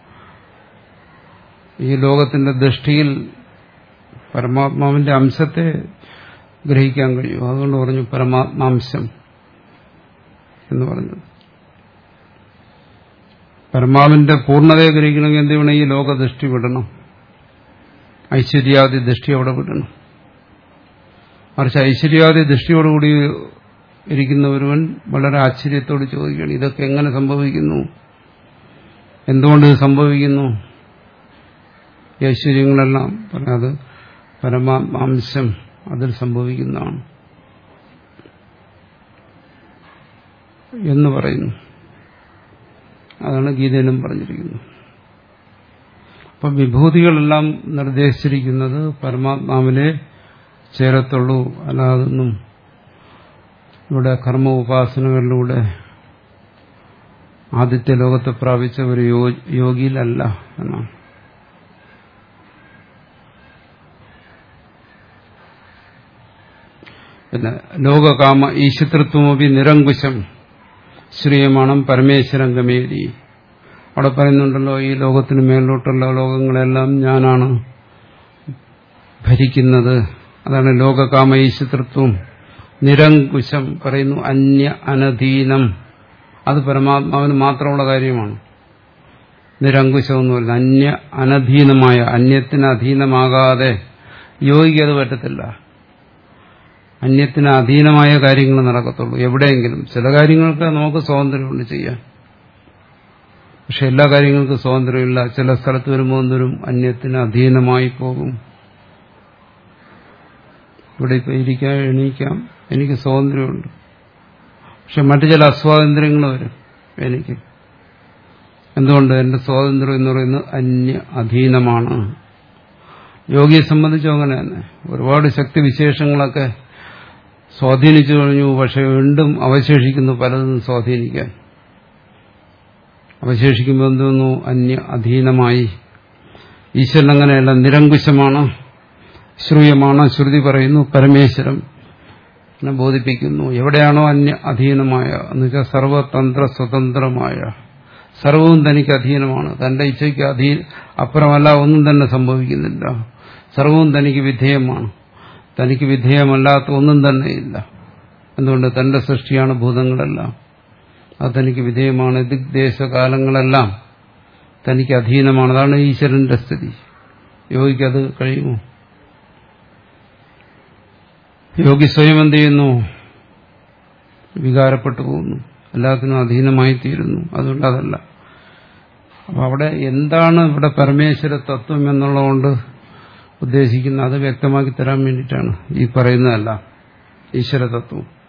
ഈ ലോകത്തിന്റെ ദൃഷ്ടിയിൽ പരമാത്മാവിന്റെ അംശത്തെ ഗ്രഹിക്കാൻ കഴിയും അതുകൊണ്ട് പറഞ്ഞു പരമാത്മാംശം എന്ന് പറഞ്ഞു പരമാവിന്റെ പൂർണ്ണതയെ ഗ്രഹിക്കണമെങ്കിൽ എന്ത് വേണം ഈ ലോകദൃഷ്ടി വിടണം ഐശ്വര്യാദി ദൃഷ്ടി അവിടെ വിടണം മറിച്ച് ഐശ്വര്യാദി ദൃഷ്ടിയോടുകൂടി ഇരിക്കുന്ന ഒരുവൻ വളരെ ആശ്ചര്യത്തോട് ചോദിക്കുകയാണ് ഇതൊക്കെ എങ്ങനെ സംഭവിക്കുന്നു എന്തുകൊണ്ട് ഇത് സംഭവിക്കുന്നു ഈ ഐശ്വര്യങ്ങളെല്ലാം പറഞ്ഞത് പരമാത്മാംശം അതിൽ സംഭവിക്കുന്നതാണ് എന്ന് പറയുന്നു അതാണ് ഗീതയിലും പറഞ്ഞിരിക്കുന്നത് അപ്പം വിഭൂതികളെല്ലാം നിർദ്ദേശിച്ചിരിക്കുന്നത് പരമാത്മാവിലെ ചേരത്തുള്ളൂ അല്ലാതൊന്നും ഇവിടെ കർമ്മ ഉപാസനകളിലൂടെ ആദിത്യ ലോകത്തെ പ്രാപിച്ച ഒരു യോഗിയിലല്ല എന്നാണ് പിന്നെ ലോകകാമ ഈശിതൃത്വമൊപ്പി നിരങ്കുശം ശ്രീയമാണം പരമേശ്വരം ഗമേരി അവിടെ പറയുന്നുണ്ടല്ലോ ഈ ലോകത്തിന് മേലോട്ടുള്ള ലോകങ്ങളെല്ലാം ഞാനാണ് ഭരിക്കുന്നത് അതാണ് ലോകകാമ ഈശിതൃത്വം നിരങ്കുശം പറയുന്നു അന്യ അനധീനം അത് പരമാത്മാവിന് മാത്രമുള്ള കാര്യമാണ് നിരങ്കുശം എന്ന് പറയുന്നത് അന്യ അനധീനമായ അന്യത്തിന് അധീനമാകാതെ യോഗിക്ക് അത് പറ്റത്തില്ല അന്യത്തിന് അധീനമായ കാര്യങ്ങൾ നടക്കത്തുള്ളൂ എവിടെയെങ്കിലും ചില കാര്യങ്ങൾക്ക് നമുക്ക് സ്വാതന്ത്ര്യമുണ്ട് ചെയ്യാൻ പക്ഷെ എല്ലാ കാര്യങ്ങൾക്കും സ്വാതന്ത്ര്യമില്ല ചില സ്ഥലത്ത് വരുമ്പോൾ ഒന്നൊരും അന്യത്തിന് അധീനമായി പോകും ഇവിടെ ഇപ്പം ഇരിക്കാം എണീക്കാം എനിക്ക് സ്വാതന്ത്ര്യമുണ്ട് പക്ഷെ മറ്റു ചില അസ്വാതന്ത്ര്യങ്ങൾ വരും എനിക്ക് എന്തുകൊണ്ട് എന്റെ സ്വാതന്ത്ര്യം എന്ന് പറയുന്നത് അന്യ അധീനമാണ് യോഗിയെ സംബന്ധിച്ചും അങ്ങനെ തന്നെ ഒരുപാട് ശക്തിവിശേഷങ്ങളൊക്കെ സ്വാധീനിച്ചു കഴിഞ്ഞു പക്ഷെ വീണ്ടും അവശേഷിക്കുന്നു പലതും സ്വാധീനിക്കാൻ അവശേഷിക്കുമ്പോൾ എന്തോന്നു അന്യ അധീനമായി ഈശ്വരൻ അങ്ങനെയല്ല നിരങ്കുശമാണ് ശ്രൂയമാണ് ശ്രുതി പറയുന്നു പരമേശ്വരം എന്നെ ബോധിപ്പിക്കുന്നു എവിടെയാണോ അന്യ അധീനമായ എന്ന് വെച്ചാൽ സർവതന്ത്ര സ്വതന്ത്രമായ സർവവും തനിക്ക് അധീനമാണ് തന്റെ ഇച്ഛയ്ക്ക് അധീ അപ്പുറമല്ല ഒന്നും തന്നെ സംഭവിക്കുന്നില്ല സർവവും തനിക്ക് വിധേയമാണ് തനിക്ക് വിധേയമല്ലാത്ത ഒന്നും തന്നെ ഇല്ല എന്തുകൊണ്ട് തന്റെ സൃഷ്ടിയാണ് ഭൂതങ്ങളെല്ലാം അത് തനിക്ക് വിധേയമാണ് ദിഗ്ദേശകാലങ്ങളെല്ലാം തനിക്ക് അധീനമാണ് അതാണ് ഈശ്വരന്റെ സ്ഥിതി യോഗിക്കത് കഴിയുമോ യോഗി സ്വയം എന്ത് ചെയ്യുന്നു വികാരപ്പെട്ടു പോകുന്നു എല്ലാത്തിനും അധീനമായി തീരുന്നു അതുകൊണ്ട് അതല്ല അപ്പൊ അവിടെ എന്താണ് ഇവിടെ പരമേശ്വര തത്വം എന്നുള്ളതുകൊണ്ട് ഉദ്ദേശിക്കുന്നത് അത് വ്യക്തമാക്കി തരാൻ വേണ്ടിയിട്ടാണ് ഈ പറയുന്നതല്ല ഈശ്വര തത്വം